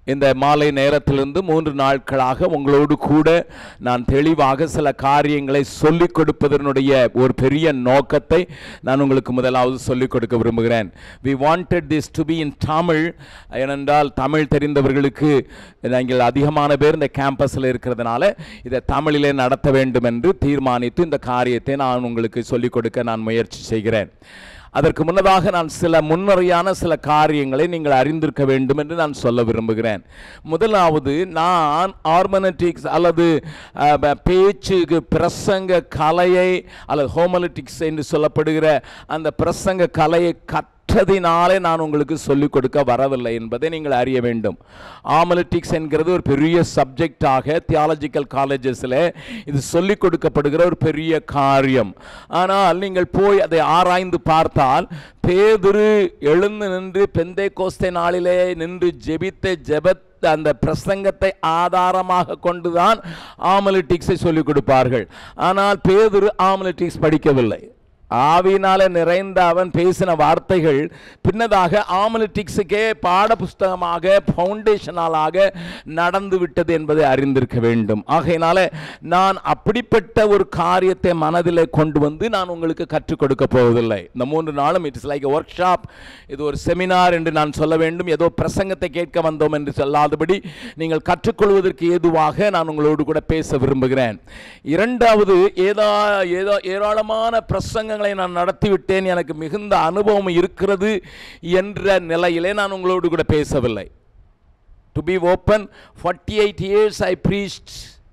இந்த மாலை நேரத்திலிருந்து மூன்று நாட்களாக உங்களோடு கூட நான் தெளிவாக சில காரியங்களை சொல்லிக் கொடுப்பதனுடைய ஒரு பெரிய நோக்கத்தை நான் உங்களுக்கு முதலாவது சொல்லிக் கொடுக்க விரும்புகிறேன் we wanted this to be in Tamil ஏனென்றால் தமிழ் தெரிந்தவர்களுக்கு நீங்கள் அதிகமான பேர் இந்த கேம்பஸில் இருக்கிறதுனால இதை தமிழிலே நடத்த வேண்டும் என்று தீர்மானித்து இந்த காரியத்தை நான் உங்களுக்கு சொல்லிக் கொடுக்க நான் முயற்சி செய்கிறேன் அதற்கு முன்னதாக நான் சில முன்னுரையான சில காரியங்களை நீங்கள் அறிந்திருக்க வேண்டும் என்று நான் சொல்ல விரும்புகிறேன் முதலாவது நான் ஆர்மனட்டிக்ஸ் அல்லது அஹ், ப- பேச்சுக்கு பிரசங்க கலையை அல்லது ஹோமலிட்டிக்ஸ் என்று சொல்லப்படுகிற அந்த பிரசங்க கலையை கற்றதினாலே நான் உங்களுக்கு சொல்லிக் கொடுக்க வரவில்லை என்பதை நீங்கள் அறிய வேண்டும் ஆமலிட்டிக்ஸ் என்கிறது ஒரு பெரிய சப்ஜெக்டாக தியாலஜிக்கல் காலேஜஸில் இது சொல்லிக் கொடுக்கப்படுகிற ஒரு பெரிய காரியம் ஆனால் நீங்கள் போய் அதை ஆராய்ந்து பார்த்தால் பேதுரு எழுந்து நின்று பெந்தை கோஸ்தை நாளிலே நின்று ஜெபித்த ஜெபத் அந்த பிரசங்கத்தை ஆதாரமாக கொண்டுதான் ஆமலிட்டிக்ஸை சொல்லிக் கொடுப்பார்கள் ஆனால் பேதுரு ஆமலிட்டிக்ஸ் படிக்கவில்லை ஆவியினால நிறைந்த அவன் பேசின வார்த்தைகள் பின்னதாக ஆமலிட்டிக்ஸுக்கே பாட புஸ்தகமாக ஃபவுண்டேஷனாலாக நடந்து விட்டது என்பதை அறிந்திருக்க வேண்டும் ஆகையினால நான் அப்படிப்பட்ட ஒரு காரியத்தை மனதில் கொண்டு வந்து நான் உங்களுக்கு கற்றுக் கொடுக்க போவதில்லை இந்த மூன்று நாளும் இட்ஸ் லைக் ஒர்க் ஷாப் இது ஒரு செமினார் என்று நான் சொல்ல வேண்டும் ஏதோ பிரசங்கத்தை கேட்க வந்தோம் என்று சொல்லாதபடி நீங்கள் கற்றுக்கொள்வதற்கு ஏதுவாக நான் உங்களோடு கூட பேச விரும்புகிறேன் இரண்டாவது ஏதா ஏதோ ஏராளமான பிரசங்கங்களை நான் நடத்திவிட்டேன் எனக்கு மிகுந்த அனுபவம் இருக்கிறது என்ற நிலையிலே நான் உங்களோடு கூட பேசவில்லை to be open forty eight years I priest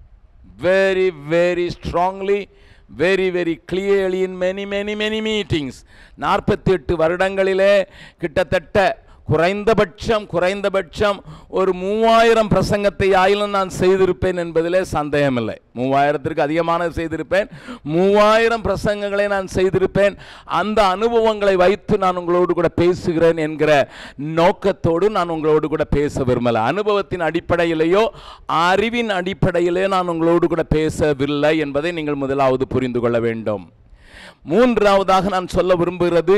very very strongly very very clearly in many many many meetings நாற்பத்தி எட்டு வருடங்களிலே கிட்டத்தட்ட குறைந்தபட்சம் குறைந்தபட்சம் ஒரு மூவாயிரம் பிரசங்கத்தை ஆயிலும் நான் செய்திருப்பேன் என்பதிலே சந்தேகமில்லை மூவாயிரத்திற்கு அதிகமானது செய்திருப்பேன் மூவாயிரம் பிரசங்கங்களை நான் செய்திருப்பேன் அந்த அனுபவங்களை வைத்து நான் உங்களோடு கூட பேசுகிறேன் என்கிற நோக்கத்தோடு நான் உங்களோடு கூட பேச விரும்பல அனுபவத்தின் அடிப்படையிலேயோ அறிவின் அடிப்படையிலே நான் உங்களோடு கூட பேசவில்லை என்பதை நீங்கள் முதலாவது புரிந்து கொள்ள வேண்டும் மூன்றாவதாக நான் சொல்ல விரும்புகிறது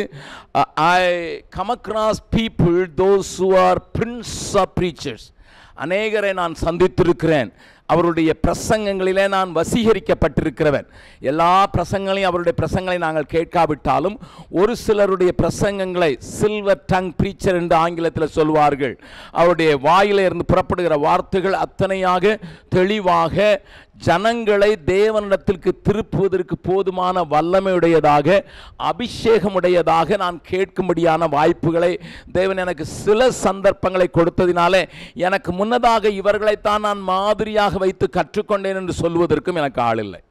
I come across people those who are prince of preachers அநேகரை நான் சந்தித்திருக்கிறேன் அவருடைய பிரசங்கங்களிலே நான் வசீகரிக்கப்பட்டிருக்கிறவன் எல்லா பிரசங்கங்களையும் அவருடைய பிரசங்களை நாங்கள் கேட்காவிட்டாலும் ஒரு சிலருடைய பிரசங்கங்களை சில்வர் டங் ப்ரீச்சர் என்று ஆங்கிலத்தில் சொல்வார்கள் அவருடைய வாயில இருந்து புறப்படுகிற வார்த்தைகள் அத்தனையாக தெளிவாக ஜனங்களை தேவனிடத்திற்கு திருப்புவதற்கு போதுமான வல்லமையுடையதாக அபிஷேகமுடையதாக நான் கேட்கும்படியான வாய்ப்புகளை தேவன் எனக்கு சில சந்தர்ப்பங்களை கொடுத்ததினாலே எனக்கு முன்னதாக இவர்களைத்தான் நான் மாதிரியாக வைத்து கற்றுக்கொண்டேன் என்று சொல்வதற்கும் எனக்கு ஆள் இல்லை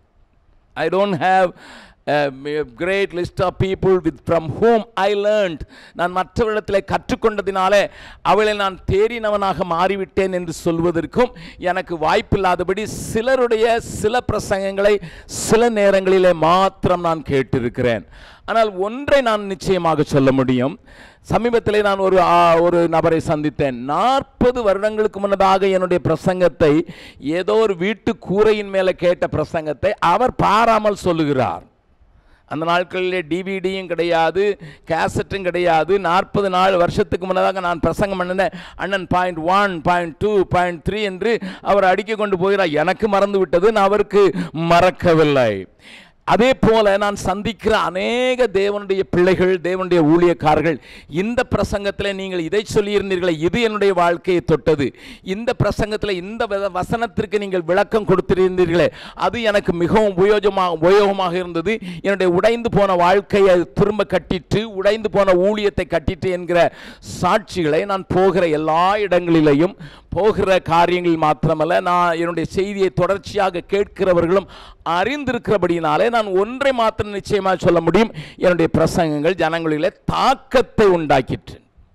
I don't have a great list of people with from whom I learned நான் மற்றவரிடத்தில் கற்றுக்கொண்டதினாலே அவளை நான் தேறினவனாக மாறிவிட்டேன் என்று சொல்வதற்கும் எனக்கு வாய்ப்பில்லாதபடி சிலருடைய சில பிரசங்கங்களை சில நேரங்களிலே மாத்திரம் நான் கேட்டிருக்கிறேன் ஆனால் ஒன்றை நான் நிச்சயமாக சொல்ல முடியும் சமீபத்திலே நான் ஒரு ஆ, ஒரு நபரை சந்தித்தேன் நாற்பது வருடங்களுக்கு முன்னதாக என்னுடைய பிரசங்கத்தை ஏதோ ஒரு வீட்டு கூரையின் மேலே கேட்ட பிரசங்கத்தை அவர் பாராமல் சொல்லுகிறார் அந்த நாட்களிலே டிவிடியும் கிடையாது கேசட்டும் கிடையாது நாற்பது நாள் வருஷத்துக்கு முன்னதாக நான் பிரசங்கம் பண்ணினேன் அண்ணன் point one point two point three என்று அவர் அடிக்க கொண்டு போகிறார் எனக்கு மறந்து விட்டது நான் அவருக்கு மறக்கவில்லை அதே போல நான் சந்திக்கிற அநேக தேவனுடைய பிள்ளைகள் தேவனுடைய ஊழியக்காரர்கள் இந்த பிரசங்கத்தில் நீங்கள் இதை சொல்லியிருந்தீர்களே இது என்னுடைய வாழ்க்கையை தொட்டது இந்த பிரசங்கத்தில் இந்த வ- வசனத்திற்கு நீங்கள் விளக்கம் கொடுத்திருந்தீர்களே அது எனக்கு மிகவும் உபயோகமாக உபயோகமாக இருந்தது என்னுடைய உடைந்து போன வாழ்க்கையை திரும்ப கட்டிட்டு உடைந்து போன ஊழியத்தை கட்டிட்டு என்கிற சாட்சிகளை நான் போகிற எல்லா இடங்களிலேயும் போகிற காரியங்கள் மாத்திரமல்ல நான் என்னுடைய செய்தியை தொடர்ச்சியாக கேட்கிறவர்களும் அறிந்திருக்கிறபடியினாலே நான் ஒன்றை மாத்திரம் நிச்சயமாக சொல்ல முடியும் என்னுடைய பிரசங்கங்கள் ஜனங்களிலே தாக்கத்தை உண்டாக்கிற்று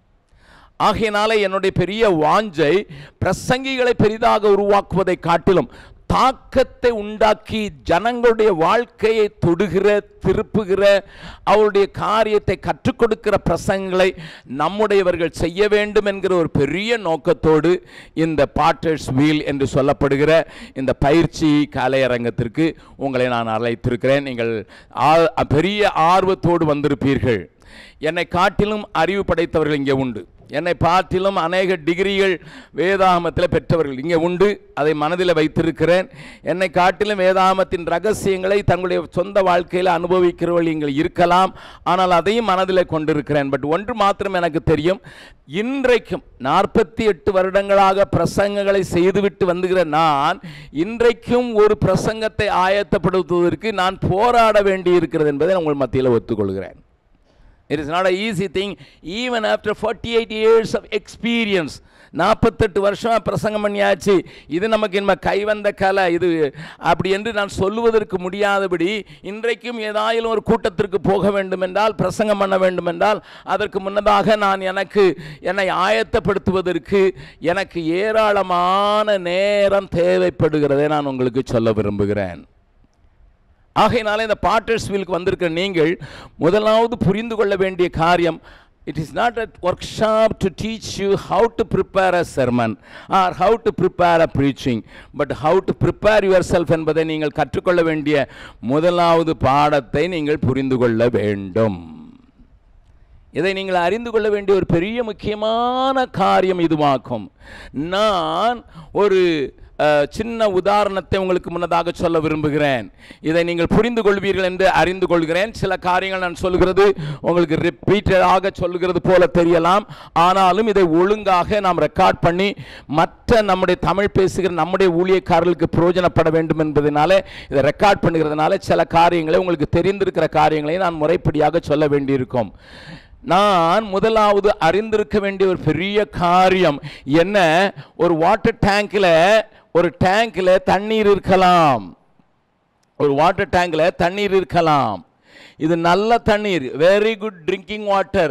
ஆகையினால என்னுடைய பெரிய வாஞ்சை பிரசங்கிகளை பெரிதாக உருவாக்குவதை காட்டிலும் தாக்கத்தை உண்டாக்கி ஜனங்களுடைய வாழ்க்கையை தொடுகிற திருப்புகிற அவருடைய காரியத்தை கற்றுக் கொடுக்கிற பிரசங்களை நம்முடையவர்கள் செய்ய வேண்டும் என்கிற ஒரு பெரிய நோக்கத்தோடு இந்த பாட்டர்ஸ் வீல் என்று சொல்லப்படுகிற இந்த பயிற்சி கலையரங்கத்திற்கு உங்களை நான் அழைத்திருக்கிறேன் நீங்கள் ஆ- பெரிய ஆர்வத்தோடு வந்திருப்பீர்கள் என்னை காட்டிலும் அறிவு படைத்தவர்கள் இங்கே உண்டு என்னை பார்த்திலும் அநேக டிகிரிகள் வேதாகமத்தில் பெற்றவர்கள் இங்கே உண்டு அதை மனதில் வைத்திருக்கிறேன் என்னை காட்டிலும் வேதாகமத்தின் ரகசியங்களை தங்களுடைய சொந்த வாழ்க்கையில் அனுபவிக்கிறவர்கள் இங்கே இருக்கலாம் ஆனால் அதையும் மனதில் கொண்டிருக்கிறேன் பட் ஒன்று மாத்திரம் எனக்கு தெரியும் இன்றைக்கும் நாற்பத்தி எட்டு வருடங்களாக பிரசங்கங்களை செய்துவிட்டு வந்துகிற நான் இன்றைக்கும் ஒரு பிரசங்கத்தை ஆயத்தப்படுத்துவதற்கு நான் போராட வேண்டி இருக்கிறது என்பதை நான் உங்கள் மத்தியில் ஒத்துக்கொள்கிறேன் it is not a easy thing even after forty eight years of experience நாற்பத்தெட்டு வருஷமாக பிரசங்கம் பண்ணியாச்சு இது நமக்கு இனிமே கைவந்த கலை இது அப்படி என்று நான் சொல்லுவதற்கு முடியாதபடி இன்றைக்கும் ஏதாயிலும் ஒரு கூட்டத்திற்கு போக வேண்டும் என்றால் பிரசங்கம் பண்ண வேண்டும் என்றால் அதற்கு முன்னதாக நான் எனக்கு என்னை ஆயத்தப்படுத்துவதற்கு எனக்கு ஏராளமான நேரம் தேவைப்படுகிறதை நான் உங்களுக்கு சொல்ல விரும்புகிறேன் ஆகையினால இந்த பாட்டர்ஸ் வீலுக்கு வந்திருக்கிற நீங்கள் முதலாவது புரிந்து கொள்ள வேண்டிய காரியம் it is not a workshop to teach you how to prepare a sermon or how to prepare a preaching but how to prepare yourself என்பதை நீங்கள் கற்றுக்கொள்ள வேண்டிய முதலாவது பாடத்தை நீங்கள் புரிந்து கொள்ள வேண்டும் இதை நீங்கள் அறிந்து கொள்ள வேண்டிய ஒரு பெரிய முக்கியமான காரியம் இதுவாக்கும் நான் ஒரு அஹ், சின்ன உதாரணத்தை உங்களுக்கு முன்னதாக சொல்ல விரும்புகிறேன் இதை நீங்கள் புரிந்து கொள்வீர்கள் என்று அறிந்து கொள்கிறேன் சில காரியங்கள் நான் சொல்கிறது உங்களுக்கு ரிப்பீட்டடாக சொல்லுகிறது போல தெரியலாம் ஆனாலும் இதை ஒழுங்காக நாம் ரெக்கார்ட் பண்ணி மற்ற நம்முடைய தமிழ் பேசுகிற நம்முடைய ஊழியக்காரர்களுக்கு பிரயோஜனப்பட வேண்டும் என்பதனால இதை ரெக்கார்ட் பண்ணுகிறதுனால சில காரியங்களை உங்களுக்கு தெரிந்திருக்கிற காரியங்களை நான் முறைப்படியாக சொல்ல வேண்டியிருக்கும் நான் முதலாவது அறிந்திருக்க வேண்டிய ஒரு பெரிய காரியம் என்ன ஒரு வாட்டர் டேங்க்ல ஒரு டேங்க்ல தண்ணீர் இருக்கலாம் ஒரு வாட்டர் டேங்க்ல தண்ணீர் இருக்கலாம் இது நல்ல தண்ணீர் very good drinking water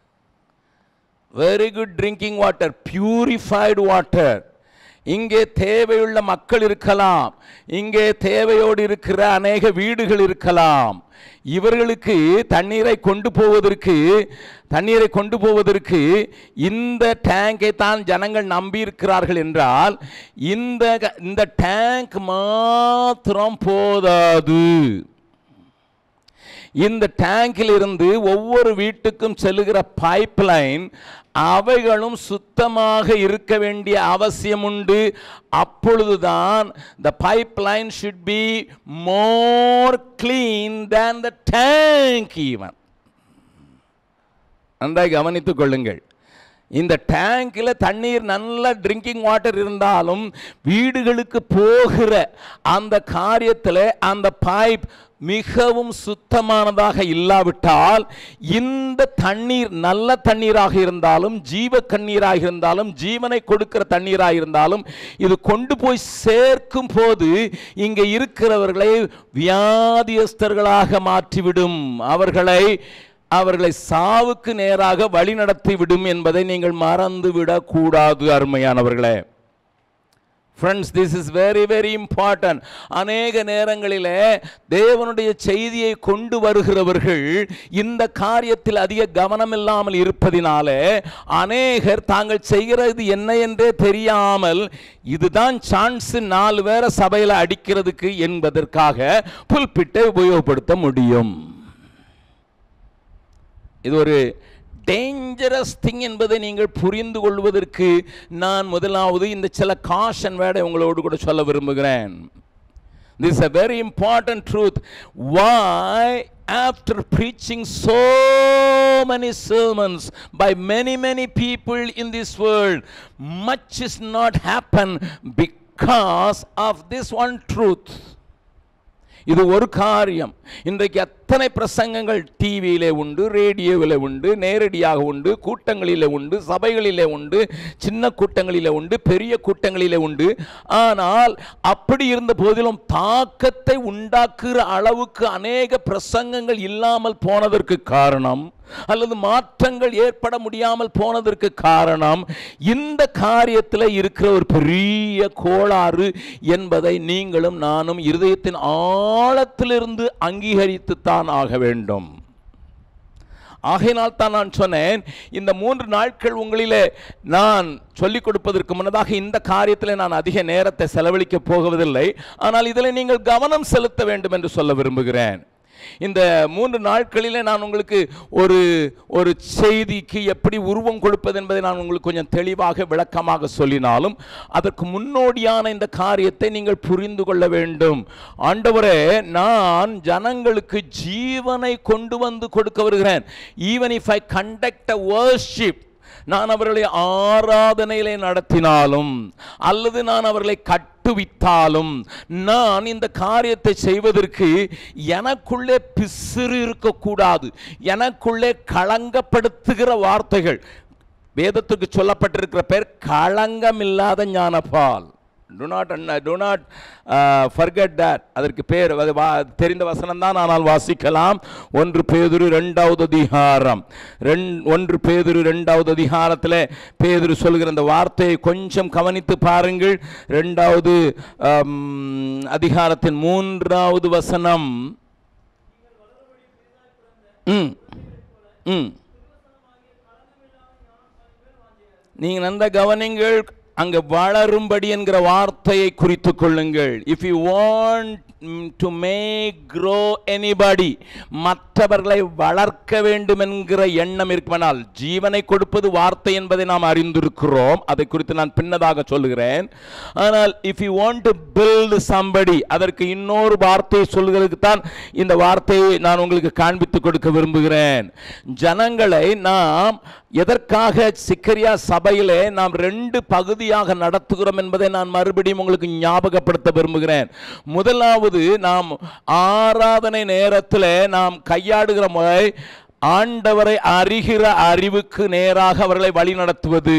very good drinking water purified water இங்கே தேவையுள்ள மக்கள் இருக்கலாம் இங்கே தேவையோடு இருக்கிற அநேக வீடுகள் இருக்கலாம் இவர்களுக்கு தண்ணீரை கொண்டு போவதற்கு தண்ணீரை கொண்டு போவதற்கு இந்த டேங்கை தான் ஜனங்கள் நம்பி இருக்கிறார்கள் என்றால் இந்த இந்த டேங்க் மாத்திரம் போதாது இந்த டேங்கில் இருந்து ஒவ்வொரு வீட்டுக்கும் செல்லுகிற பைப்லைன் அவைகளும் சுத்தமாக இருக்க வேண்டிய அவசியம் உண்டு அப்பொழுதுதான் the pipeline should be more clean then the tank even நன்றாய் கவனித்துக் கொள்ளுங்கள் இந்த டேங்கில் தண்ணீர் நல்ல ட்ரிங்கிங் வாட்டர் இருந்தாலும் வீடுகளுக்கு போகிற அந்த காரியத்தில் அந்த பைப் மிகவும் சுத்தமானதாக இல்லாவிட்டால் இந்த தண்ணீர் நல்ல தண்ணீராக இருந்தாலும் ஜீவ கண்ணீராக இருந்தாலும் ஜீவனை கொடுக்கிற தண்ணீராக இருந்தாலும் இது கொண்டு போய் சேர்க்கும் போது இங்கே இருக்கிறவர்களை வியாதியஸ்தர்களாக மாற்றிவிடும் அவர்களை அவர்களை சாவுக்கு நேராக வழிநடத்தி விடும் என்பதை நீங்கள் மறந்துவிடக் கூடாது அருமையானவர்களே friends this is very very important அநேக நேரங்களிலே தேவனுடைய செய்தியை கொண்டு வருகிறவர்கள் இந்த காரியத்தில் அதிக கவனம் இல்லாமல் இருப்பதினாலே அநேகர் தாங்கள் செய்கிறது என்ன என்றே தெரியாமல் இதுதான் சான்ஸ் நாலு பேரை சபையில் அடிக்கிறதுக்கு என்பதற்காக புல்பிட்டை உபயோகப்படுத்த முடியும் இது ஒரு டேஞ்சரஸ் திங் என்பதை நீங்கள் புரிந்து கொள்வதற்கு நான் முதலாவது இந்த சில காஷன் வேடை உங்களோடு கூட சொல்ல விரும்புகிறேன் This is a very important truth. Why, after preaching so many sermons by many, many people in this world, much is not happen because of this one truth. இது ஒரு காரியம் இன்றைக்கு எத்தனை பிரசங்கங்கள் டிவியிலே உண்டு ரேடியோவில் உண்டு நேரடியாக உண்டு கூட்டங்களிலே உண்டு சபைகளிலே உண்டு சின்ன கூட்டங்களிலே உண்டு பெரிய கூட்டங்களிலே உண்டு ஆனால் அப்படி இருந்த போதிலும் தாக்கத்தை உண்டாக்குகிற அளவுக்கு அநேக பிரசங்கங்கள் இல்லாமல் போனதற்கு காரணம் அல்லது மாற்றங்கள் ஏற்பட முடியாமல் போனதற்கு காரணம் இந்த காரியத்தில் இருக்கிற ஒரு பெரிய கோளாறு என்பதை நீங்களும் நானும் இருதயத்தின் ஆழத்திலிருந்து அங்கீகரித்து தான் ஆக வேண்டும் ஆகையினால் தான் நான் சொன்னேன் இந்த மூன்று நாட்கள் உங்களிலே நான் சொல்லிக் கொடுப்பதற்கு முன்னதாக இந்த காரியத்தில் நான் அதிக நேரத்தை செலவழிக்க போவதில்லை ஆனால் இதில் நீங்கள் கவனம் செலுத்த வேண்டும் என்று சொல்ல விரும்புகிறேன் இந்த மூன்று நாட்களிலே நான் உங்களுக்கு ஒரு ஒரு செய்திக்கு எப்படி உருவம் கொடுப்பது என்பதை நான் உங்களுக்கு கொஞ்சம் தெளிவாக விளக்கமாக சொல்லினாலும் அதற்கு முன்னோடியான இந்த காரியத்தை நீங்கள் புரிந்து கொள்ள வேண்டும் ஆண்டவரே நான் ஜனங்களுக்கு ஜீவனை கொண்டு வந்து கொடுக்க வருகிறேன் even if I conduct a worship நான் அவர்களை ஆராதனையிலே நடத்தினாலும் அல்லது நான் அவர்களை கட்டுவித்தாலும் நான் இந்த காரியத்தை செய்வதற்கு எனக்குள்ளே பிசிறு இருக்கக்கூடாது எனக்குள்ளே களங்கப்படுத்துகிற வார்த்தைகள் வேதத்துக்கு சொல்லப்பட்டிருக்கிற பேர் களங்கமில்லாத ஞானபால் do not do not forget that அதற்கு பேர் அது வா- தெரிந்த வசனம் தான் ஆனால் வாசிக்கலாம் ஒன்று பேதுரு ரெண்டாவது அதிகாரம் ரெண் ஒன்று பேதுரு ரெண்டாவது அதிகாரத்தில் பேதுரு சொல்கிற அந்த வார்த்தையை கொஞ்சம் கவனித்து பாருங்கள் ரெண்டாவது ஆம், அதிகாரத்தின் மூன்றாவது வசனம் ம் ம் நீங்க நந்த கவனிங்கள் அங்க வளரும்படி என்கிற வார்த்தையை குறித்து கொள்ளுங்கள் if you want to make grow anybody மற்றவர்களை வளர்க்க வேண்டும் என்கிற எண்ணம் இருக்குமானால் ஜீவனை கொடுப்பது வார்த்தை என்பதை நாம் அறிந்திருக்கிறோம் அதை குறித்து நான் பின்னதாக சொல்லுகிறேன் ஆனால் if you want to build somebody அதற்கு இன்னொரு வார்த்தையை சொல்கிறதுக்கு தான் இந்த வார்த்தையை நான் உங்களுக்கு காண்பித்து கொடுக்க விரும்புகிறேன் ஜனங்களை நாம் எதற்காக சிக்கரியா சபையிலே நாம் ரெண்டு பகுதியாக நடத்துகிறோம் என்பதை நான் மறுபடியும் உங்களுக்கு ஞாபகப்படுத்த விரும்புகிறேன் முதலாவது நாம் ஆராதனை நேரத்தில் நாம் கையாடுகிற முறை ஆண்டவரை அறிகிற அறிவுக்கு நேராக அவர்களை வழிநடத்துவது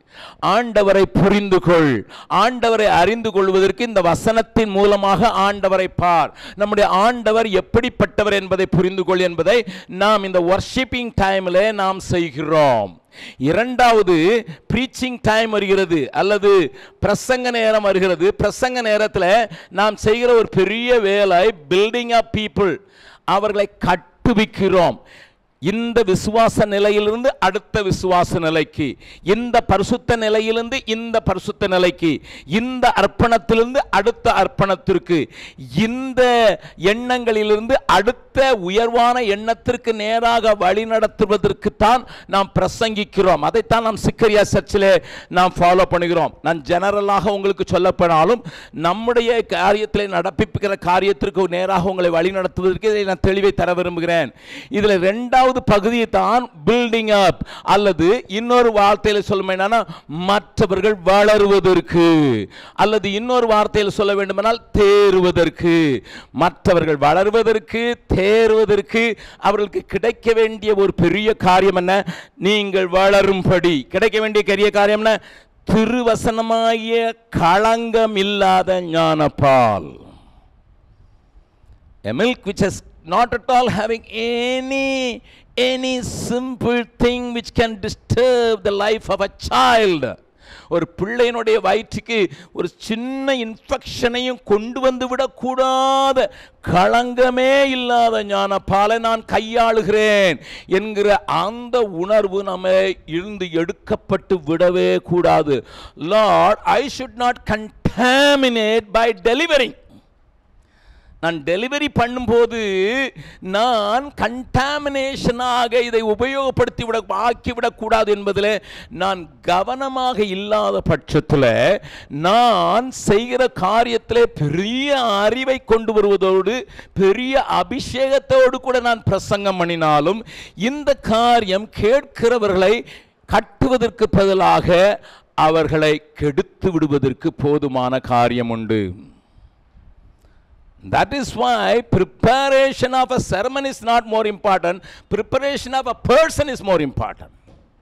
ஆண்டவரை புரிந்து கொள் ஆண்டவரை அறிந்து கொள்வதற்கு இந்த வசனத்தின் மூலமாக ஆண்டவரை பார் நம்முடைய ஆண்டவர் எப்படிப்பட்டவர் என்பதை புரிந்து கொள் என்பதை நாம் இந்த வர்ஷிப்பிங் டைமில் நாம் செய்கிறோம் இரண்டாவது ப்ரீச்சிங் டைம் வருகிறது அல்லது பிரசங்க நேரம் வருகிறது பிரசங்க நேரத்தில் நாம் செய்கிற ஒரு பெரிய வேலை பில்டிங் அப் பீப்புள் அவர்களை கட்டுவிக்கிறோம் இந்த விசுவாச நிலையிலிருந்து அடுத்த விசுவாச நிலைக்கு இந்த பரிசுத்த நிலையிலிருந்து இந்த பரிசுத்த நிலைக்கு இந்த அர்ப்பணத்திலிருந்து அடுத்த அர்ப்பணத்திற்கு இந்த எண்ணங்களிலிருந்து அடுத்த உயர்வான எண்ணத்திற்கு நேராக வழி நடத்துவதற்கு தான் நாம் பிரசங்கிக்கிறோம் அதைத்தான் நாம் சிக்கரியா சர்ச்சிலே நாம் ஃபாலோ பண்ணுகிறோம் நான் ஜெனரலாக உங்களுக்கு சொல்லப்படாலும் நம்முடைய காரியத்திலே நடப்பிக்கிற காரியத்திற்கு நேராக உங்களை வழி நடத்துவதற்கு இதை நான் தெளிவை தர விரும்புகிறேன் இதில் ரெண்டாவது பகுதியை தான் பில்டிங் அப் அல்லது இன்னொரு வார்த்தையில் சொல்ல என்னன்னா மற்றவர்கள் வளருவதற்கு அல்லது இன்னொரு வார்த்தையில் சொல்ல வேண்டுமானால் தேறுவதற்கு மற்றவர்கள் வளருவதற்கு தேறுவதற்கு அவர்களுக்கு கிடைக்க வேண்டிய ஒரு பெரிய காரியம் என்ன நீங்கள் வளரும்படி கிடைக்க வேண்டிய பெரிய காரியம் என்ன திருவசனமாகிய களங்கம் இல்லாத ஞானப்பால் a milk which is not at all having any any simple thing which can disturb the life of a child ஒரு பிள்ளையினுடைய வயிற்றுக்கு ஒரு சின்ன இன்ஃபெக்ஷனையும் கொண்டு வந்து விடக்கூடாத களங்கமே இல்லாத ஞான பாலை நான் கையாளுகிறேன் என்கிற அந்த உணர்வு நம்ம இருந்து எடுக்கப்பட்டு விடவே கூடாது lord I should not contaminate by delivering நான் டெலிவரி பண்ணும்போது நான் கண்டாமினேஷனாக இதை உபயோகப்படுத்தி விட ஆக்கிவிடக்கூடாது என்பதில் நான் கவனமாக இல்லாத பட்சத்தில் நான் செய்கிற காரியத்திலே பெரிய அறிவை கொண்டு வருவதோடு பெரிய அபிஷேகத்தோடு கூட நான் பிரசங்கம் பண்ணினாலும் இந்த காரியம் கேட்கிறவர்களை கட்டுவதற்கு பதிலாக அவர்களை கெடுத்து விடுவதற்கு போதுமான காரியம் உண்டு That is why preparation of a sermon is not more important, preparation of a person is more important.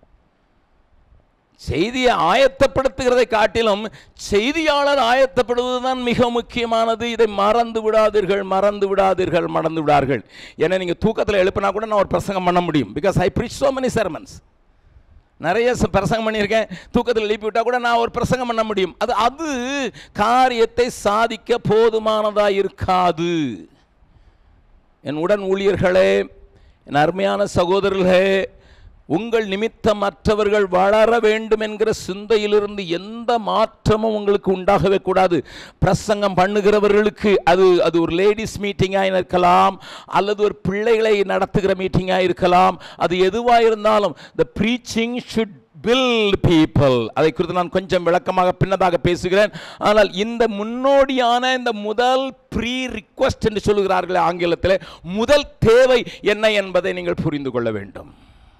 செய்தியை ஆயத்தப்படுத்துகிறதை காட்டிலும் செய்தியாளர் ஆயத்தப்படுவது தான் மிக முக்கியமானது இதை மறந்து விடாதீர்கள் மறந்து விடாதீர்கள் மறந்து விடார்கள் ஏன்னா நீங்கள் தூக்கத்தில் எழுப்பினா கூட நான் ஒரு பிரசங்கம் பண்ண முடியும் because I preach so many sermons நிறைய ச- பிரசங்கம் பண்ணியிருக்கேன் தூக்கத்தில் எழுப்பி விட்டால் கூட நான் ஒரு பிரசங்கம் பண்ண முடியும் அது அது காரியத்தை சாதிக்க போதுமானதாக இருக்காது என் உடன் ஊழியர்களே என் அருமையான சகோதரர்களே உங்கள் நிமித்தம் மற்றவர்கள் வளர வேண்டும் என்கிற சிந்தையிலிருந்து எந்த மாற்றமும் உங்களுக்கு உண்டாகவே கூடாது பிரசங்கம் பண்ணுகிறவர்களுக்கு அது அது ஒரு லேடிஸ் மீட்டிங்காக இருக்கலாம் அல்லது ஒரு பிள்ளைகளை நடத்துகிற மீட்டிங்காக இருக்கலாம் அது எதுவாக இருந்தாலும் the preaching should build people அதை குறித்து நான் கொஞ்சம் விளக்கமாக பின்னதாக பேசுகிறேன் ஆனால் இந்த முன்னோடியான இந்த முதல் ப்ரீ ரிக்வஸ்ட் என்று சொல்லுகிறார்கள் ஆங்கிலத்தில் முதல் தேவை என்ன என்பதை நீங்கள் புரிந்து கொள்ள வேண்டும்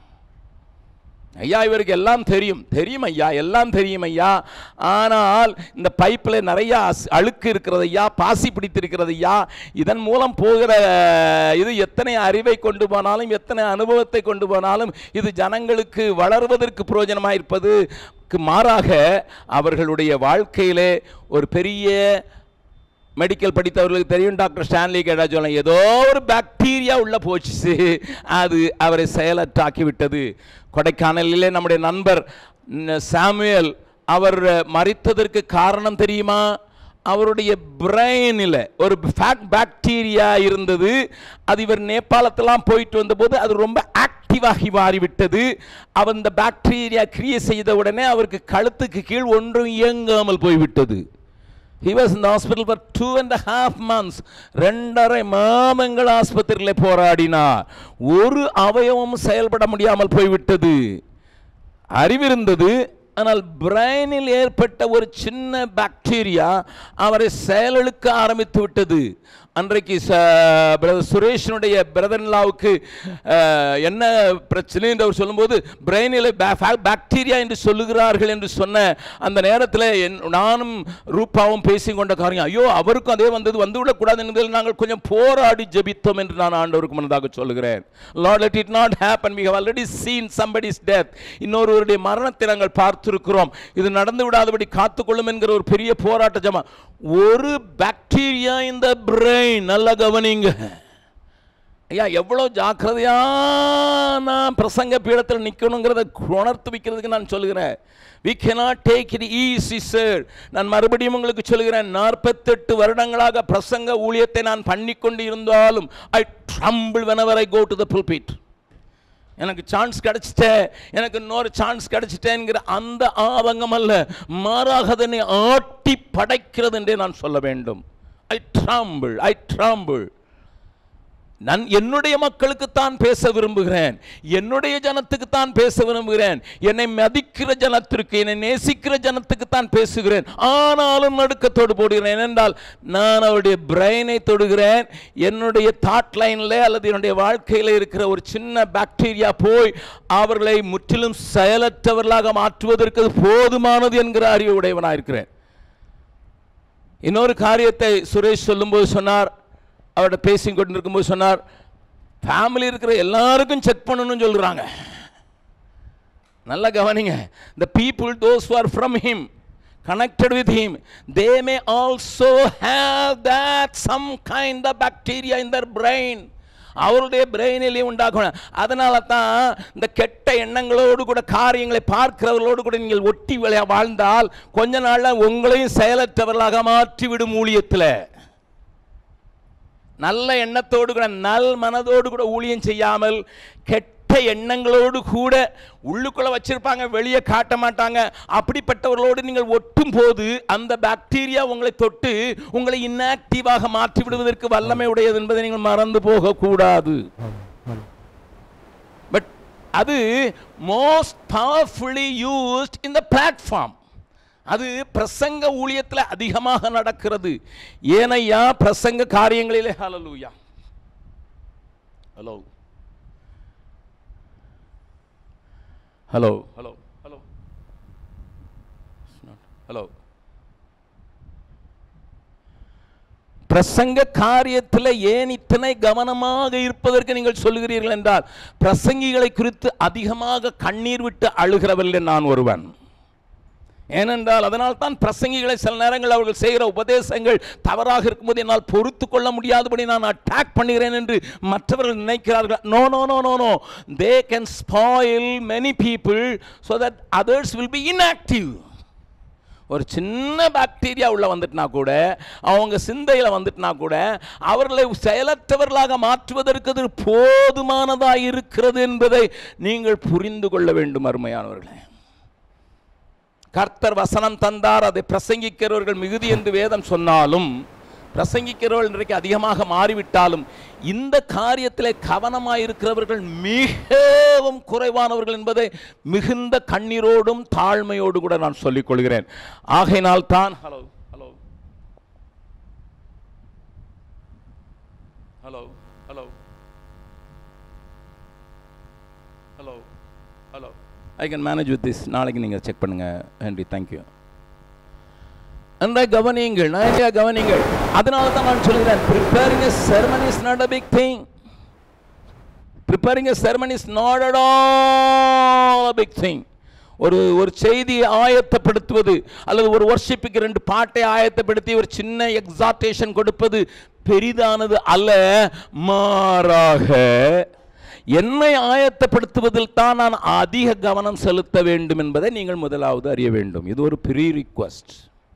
ஐயா இவருக்கு எல்லாம் தெரியும் தெரியும் ஐயா எல்லாம் தெரியும் ஐயா ஆனால் இந்த பைப்பில் நிறைய அஸ்- அழுக்கு இருக்கிறது ஐயா பாசி பிடித்திருக்கிறது ஐயா இதன் மூலம் போகிற இது எத்தனை அறிவை கொண்டு போனாலும் எத்தனை அனுபவத்தை கொண்டு போனாலும் இது ஜனங்களுக்கு வளர்வதற்கு பிரயோஜனமாக இருப்பதுக்கு மாறாக அவர்களுடைய வாழ்க்கையிலே ஒரு பெரிய மெடிக்கல் படித்தவர்களுக்கு தெரியும் டாக்டர் ஸ்டான்லி கேட்டா சொல்ல ஏதோ ஒரு பாக்டீரியா உள்ள போச்சு அது அவரை செயலற்றாக்கி விட்டது கொடைக்கானலிலே நம்முடைய நண்பர் ந- சாமுவேல் அவர் மறித்ததற்கு காரணம் தெரியுமா அவருடைய பிரெயினில் ஒரு ஃபேட் பாக்டீரியா இருந்தது அது இவர் நேபாளத்தெல்லாம் போயிட்டு வந்தபோது அது ரொம்ப ஆக்டிவாகி மாறிவிட்டது அவர் இந்த பாக்டீரியா கிரியை செய்த உடனே அவருக்கு கழுத்துக்கு கீழ் ஒன்றும் இயங்காமல் போய்விட்டது He was in the hospital for two and a half months. ரெண்டரை மாதங்கள் ஆஸ்பத்திரியில் போராடினார் ஒரு அவயவமும் செயல்பட முடியாமல் போய்விட்டது அறிவிருந்தது ஆனால் பிரெயினில் ஏற்பட்ட ஒரு சின்ன பாக்டீரியா அவரை செயலிழக்க ஆரம்பித்து விட்டது அன்றைக்கு ச பிரதர் சுரேஷனுடைய பிரதன்லாவுக்கு என்ன பிரச்சனை என்று அவர் சொல்லும்போது பிரெயினில் பாக்டீரியா என்று சொல்லுகிறார்கள் என்று சொன்ன அந்த நேரத்தில் என் நானும் ரூபாவும் பேசி கொண்ட காரியம் ஐயோ அவருக்கும் அதே வந்தது வந்து விடக்கூடாது என்பதில் நாங்கள் கொஞ்சம் போராடி ஜெபித்தோம் என்று நான் ஆண்டவருக்கு முன்னதாக சொல்லுகிறேன் lord let it not happen we have already seen somebody's death இன்னொருவருடைய மரணத்தை நாங்கள் பார்த்திருக்கிறோம் இது நடந்து விடாதபடி காத்துக்கொள்ளும் என்கிற ஒரு பெரிய போராட்ட ஜமா ஒரு பாக்டீரியா இந்த பிரெயின் நல்லா கவனிங்க ஐயா எவ்வளோ ஜாக்கிரதையா நான் பிரசங்க பீடத்தில் நிற்கணுங்கிறத உணர்த்து வைக்கிறதுக்கு நான் சொல்லுகிறேன் we cannot take it easy sir நான் மறுபடியும் உங்களுக்கு சொல்கிறேன் நாற்பத்தெட்டு வருடங்களாக பிரசங்க ஊழியத்தை நான் பண்ணிக்கொண்டு இருந்தாலும் I tremble whenever I go to the pulpit எனக்கு சான்ஸ் கிடைச்சிட்டே எனக்கு இன்னொரு சான்ஸ் கிடைச்சிட்டேங்கிற அந்த ஆதங்கம் அல்ல மாறாக அதனை ஆட்டி படைக்கிறது என்றே நான் சொல்ல வேண்டும் ஐ ட்ராம்பிள் ஐ ட்ராம்பிள் நான் என்னுடைய மக்களுக்குத்தான் பேச விரும்புகிறேன் என்னுடைய ஜனத்துக்குத்தான் பேச விரும்புகிறேன் என்னை மதிக்கிற ஜனத்திற்கு என்னை நேசிக்கிற ஜனத்துக்குத்தான் பேசுகிறேன் ஆனாலும் நடுக்கத்தோடு போடுகிறேன் ஏனென்றால் நான் அவருடைய பிரெயினை தொடுகிறேன் என்னுடைய தாட் லைனில் அல்லது என்னுடைய வாழ்க்கையில் இருக்கிற ஒரு சின்ன பாக்டீரியா போய் அவர்களை முற்றிலும் செயலற்றவர்களாக மாற்றுவதற்கு அது போதுமானது என்கிற அறிவு உடையவனாக இருக்கிறேன் இன்னொரு காரியத்தை சுரேஷ் சொல்லும்போது சொன்னார் அவர்கிட்ட பேசி கொண்டிருக்கும்போது சொன்னார் ஃபேமிலி இருக்கிற எல்லாருக்கும் செக் பண்ணணும்னு சொல்கிறாங்க நல்லா கவனிங்க the people those are from him connected with him they may also have that some kind of bacteria in their brain அவருடைய பிரெயினிலே உண்டாக்கணும் அதனால தான் இந்த கெட்ட எண்ணங்களோடு கூட காரியங்களை பார்க்கிறவர்களோடு கூட நீங்கள் ஒட்டி விளையா வாழ்ந்தால் கொஞ்ச நாளில் உங்களையும் செயலற்றவர்களாக மாற்றிவிடும் ஊழியத்தில் நல்ல எண்ணத்தோடு கூட நல் மனதோடு கூட ஊழியம் செய்யாமல் கெட்ட எண்ணங்களோடு கூட உள்ளுக்குள்ள வச்சிருப்பாங்க வெளியே காட்ட மாட்டாங்க அப்படிப்பட்டவர்களோடு நீங்கள் ஒட்டும் போது அந்த பாக்டீரியா உங்களை தொட்டு உங்களை இன்ஆக்டிவாக மாற்றி விடுவதற்கு வல்லமை உடையது என்பதை நீங்கள் மறந்து போகக்கூடாது பட் அது most powerfully used in the platform அது பிரசங்க ஊழியத்தில் அதிகமாக நடக்கிறது ஏனையா பிரசங்க காரியங்களிலே ஹalleluya hello hello hello hello hello பிரசங்க காரியத்தில் ஏன் இத்தனை கவனமாக இருப்பதற்கு நீங்கள் சொல்லுகிறீர்கள் என்றால் பிரசங்கிகளை குறித்து அதிகமாக கண்ணீர் விட்டு அழுகிறவர்கள் நான் ஒருவன் ஏனென்றால் அதனால் தான் பிரசங்கிகளை சில நேரங்கள் அவர்கள் செய்கிற உபதேசங்கள் தவறாக இருக்கும்போது என்னால் பொறுத்து கொள்ள முடியாதபடி நான் அட்டாக் பண்ணுகிறேன் என்று மற்றவர்கள் நினைக்கிறார்கள் no no no no no they can spoil many people so that others will be inactive ஒரு சின்ன பாக்டீரியா உள்ள வந்துட்டுனா கூட அவங்க சிந்தையில் வந்துட்டுனா கூட அவர்களை செயலற்றவர்களாக மாற்றுவதற்கு அது போதுமானதாக இருக்கிறது என்பதை நீங்கள் புரிந்து கொள்ள வேண்டும் அருமையானவர்களே கர்த்தர் வசனம் தந்தார் அதை பிரசங்கிக்கிறவர்கள் மிகுதி என்று வேதம் சொன்னாலும் பிரசங்கிக்கிறவர்கள் இன்றைக்கு அதிகமாக மாறிவிட்டாலும் இந்த காரியத்திலே கவனமாக இருக்கிறவர்கள் மிகவும் குறைவானவர்கள் என்பதை மிகுந்த கண்ணீரோடும் தாழ்மையோடு கூட நான் சொல்லிக் கொள்கிறேன் ஆகையினால் தான் hello hello hello hello hello hello I can manage with this நாளைக்கு நீங்கள் செக் பண்ணுங்கள் ஹென்ரி தேங்க்யூ நன்றாக கவனியுங்கள் நன்றாக கவனியுங்கள் அதனால தான் நான் சொல்கிறேன் preparing a sermon is not a big thing preparing a sermon is not at all a big thing ஒரு ஒரு செய்தியை ஆயத்தப்படுத்துவது அல்லது ஒரு ஒர்ஷிப்புக்கு ரெண்டு பாட்டை ஆயத்தப்படுத்தி ஒரு சின்ன எக்ஸாட்டேஷன் கொடுப்பது பெரிதானது அல்ல மாறாக என்னை ஆயத்தப்படுத்துவதில் தான் நான் அதிக கவனம் செலுத்த வேண்டும் என்பதை நீங்கள் முதலாவது அறிய வேண்டும் இது ஒரு ப்ரீ ரிக்வஸ்ட்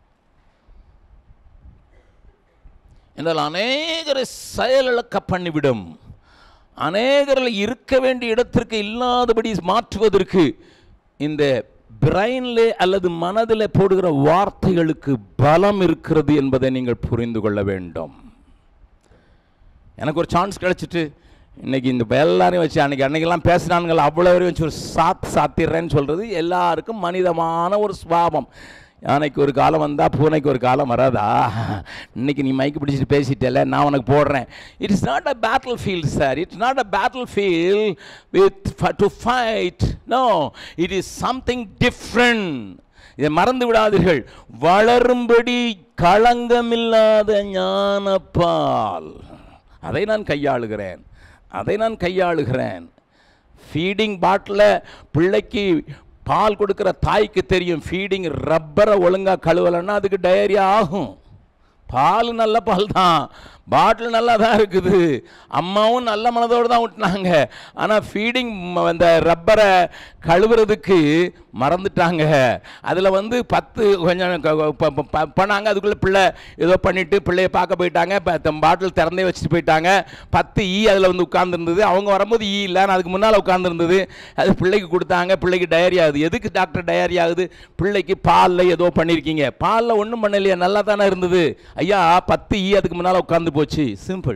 என்றால் அநேகரை செயலிழக்க பண்ணிவிடும் அநேகரில் இருக்க வேண்டிய இடத்திற்கு இல்லாதபடி மாற்றுவதற்கு இந்த பிரைன்லே அல்லது மனதில் போடுகிற வார்த்தைகளுக்கு பலம் இருக்கிறது என்பதை நீங்கள் புரிந்து கொள்ள வேண்டும் எனக்கு ஒரு சான்ஸ் கிடைச்சிட்டு இன்னைக்கு இந்த எல்லாரையும் வச்சு அன்னைக்கு அன்னைக்கெல்லாம் பேசுனானுங்கள அவ்வளோ வரையும் வச்சு ஒரு சாத் சாத்திடுறேன்னு சொல்கிறது எல்லாருக்கும் மனிதமான ஒரு சுவாபம் யானைக்கு ஒரு காலம் வந்தால் பூனைக்கு ஒரு காலம் வராதா இன்னைக்கு நீ மைக்கு பிடிச்சிட்டு பேசிட்டல நான் உனக்கு போடுறேன் it is not a battlefield sir it's not a battlefield with to fight no it is something different இதை மறந்து விடாதீர்கள் வளரும்படி களங்கமில்லாத ஞானப்பால் அதை நான் கையாளுகிறேன் அதை நான் கையாளுகிறேன் ஃபீடிங் பாட்டில் பிள்ளைக்கு பால் கொடுக்குற தாய்க்கு தெரியும் ஃபீடிங் ரப்பரை ஒழுங்காக கழுவலைன்னா அதுக்கு டயரியா ஆகும் பால் நல்ல பால் தான் பாட்டில் நல்லா தான் இருக்குது அம்மாவும் நல்ல மனதோடு தான் விட்டுனாங்க ஆனால் ஃபீடிங் அந்த ரப்பரை கழுவுறதுக்கு மறந்துட்டாங்க அதில் வந்து பத்து கொஞ்சம் பண்ணாங்க அதுக்குள்ளே பிள்ளை ஏதோ பண்ணிவிட்டு பிள்ளைய பார்க்க போயிட்டாங்க பாட்டில் திறந்தே வச்சுட்டு போயிட்டாங்க பத்து ஈ அதில் வந்து உட்காந்துருந்தது அவங்க வரும்போது ஈ இல்லை அதுக்கு முன்னால் உட்காந்துருந்தது அது பிள்ளைக்கு கொடுத்தாங்க பிள்ளைக்கு டயரி ஆகுது எதுக்கு டாக்டர் டயரி ஆகுது பிள்ளைக்கு பாலில் ஏதோ பண்ணியிருக்கீங்க பாலில் ஒன்றும் பண்ணலையா நல்லா தானே இருந்தது ஐயா பத்து ஈ அதுக்கு முன்னால் உட்காந்து போச்சு சிம்பிள்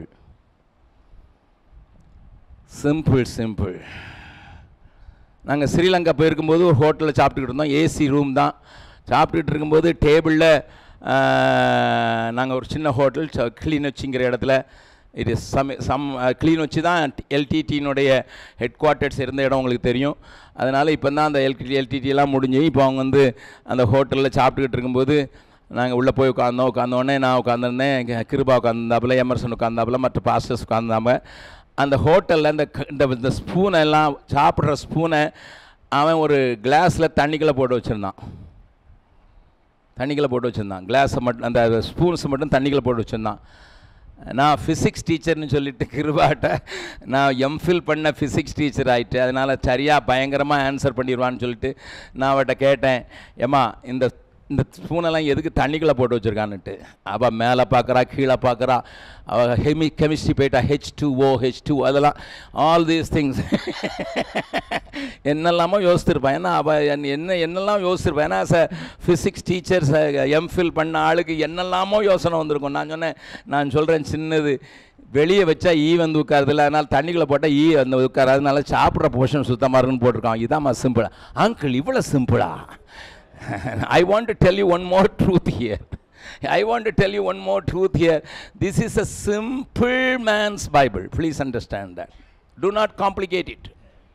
சிம்பிள் சிம்பிள் நாங்கள் ஸ்ரீலங்கா போயிருக்கும்போது ஒரு ஹோட்டலில் சாப்பிட்டுக்கிட்டு இருந்தோம் ஏசி ரூம் தான் சாப்பிட்டுட்டு இருக்கும்போது டேபிளில் நாங்கள் ஒரு சின்ன ஹோட்டல் க்ளீன் வச்சுங்கிற இடத்துல இது சம் சம் க்ளீன் வச்சு தான் எல்டிடியினுடைய ஹெட் குவார்ட்டர்ஸ் இருந்த இடம் உங்களுக்கு தெரியும் அதனால் இப்போ தான் அந்த எல்டி எல்டிடியெல்லாம் முடிஞ்சு இப்போ அவங்க வந்து அந்த ஹோட்டலில் சாப்பிட்டுக்கிட்டு இருக்கும்போது நாங்கள் உள்ளே போய் உட்காந்தோம் உட்காந்தோடனே நான் உட்காந்துருந்தேன் கிருபா உட்காந்தாப்புல எமர்சன் உட்காந்தாப்புல மற்ற பாஸ்டர்ஸ் உட்காந்தாம அந்த ஹோட்டலில் இந்த இந்த இந்த ஸ்பூனை எல்லாம் சாப்பிட்ற ஸ்பூனை அவன் ஒரு கிளாஸில் தண்ணிக்குள்ளே போட்டு வச்சுருந்தான் தண்ணிக்குள்ளே போட்டு வச்சுருந்தான் கிளாஸை மட்டும் அந்த ஸ்பூன்ஸை மட்டும் தண்ணிக்குள்ளே போட்டு வச்சுருந்தான் நான் ஃபிசிக்ஸ் டீச்சர்னு சொல்லிட்டு கிருபாட்ட நான் எம்ஃபில் பண்ண ஃபிசிக்ஸ் டீச்சர் ஆகிட்டு அதனால் சரியாக பயங்கரமாக ஆன்சர் பண்ணிடுவான்னு சொல்லிட்டு நான் அவட்ட கேட்டேன் ஏம்மா இந்த இந்த ஸ்பூனெல்லாம் எதுக்கு தண்ணிக்குள்ளே போட்டு வச்சுருக்கான்னுட்டு அவள் மேலே பார்க்குறா கீழே பார்க்குறா அவள் ஹெமி கெமிஸ்ட்ரி போயிட்டா ஹெச் டூ ஓ ஹெச் டூ அதெல்லாம் ஆல் தீஸ் திங்ஸ் என்னெல்லாமோ யோசிச்சிருப்பான் ஏன்னா அவள் என்ன என்னெல்லாம் யோசிச்சிருப்பான் ஏன்னா ச ஃபிசிக்ஸ் டீச்சர்ஸ் எம்ஃபில் பண்ண ஆளுக்கு என்னெல்லாமோ யோசனை வந்திருக்கும் நான் சொன்னேன் நான் சொல்கிறேன் சின்னது வெளியே வச்சா ஈ வந்து உட்காருதில்ல அதனால் தண்ணிக்குள்ளே போட்டால் ஈ வந்து உட்காராது அதனால சாப்பிட்ற போர்ஷன் சுத்தமாக இருக்குன்னு போட்டிருக்கான் இதாம்மா சிம்பிளா அங்கிள் இவ்வளோ சிம்பிளா I want to tell you one more truth here. I want to tell you one more truth here. This is a simple man's Bible. Please understand that. Do not complicate it.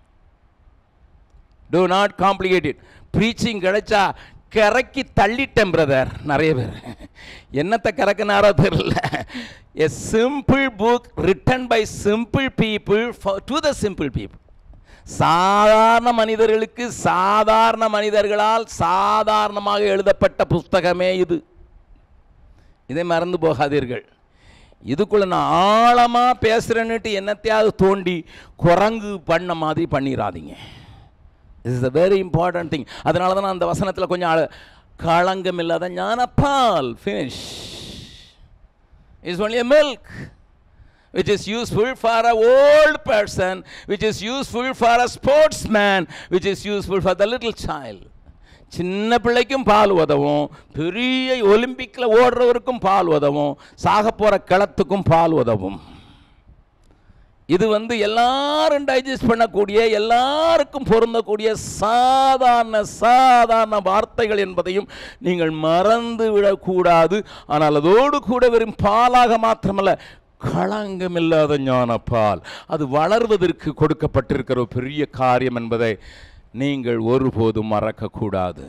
Do not complicate it. Preaching கிடைச்சா கறக்கி தள்ளிட்டேன் brother நிறைய பேர் என்னத்தை கறக்குனாரோ தெரியல a simple book written by simple people to the simple people சாதாரண மனிதர்களுக்கு சாதாரண மனிதர்களால் சாதாரணமாக எழுதப்பட்ட புஸ்தகமே இது இதை மறந்து போகாதீர்கள் இதுக்குள்ள நான் ஆழமாக பேசுகிறேன்னுட்டு என்னத்தையாவது தோண்டி குரங்கு பண்ண மாதிரி பண்ணிடாதீங்க this is a very important thing அதனால தான் நான் அந்த வசனத்தில் கொஞ்சம் களங்கமில்லாத ஞானப்பால் finish is only a milk which is useful for a old person which is useful for a sportsman which is useful for the little child சின்ன பிள்ளைக்கும் பால் உதவும் பெரிய ஒலிம்பிக்கில் ஓடுறவருக்கும் பால் உதவும் சாக போகிற களத்துக்கும் பால் உதவும் இது வந்து எல்லாரும் டைஜஸ்ட் பண்ணக்கூடிய எல்லாருக்கும் பொருந்தக்கூடிய சாதாரண சாதாரண வார்த்தைகள் என்பதையும் நீங்கள் மறந்து விடக்கூடாது ஆனால் அதோடு கூட வெறும் பாலாக மாத்திரமல்ல களங்கமில்லாத ஞானப்பால் அது வளர்வதற்கு கொடுக்கப்பட்டிருக்கிற ஒரு பெரிய காரியம் என்பதை நீங்கள் ஒருபோதும் மறக்கக்கூடாது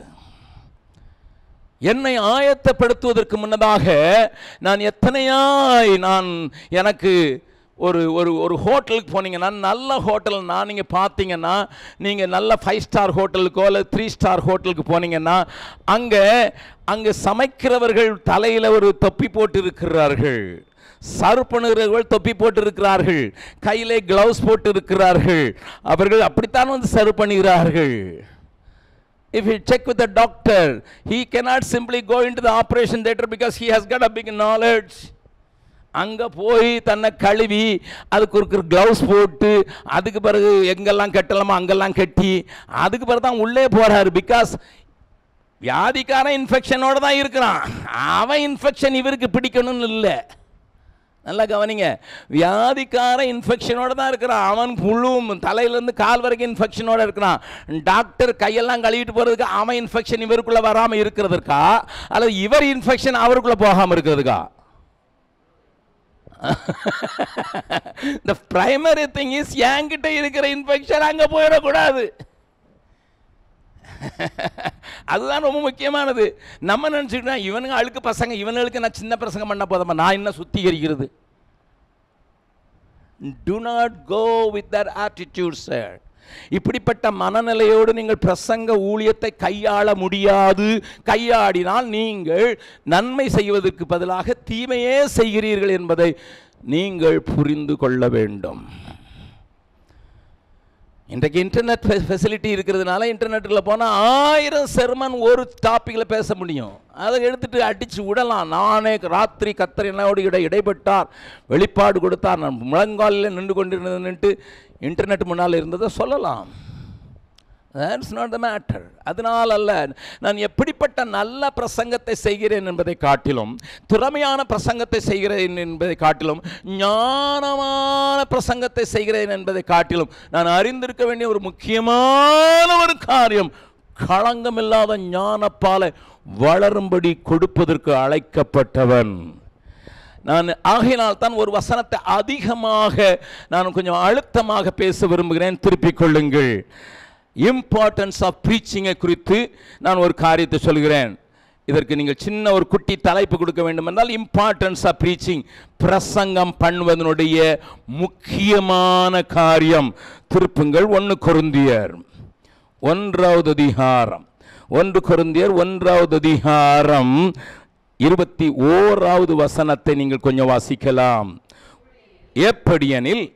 என்னை ஆயத்தப்படுத்துவதற்கு முன்னதாக நான் எத்தனையாய் நான் எனக்கு ஒரு ஒரு ஒரு ஹோட்டலுக்கு போனீங்கன்னா நல்ல ஹோட்டல்னா நீங்கள் பார்த்தீங்கன்னா நீங்கள் நல்ல ஃபைவ் ஸ்டார் ஹோட்டலுக்கோ இல்லை த்ரீ ஸ்டார் ஹோட்டலுக்கு போனீங்கன்னா அங்கே அங்கே சமைக்கிறவர்கள் தலையில் ஒரு தொப்பி போட்டு இருக்கிறார்கள் சர்வ் பண்ணுகிறவர்கள் தொப்பி போட்டு இருக்கிறார்கள் கையிலே கிளவுஸ் போட்டு இருக்கிறார்கள் அவர்கள் அப்படித்தான் வந்து சர்வ் பண்ணுகிறார்கள் If you check with the doctor, he cannot simply go into the operation theater because he has got a big knowledge. அங்கே போய் தன்னை கழுவி அதுக்கு ஒரு க்ளவுஸ் போட்டு அதுக்கு பிறகு எங்கெல்லாம் கட்டலாமோ அங்கெல்லாம் கட்டி அதுக்கு பிறகு தான் உள்ளே போகிறாரு பிகாஸ் வியாதிக்காரன் இன்ஃபெக்ஷனோட தான் இருக்கிறான் அவன் இன்ஃபெக்ஷன் இவருக்கு பிடிக்கணும்னு இல்லை நல்லா கவனிங்க வியாதிக்கார இன்ஃபெக்ஷனோட தான் இருக்கிறான் அவன் முழுவும் தலையிலேருந்து கால் வரைக்கும் இன்ஃபெக்ஷனோட இருக்கிறான் டாக்டர் கையெல்லாம் கழுவிட்டு போகிறதுக்கு அவன் இன்ஃபெக்ஷன் இவருக்குள்ளே வராமல் இருக்கிறதுக்கா அல்லது இவர் இன்ஃபெக்ஷன் அவருக்குள்ளே போகாமல் இருக்கிறதுக்கா த பிரைமரி திங் இஸ் என்கிட்ட இருக்கிற இன்ஃபெக்ஷன் அங்கே போயிடக்கூடாது அதுதான் ரொம்ப முக்கியமானது நம்ம நினச்சிக்கிட்டா இவனுங்க அழுக்கு பசங்க இவனுங்களுக்கு நான் சின்ன பிரசங்கம் பண்ண போதமா நான் என்ன சுத்திகரிக்கிறது do not go with that attitude sir இப்படிப்பட்ட மனநிலையோடு நீங்கள் பிரசங்க ஊழியத்தை கையாள முடியாது கையாடினால் நீங்கள் நன்மை செய்வதற்கு பதிலாக தீமையே செய்கிறீர்கள் என்பதை நீங்கள் புரிந்து கொள்ள வேண்டும் இன்றைக்கு இன்டர்நெட் ஃபெசிலிட்டி இருக்கிறதுனால இன்டர்நெட்டில் போனால் ஆயிரம் செர்மன் ஒரு டாப்பிக்கில் பேச முடியும் அதை எடுத்துட்டு அடித்து விடலாம் நானே ராத்திரி கத்தர் என்னோடு இடை இடைப்பட்டார் வெளிப்பாடு கொடுத்தார் நான் முழங்காலில் நின்று கொண்டிருந்ததுன்ட்டு இன்டர்நெட் முன்னால் இருந்ததை சொல்லலாம் தட்ஸ் நாட் த மேட்டர் அதனால் அல்ல நான் எப்படிப்பட்ட நல்ல பிரசங்கத்தை செய்கிறேன் என்பதை காட்டிலும் திறமையான பிரசங்கத்தை செய்கிறேன் என்பதை காட்டிலும் ஞானமான பிரசங்கத்தை செய்கிறேன் என்பதை காட்டிலும் நான் அறிந்திருக்க வேண்டிய ஒரு முக்கியமான ஒரு காரியம் களங்கமில்லாத ஞானப்பாலை வளரும்படி கொடுப்பதற்கு அழைக்கப்பட்டவன் நான் ஆகையினால் தான் ஒரு வசனத்தை அதிகமாக நான் கொஞ்சம் அழுத்தமாக பேச விரும்புகிறேன் திருப்பிக் கொள்ளுங்கள் இம்பார்ட்டன்ஸ் ஆஃப் ப்ரீச்சிங்கை குறித்து நான் ஒரு காரியத்தை சொல்கிறேன் இதற்கு நீங்கள் சின்ன ஒரு குட்டி தலைப்பு கொடுக்க வேண்டும் என்றால் இம்பார்ட்டன்ஸ் ஆஃப் ப்ரீச்சிங் பிரசங்கம் பண்ணுவதனுடைய முக்கியமான காரியம் திருப்புங்கள் ஒன்று கொருந்தியர் ஒன்றாவது அதிகாரம் ஒன்று கொருந்தியர் ஒன்றாவது அதிகாரம் இருபத்தி ஓராவது வசனத்தை நீங்கள் கொஞ்சம் வாசிக்கலாம் எப்படியெனில்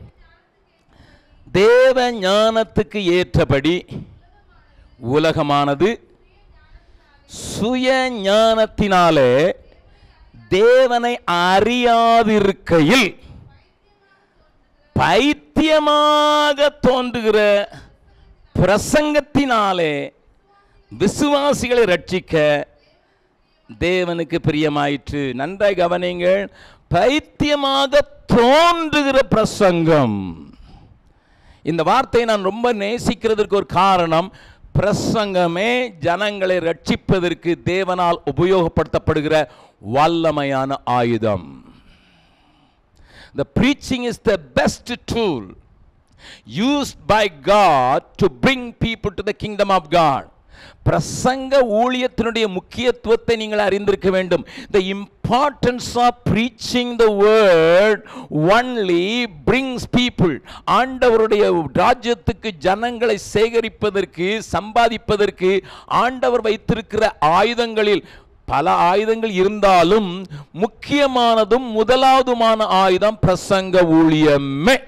தேவ ஞானத்துக்கு ஏற்றபடி உலகமானது சுய ஞானத்தினாலே தேவனை அறியாதிருக்கையில் பைத்தியமாக தோன்றுகிற பிரசங்கத்தினாலே விசுவாசிகளை ரட்சிக்க தேவனுக்கு பிரியமாயிற்று நன்றாய் கவனிங்கள் பைத்தியமாக தோன்றுகிற பிரசங்கம் இந்த வார்த்தையை நான் ரொம்ப நேசிக்கிறதுக்கு ஒரு காரணம் பிரசங்கமே ஜனங்களை ரட்சிப்பதற்கு தேவனால் உபயோகப்படுத்தப்படுகிற வல்லமையான ஆயுதம் The preaching is the best tool used by God to bring people to the kingdom of God. பிரசங்க ஊழியத்தினுடைய முக்கியத்துவத்தை நீங்கள் அறிந்திருக்க வேண்டும் the importance of preaching the word only brings people ஆண்டவருடைய ராஜ்யத்துக்கு ஜனங்களை சேகரிப்பதற்கு சம்பாதிப்பதற்கு ஆண்டவர் வைத்திருக்கிற ஆயுதங்களில் பல ஆயுதங்கள் இருந்தாலும் முக்கியமானதும் முதலாவதுமான ஆயுதம் பிரசங்க ஊழியமே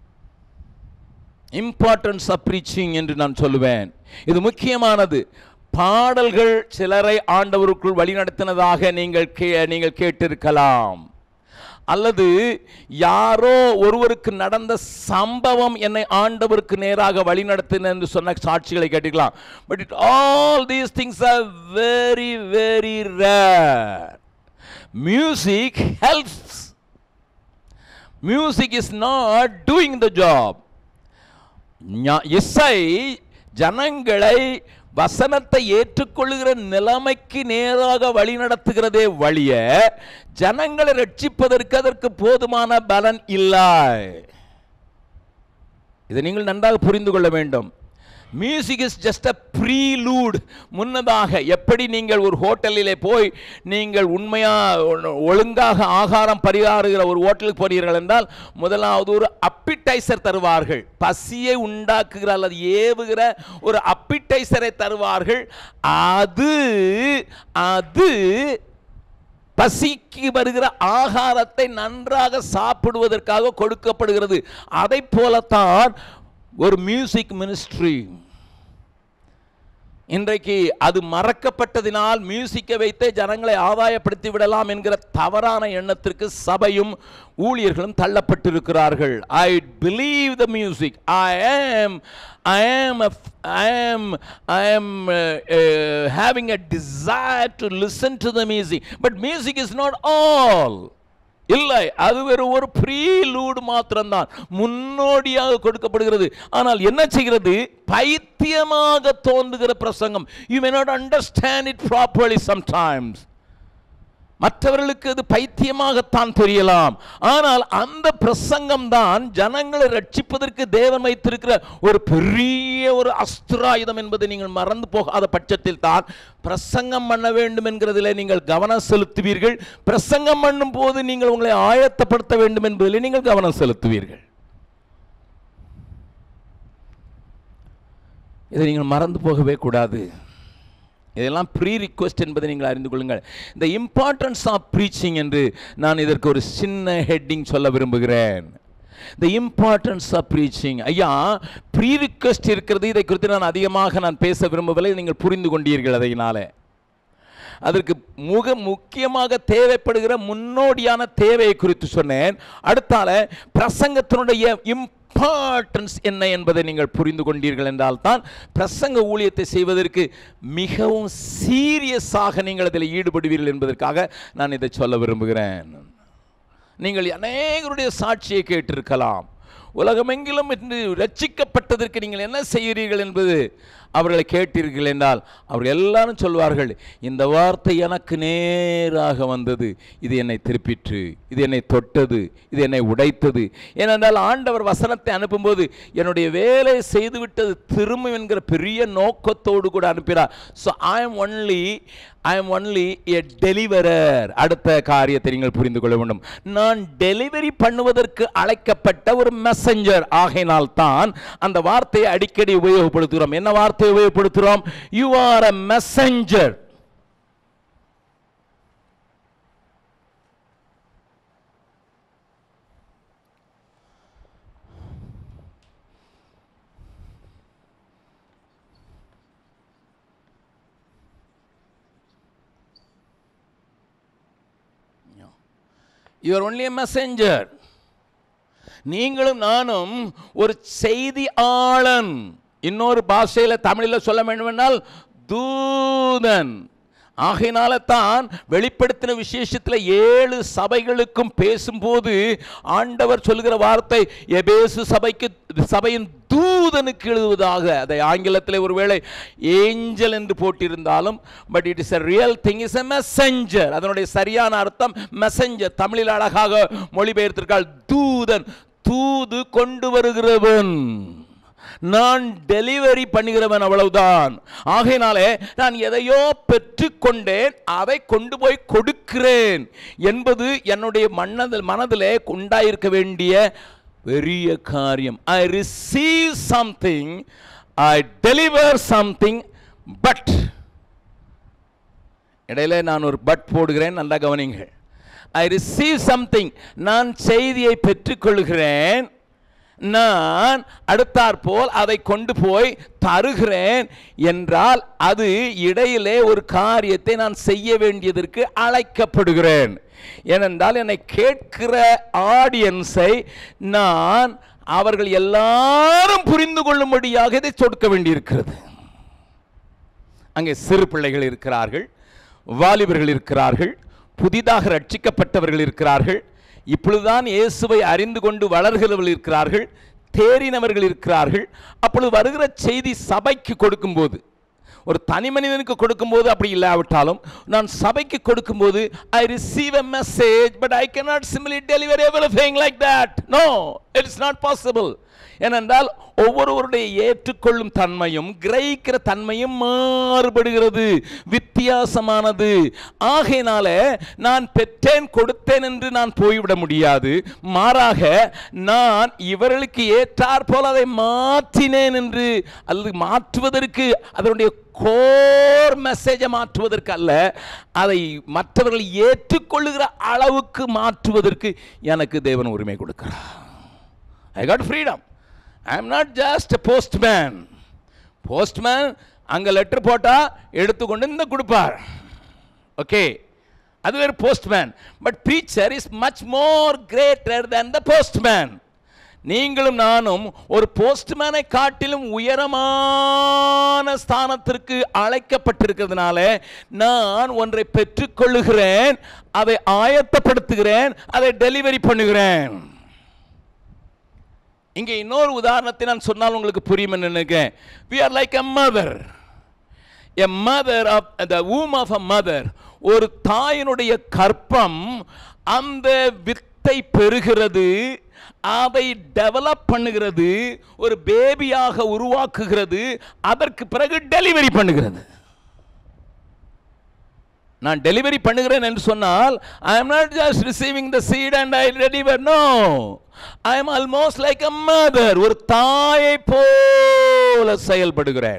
இம்பார்ட்டன்ஸ் ஆஃப் ப்ரீச்சிங் என்று நான் சொல்லுவேன் இது முக்கியமானது பாடல்கள் சிலரை ஆண்டவருக்குள் வழிநடத்தினதாக நீங்கள் கே நீங்கள் கேட்டிருக்கலாம் அல்லது யாரோ ஒருவருக்கு நடந்த சம்பவம் என்னை ஆண்டவருக்கு நேராக வழிநடத்தின என்று சொன்ன சாட்சிகளை கேட்டுக்கலாம் but it all these things are very very rare music helps music is not doing the job இசை ஜனங்களை வசனத்தை ஏற்றுக்கொள்ளுகிற நிலைமைக்கு நேராக வழி நடத்துகிறதே வழிய ஜனங்களை ரட்சிப்பதற்கு அதற்கு போதுமான பலன் இல்லை இதை நீங்கள் நன்றாக புரிந்து கொள்ள வேண்டும் music is just a prelude முன்னதாக எப்படி நீங்கள் ஒரு ஹோட்டலிலே போய் நீங்கள் உண்மையாக ஒழுங்காக ஆகாரம் பரிகாருகிற ஒரு ஹோட்டலுக்கு போனீர்கள் என்றால் முதலாவது ஒரு அப்பிடைசர் தருவார்கள் பசியை உண்டாக்குகிற அல்லது ஏவுகிற ஒரு அப்பிடைசரை தருவார்கள் அது அது பசிக்கு வருகிற ஆகாரத்தை நன்றாக சாப்பிடுவதற்காக கொடுக்கப்படுகிறது அதை போலத்தான் ஒரு மியூசிக் மினிஸ்ட்ரி இன்றைக்கு அது மறக்கப்பட்டதினால் மியூசிக்கை வைத்தே ஜனங்களை ஆதாயப்படுத்தி விடலாம் என்கிற தவறான எண்ணத்திற்கு சபையும் ஊழியர்களும் தள்ளப்பட்டிருக்கிறார்கள் I believe the music I am I am I am I am having a desire to listen to the music but music is not all இல்லை அது வெறும் ஒரு ப்ரீலூடு மாத்திரம்தான் முன்னோடியாக கொடுக்கப்படுகிறது ஆனால் என்ன செய்கிறது பைத்தியமாக தோன்றுகிற பிரசங்கம் you may not understand it properly sometimes மற்றவர்களுக்கு அது பைத்தியமாகத்தான் தெரியலாம் ஆனால் அந்த பிரசங்கம் தான் ஜனங்களை ரட்சிப்பதற்கு தேவன் வைத்திருக்கிற ஒரு பெரிய ஒரு அஸ்திராயுதம் என்பதை நீங்கள் மறந்து போகாத பட்சத்தில் தான் பிரசங்கம் பண்ண வேண்டும் என்கிறதிலே நீங்கள் கவனம் செலுத்துவீர்கள் பிரசங்கம் பண்ணும் போது நீங்கள் உங்களை ஆயத்தப்படுத்த வேண்டும் என்பதிலே நீங்கள் கவனம் செலுத்துவீர்கள் இதை நீங்கள் மறந்து போகவே கூடாது இதெல்லாம் ப்ரீ ரிக்வெஸ்ட் என்பதை நீங்கள் அறிந்து கொள்ளுங்கள் இந்த இம்பார்ட்டன்ஸ் ஆஃப் ப்ரீச்சிங் என்று நான் இதற்கு ஒரு சின்ன ஹெட்டிங் சொல்ல விரும்புகிறேன் த இம்பார்ட்டன்ஸ் ஆஃப் ப்ரீச்சிங் ஐயா ப்ரீ ரிக்வெஸ்ட் இருக்கிறது இதை குறித்து நான் அதிகமாக நான் பேச விரும்பவில்லை நீங்கள் புரிந்து கொண்டீர்கள் அதையினால அதற்கு முக முக்கியமாக தேவைப்படுகிற முன்னோடியான தேவையை குறித்து சொன்னேன் அடுத்தால பிரசங்கத்தினுடைய இம்பார்ட்டன்ஸ் என்ன என்பதை நீங்கள் புரிந்து கொண்டீர்கள் என்றால் தான் பிரசங்க ஊழியத்தை செய்வதற்கு மிகவும் சீரியஸாக நீங்கள் அதில் ஈடுபடுவீர்கள் என்பதற்காக நான் இதை சொல்ல விரும்புகிறேன் நீங்கள் அநேகருடைய சாட்சியை கேட்டிருக்கலாம் உலகமெங்கிலும் இன்று ரட்சிக்கப்பட்டதற்கு நீங்கள் என்ன செய்கிறீர்கள் என்பது அவர்களை கேட்டீர்கள் என்றால் அவர்கள் எல்லாரும் சொல்வார்கள் இந்த வார்த்தை எனக்கு நேராக வந்தது இது என்னை திருப்பிற்று இது என்னை தொட்டது இது என்னை உடைத்தது ஏனென்றால் ஆண்டவர் வசனத்தை அனுப்பும்போது என்னுடைய வேலை செய்துவிட்டது திரும்பும் என்கிற பெரிய நோக்கத்தோடு கூட அனுப்பினார் so I am only I am only a deliverer அடுத்த காரியத்தை நீங்கள் புரிந்து கொள்ள வேண்டும் நான் டெலிவரி பண்ணுவதற்கு அழைக்கப்பட்ட ஒரு மெசஞ்சர் ஆகையினால் தான் அந்த வார்த்தையை அடிக்கடி உபயோகப்படுத்துகிறோம் என்ன வார்த்தையை உபயோகப்படுத்துகிறோம் you are a messenger you are only messenger நீங்களும் நானும் ஒரு செய்தியாளன் இன்னொரு பாஷையில் தமிழில் சொல்ல வேண்டுமென்றால் தூதன் ஆகையினால தான் வெளிப்படுத்தின விசேஷத்தில் ஏழு சபைகளுக்கும் பேசும்போது ஆண்டவர் சொல்கிற வார்த்தை எபேசு சபைக்கு சபையின் தூதனுக்கு எழுதுவதாக அதை ஆங்கிலத்தில் ஒருவேளை ஏஞ்சல் என்று போட்டிருந்தாலும் but it is a real thing is a messenger அதனுடைய சரியான அர்த்தம் மெசஞ்சர் தமிழில் அழகாக மொழிபெயர்த்திருக்கால் தூதன் தூது கொண்டு வருகிறவன் நான் டெலிவரி பண்ணுகிறவன் அவ்வளவுதான் ஆகையினாலே நான் எதையோ பெற்றுக்கொண்டேன் அதை கொண்டு போய் கொடுக்கிறேன் என்பது என்னுடைய மனதில் மனதிலே உண்டாயிருக்க வேண்டிய பெரிய காரியம் I receive something I deliver something but இடையில நான் ஒரு பட் போடுகிறேன் நல்லா கவனிங்கள் ஐ ரிசீவ் சம்திங் நான் செய்தியை பெற்றுக்கொள்கிறேன் நான் அடுத்தாற்போல் அதை கொண்டு போய் தருகிறேன் என்றால் அது இடையிலே ஒரு காரியத்தை நான் செய்ய வேண்டியதற்கு அழைக்கப்படுகிறேன் ஏனென்றால் என்னை கேட்கிற ஆடியன்ஸை நான் அவர்கள் எல்லாரும் புரிந்து கொள்ளும்படியாக இதை சொடுக்க வேண்டியிருக்கிறது அங்கே சிறு பிள்ளைகள் இருக்கிறார்கள் வாலிபர்கள் இருக்கிறார்கள் புதிதாக ரட்சிக்கப்பட்டவர்கள் இருக்கிறார்கள் இப்பொழுதுதான் இயேசுவை அறிந்து கொண்டு வளர்கிறவர்கள் இருக்கிறார்கள் தேறினவர்கள் இருக்கிறார்கள் அப்பொழுது வருகிற செய்தி சபைக்கு கொடுக்கும்போது ஒரு தனி மனிதனுக்கு கொடுக்கும்போது அப்படி இல்லாவிட்டாலும் நான் சபைக்கு கொடுக்கும்போது I receive a message but I cannot simply deliver everything like that no it's not possible ஏனென்றால் ஒவ்வொருவருடைய ஏற்றுக்கொள்ளும் தன்மையும் கிரகிக்கிற தன்மையும் மாறுபடுகிறது வித்தியாசமானது ஆகையினால நான் பெற்றேன் கொடுத்தேன் என்று நான் போய்விட முடியாது மாறாக நான் இவர்களுக்கு ஏற்றாற் போல அதை மாற்றினேன் என்று அல்லது மாற்றுவதற்கு அதனுடைய கோர் மெசேஜை மாற்றுவதற்கு அல்ல அதை மற்றவர்கள் ஏற்றுக்கொள்ளுகிற அளவுக்கு மாற்றுவதற்கு எனக்கு தேவன் உரிமை கொடுக்கிறார் I got freedom I am not just postman postman அங்கே லெட்டர் போட்டால் எடுத்துக்கொண்டு இந்த கொடுப்பார் ஓகே அது வேறு postman but preacher is much more greater than the postman நீங்களும் நானும் ஒரு போஸ்ட்மேனை காட்டிலும் உயரமான ஸ்தானத்திற்கு அழைக்கப்பட்டிருக்கிறதுனால நான் ஒன்றை பெற்றுக்கொள்ளுகிறேன் அதை ஆயத்தப்படுத்துகிறேன் அதை டெலிவரி பண்ணுகிறேன் இங்கே இன்னொரு உதாரணத்தை நான் சொன்னால் உங்களுக்கு புரியும் நினைக்கிறேன் we are like a mother a mother of the womb of a mother ஒரு தாயினுடைய கற்பம் அந்த வித்தை பெறுகிறது அதை டெவலப் பண்ணுகிறது ஒரு பேபியாக உருவாக்குகிறது அதற்கு பிறகு டெலிவரி பண்ணுகிறது நான் டெலிவரி பண்ணுகிறேன் என்று சொன்னால் I am not just receiving the seed and I deliver no I am almost like a mother ஒரு தாயை போல செயல்படுகிறேன்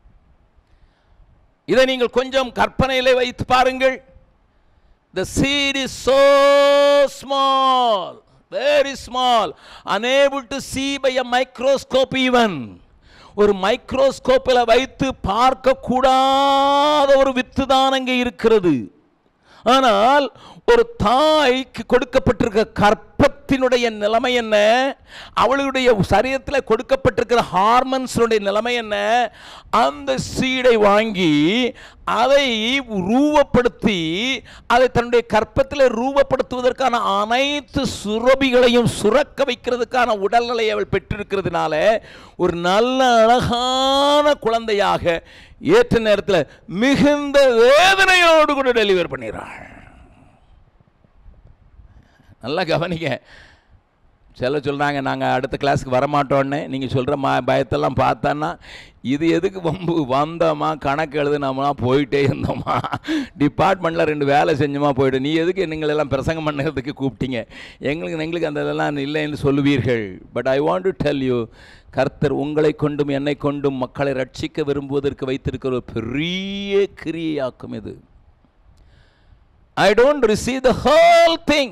இதை நீங்கள் கொஞ்சம் கற்பனையிலே வைத்து பாருங்கள் the seed is so small very small unable to see by a microscope even ஒரு மைக்ரோஸ்கோப்பில் வைத்து பார்க்கக்கூடாத ஒரு வித்து தான் அங்கே இருக்கிறது ஆனால் ஒரு தாய்க்கு கொடுக்கப்பட்டிருக்க கற்பத்தினுடைய நிலைமை என்ன அவளுடைய சரீரத்தில் கொடுக்கப்பட்டிருக்கிற ஹார்மன்ஸினுடைய நிலைமை என்ன அந்த சீடை வாங்கி அதை ரூபப்படுத்தி அதை தன்னுடைய கற்பத்தில் ரூபப்படுத்துவதற்கான அனைத்து சுரபிகளையும் சுரக்க வைக்கிறதுக்கான உடல்நிலையை அவள் பெற்றிருக்கிறதுனால ஒரு நல்ல அழகான குழந்தையாக ஏற்ற நேரத்தில் மிகுந்த வேதனையோடு கூட டெலிவர் பண்ணிடுறாள் நல்லா கவனிங்க சில சொல்கிறாங்க நாங்கள் அடுத்த கிளாஸுக்கு வரமாட்டோன்னே நீங்கள் சொல்கிற மா பயத்தெல்லாம் பார்த்தான்னா இது எதுக்கு வம்பு வந்தோமா கணக்கு எழுதுனோமா போயிட்டே இருந்தோமா டிபார்ட்மெண்ட்டில் ரெண்டு வேலை செஞ்சோமா போயிட்டு நீ எதுக்கு எங்களெல்லாம் பிரசங்கம் பண்ணுறதுக்கு கூப்பிட்டீங்க எங்களுக்கு எங்களுக்கு அந்த இதெல்லாம் இல்லைன்னு சொல்லுவீர்கள் but I want to tell you கர்த்தர் உங்களை கொண்டும் என்னை கொண்டும் மக்களை ரட்சிக்க விரும்புவதற்கு வைத்திருக்கிற ஒரு பெரிய கிரியையாக்கும் இது I don't receive the whole thing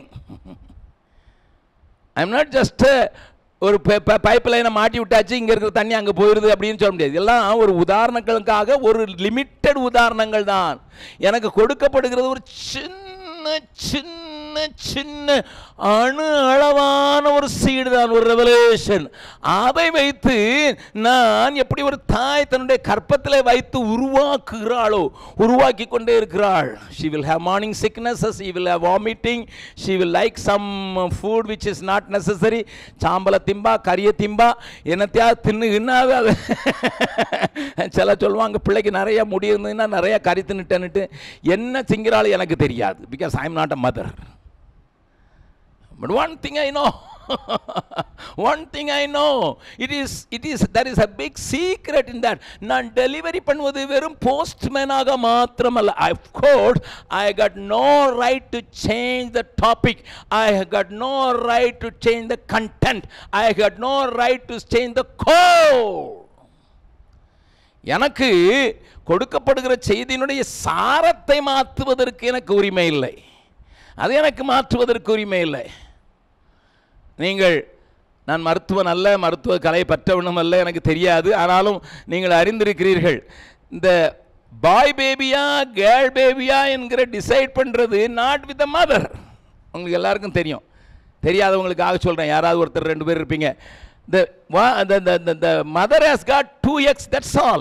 I am not just ஒரு பைப் லைனை மாட்டி விட்டாச்சு இங்கே இருக்கிற தண்ணி அங்கே போயிடுது அப்படின்னு சொல்ல முடியாது எல்லாம் ஒரு உதாரணங்களுக்காக ஒரு லிமிட்டட் உதாரணங்கள் தான் எனக்கு கொடுக்கப்படுகிறது ஒரு சின்ன சின்ன சின்ன அணு அளவான ஒரு சீடு தான் ஒரு ரெவலேஷன் அதை வைத்து நான் எப்படி ஒரு தாய் தன்னுடைய கற்பத்தில் வைத்து உருவாக்குகிறாளோ உருவாக்கி கொண்டே இருக்கிறாள் she will have morning sicknesses she will have vomiting she will like some food which is not necessary சாம்பலை திம்பா கரிய திம்பா என்னத்தையாவது தின்னு இன்னாவே அது சில சொல்லுவாங்க பிள்ளைக்கு நிறைய முடி இருந்ததுன்னா நிறைய கறி தின்னுட்டேன்னுட்டு என்ன திங்கிறாள் எனக்கு தெரியாது because I am not a mother But one thing I know, one thing I know, it is, it is, there is a big secret in that. நான் டெலிவரி பண்ணுவது வெறும் போஸ்ட்மேனாக மாத்திரமல்ல of course I got no right to change the topic. I got no right to change the content. I got no right to change the code. எனக்கு கொடுக்கப்படுகிற செய்தியினுடைய சாரத்தை மாற்றுவதற்கு எனக்கு உரிமை இல்லை அது எனக்கு மாற்றுவதற்கு உரிமை இல்லை நீங்கள் நான் மருத்துவன் அல்ல மருத்துவ கலை பற்றவனும் அல்ல எனக்கு தெரியாது ஆனாலும் நீங்கள் அறிந்திருக்கிறீர்கள் இந்த பாய் பேபியா கேர்ள் பேபியா என்கிற டிசைட் பண்ணுறது நாட் வித் த மதர் உங்களுக்கு எல்லாருக்கும் தெரியும் தெரியாதவங்களுக்காக சொல்கிறேன் யாராவது ஒருத்தர் ரெண்டு பேர் இருப்பீங்க the wa- the the the the mother has got two x that's all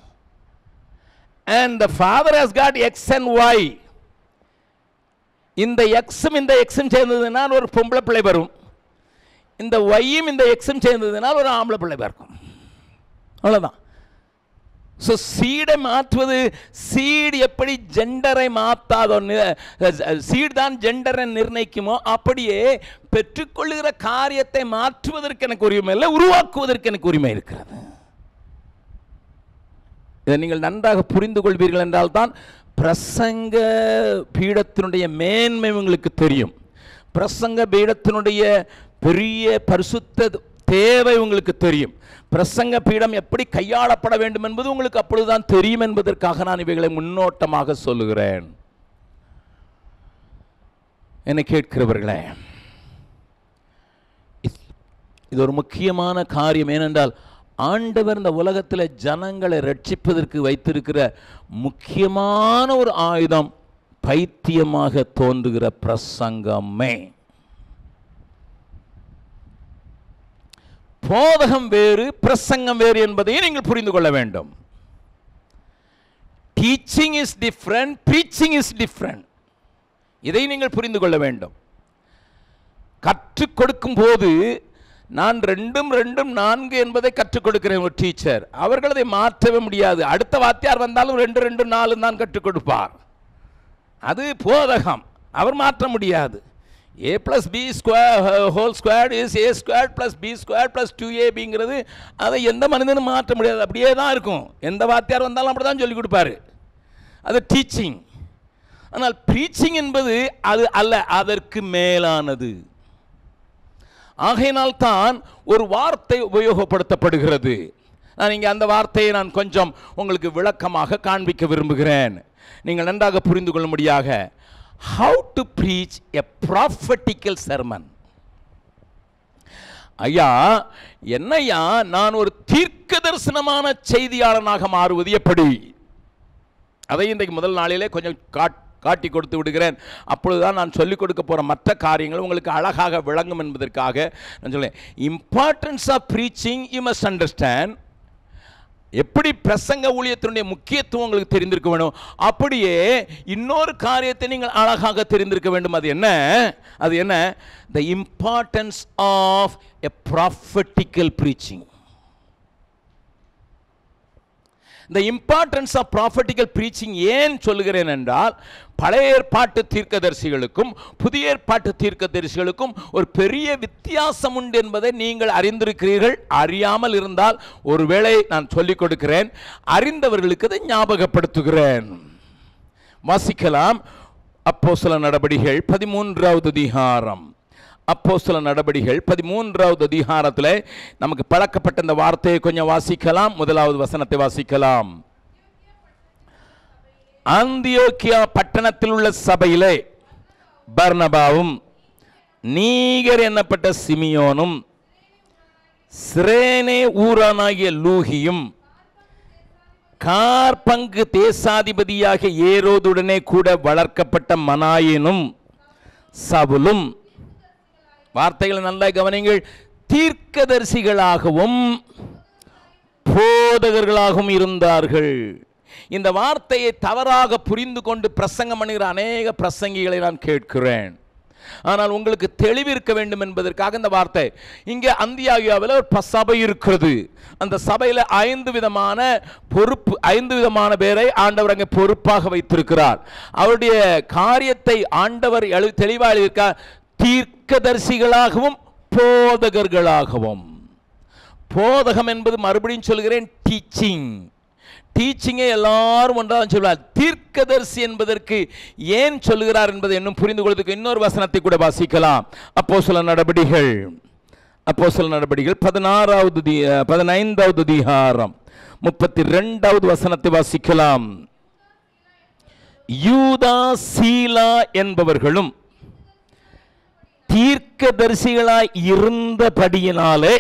and the father has got x and y இந்த எக்ஸும் இந்த எக்ஸும் சேர்ந்ததுனால் ஒரு பொம்பளை பிள்ளை வரும் இந்த ஒய்யும் இந்த எக்ஸும் சேர்ந்ததுனால் ஒரு ஆம்பளை பிள்ளை பிறக்கும் அவ்வளோதான் ஸோ சீடை மாற்றுவது சீடு எப்படி ஜெண்டரை மாற்றாதோ சீடு தான் ஜெண்டரை நிர்ணயிக்குமோ அப்படியே பெற்றுக்கொள்ளுகிற காரியத்தை மாற்றுவதற்கு எனக்கு உரிமை இல்லை உருவாக்குவதற்கு எனக்கு உரிமை இருக்கிறது இதை நீங்கள் நன்றாக புரிந்து கொள்வீர்கள் என்றால் தான் பிரசங்க பீடத்தினுடைய மேன்மை உங்களுக்கு தெரியும் பிரசங்க பீடத்தினுடைய பெரிய பரிசுத்த தேவை உங்களுக்கு தெரியும் பிரசங்க பீடம் எப்படி கையாளப்பட வேண்டும் என்பது உங்களுக்கு அப்பொழுதுதான் தெரியும் என்பதற்காக நான் இவைகளை முன்னோட்டமாக சொல்லுகிறேன் என்னை கேட்கிறவர்களே இது- இது ஒரு முக்கியமான காரியம் ஏனென்றால் ஆண்டவர் இந்த உலகத்தில் ஜனங்களை ரட்சிப்பதற்கு வைத்திருக்கிற முக்கியமான ஒரு ஆயுதம் பைத்தியமாக தோன்றுகிற பிரசங்கமே போதகம் வேறு பிரசங்கம் வேறு என்பதையும் நீங்கள் புரிந்து கொள்ள வேண்டும் teaching is different preaching is different இதை நீங்கள் புரிந்து கொள்ள வேண்டும் கற்றுக் கொடுக்கும் போது நான் ரெண்டும் ரெண்டும் நான்கு என்பதை கற்றுக் கொடுக்கிறேன் ஒரு டீச்சர் அவர்கள் அதை மாற்றவே முடியாது அடுத்த வாத்தியார் வந்தாலும் ரெண்டு ரெண்டு நாலு தான் கற்றுக் கொடுப்பார் அது போதகம் அவர் மாற்ற முடியாது A plus B square whole squared is A square plus B square plus two ஏபிங்கிறது அதை எந்த மனிதனும் மாற்ற முடியாது அப்படியே தான் இருக்கும் எந்த வாத்தியார் வந்தாலும் அப்படி தான் சொல்லிக் கொடுப்பாரு அது டீச்சிங் ஆனால் ப்ரீச்சிங் என்பது அது அல்ல அதற்கு மேலானது ஆகையினால் தான் ஒரு வார்த்தை உபயோகப்படுத்தப்படுகிறது நான் இங்கே அந்த வார்த்தையை நான் கொஞ்சம் உங்களுக்கு விளக்கமாக காண்பிக்க விரும்புகிறேன் நீங்கள் நன்றாக புரிந்து கொள்ளும்படியாக how to preach a prophetical sermon ஐயா என்னையா நான் ஒரு தீர்க்க தரிசனமான செய்தியாளனாக மாறுவது எப்படி அதை இன்றைக்கு முதல் நாளிலே கொஞ்சம் காட் காட்டி கொடுத்து விடுகிறேன் அப்பொழுதுதான் நான் சொல்லிக் கொடுக்க போகிற மற்ற காரியங்கள் உங்களுக்கு அழகாக விளங்கும் என்பதற்காக நான் சொல்லேன் importance of preaching you must understand எப்படி பிரசங்க ஊழியத்தினுடைய முக்கியத்துவம் உங்களுக்கு தெரிந்திருக்க வேண்டும் அப்படியே இன்னொரு காரியத்தை நீங்கள் அழகாக தெரிந்திருக்க வேண்டும் அது என்ன அது என்ன the importance of a prophetical preaching இந்த இம்பார்ட்டன்ஸ் ஆஃப் ப்ராஃபட்டிக்கல் ப்ரீச்சிங் ஏன் சொல்லுகிறேன் என்றால் பழைய ஏற்பாட்டு தீர்க்கதரிசிகளுக்கும் புதிய ஏற்பாட்டு தீர்க்கதரிசிகளுக்கும் ஒரு பெரிய வித்தியாசம் உண்டு என்பதை நீங்கள் அறிந்திருக்கிறீர்கள் அறியாமல் இருந்தால் ஒருவேளை நான் சொல்லிக் கொடுக்கிறேன் அறிந்தவர்களுக்கு அதை ஞாபகப்படுத்துகிறேன் வாசிக்கலாம் அப்போ சில நடபடிகள் பதிமூன்றாவது அதிகாரம் அப்போ சில நடபடிகள் பதிமூன்றாவது அதிகாரத்தில் நமக்கு பழக்கப்பட்ட இந்த வார்த்தையை கொஞ்சம் வாசிக்கலாம் முதலாவது வசனத்தை வாசிக்கலாம் அந்தியோக்கியா பட்டணத்தில் உள்ள சபையிலே பர்னபாவும் நீகர் என்னப்பட்ட சிமியோனும் சிரேனே ஊரானாகிய லூகியும் கார்பங்கு தேசாதிபதியாக ஏரோதுடனே கூட வளர்க்கப்பட்ட மனாயினும் சவுலும் வார்த்தைகளை நல்லா கவனிங்கள் தீர்க்கதரிசிகளாகவும் போதகர்களாகவும் இருந்தார்கள் இந்த வார்த்தையை தவறாக புரிந்து கொண்டு பிரசங்கம் பண்ணுகிற அநேக பிரசங்கிகளை நான் கேட்கிறேன் ஆனால் உங்களுக்கு தெளிவு இருக்க வேண்டும் என்பதற்காக இந்த வார்த்தை இங்கே அந்தியாகியாவில் ஒரு ப- சபை இருக்கிறது அந்த சபையில் ஐந்து விதமான பொறுப்பு ஐந்து விதமான பேரை ஆண்டவர் அங்கே பொறுப்பாக வைத்திருக்கிறார் அவருடைய காரியத்தை ஆண்டவர் எழு தெளிவாக எழுதியிருக்கார் தீர்க்கதரிசிகளாகவும் போதகர்களாகவும் போதகம் என்பது மறுபடியும் சொல்கிறேன் டீச்சிங் டீச்சிங்கை எல்லாரும் ஒன்றாக சொல்வார் தீர்க்கதரிசி என்பதற்கு ஏன் சொல்லுகிறார் என்பதை இன்னும் புரிந்து கொள்வதற்கு இன்னொரு வசனத்தை கூட வாசிக்கலாம் அப்போ சில நடபடிகள் அப்போ சில நடபடிகள் பதினாறாவது தி- பதினைந்தாவது அதிகாரம் முப்பத்தி ரெண்டாவது வசனத்தை வாசிக்கலாம் யூதா சீலா என்பவர்களும் தீர்க்கதரிசிகளாய் இருந்தபடியினாலே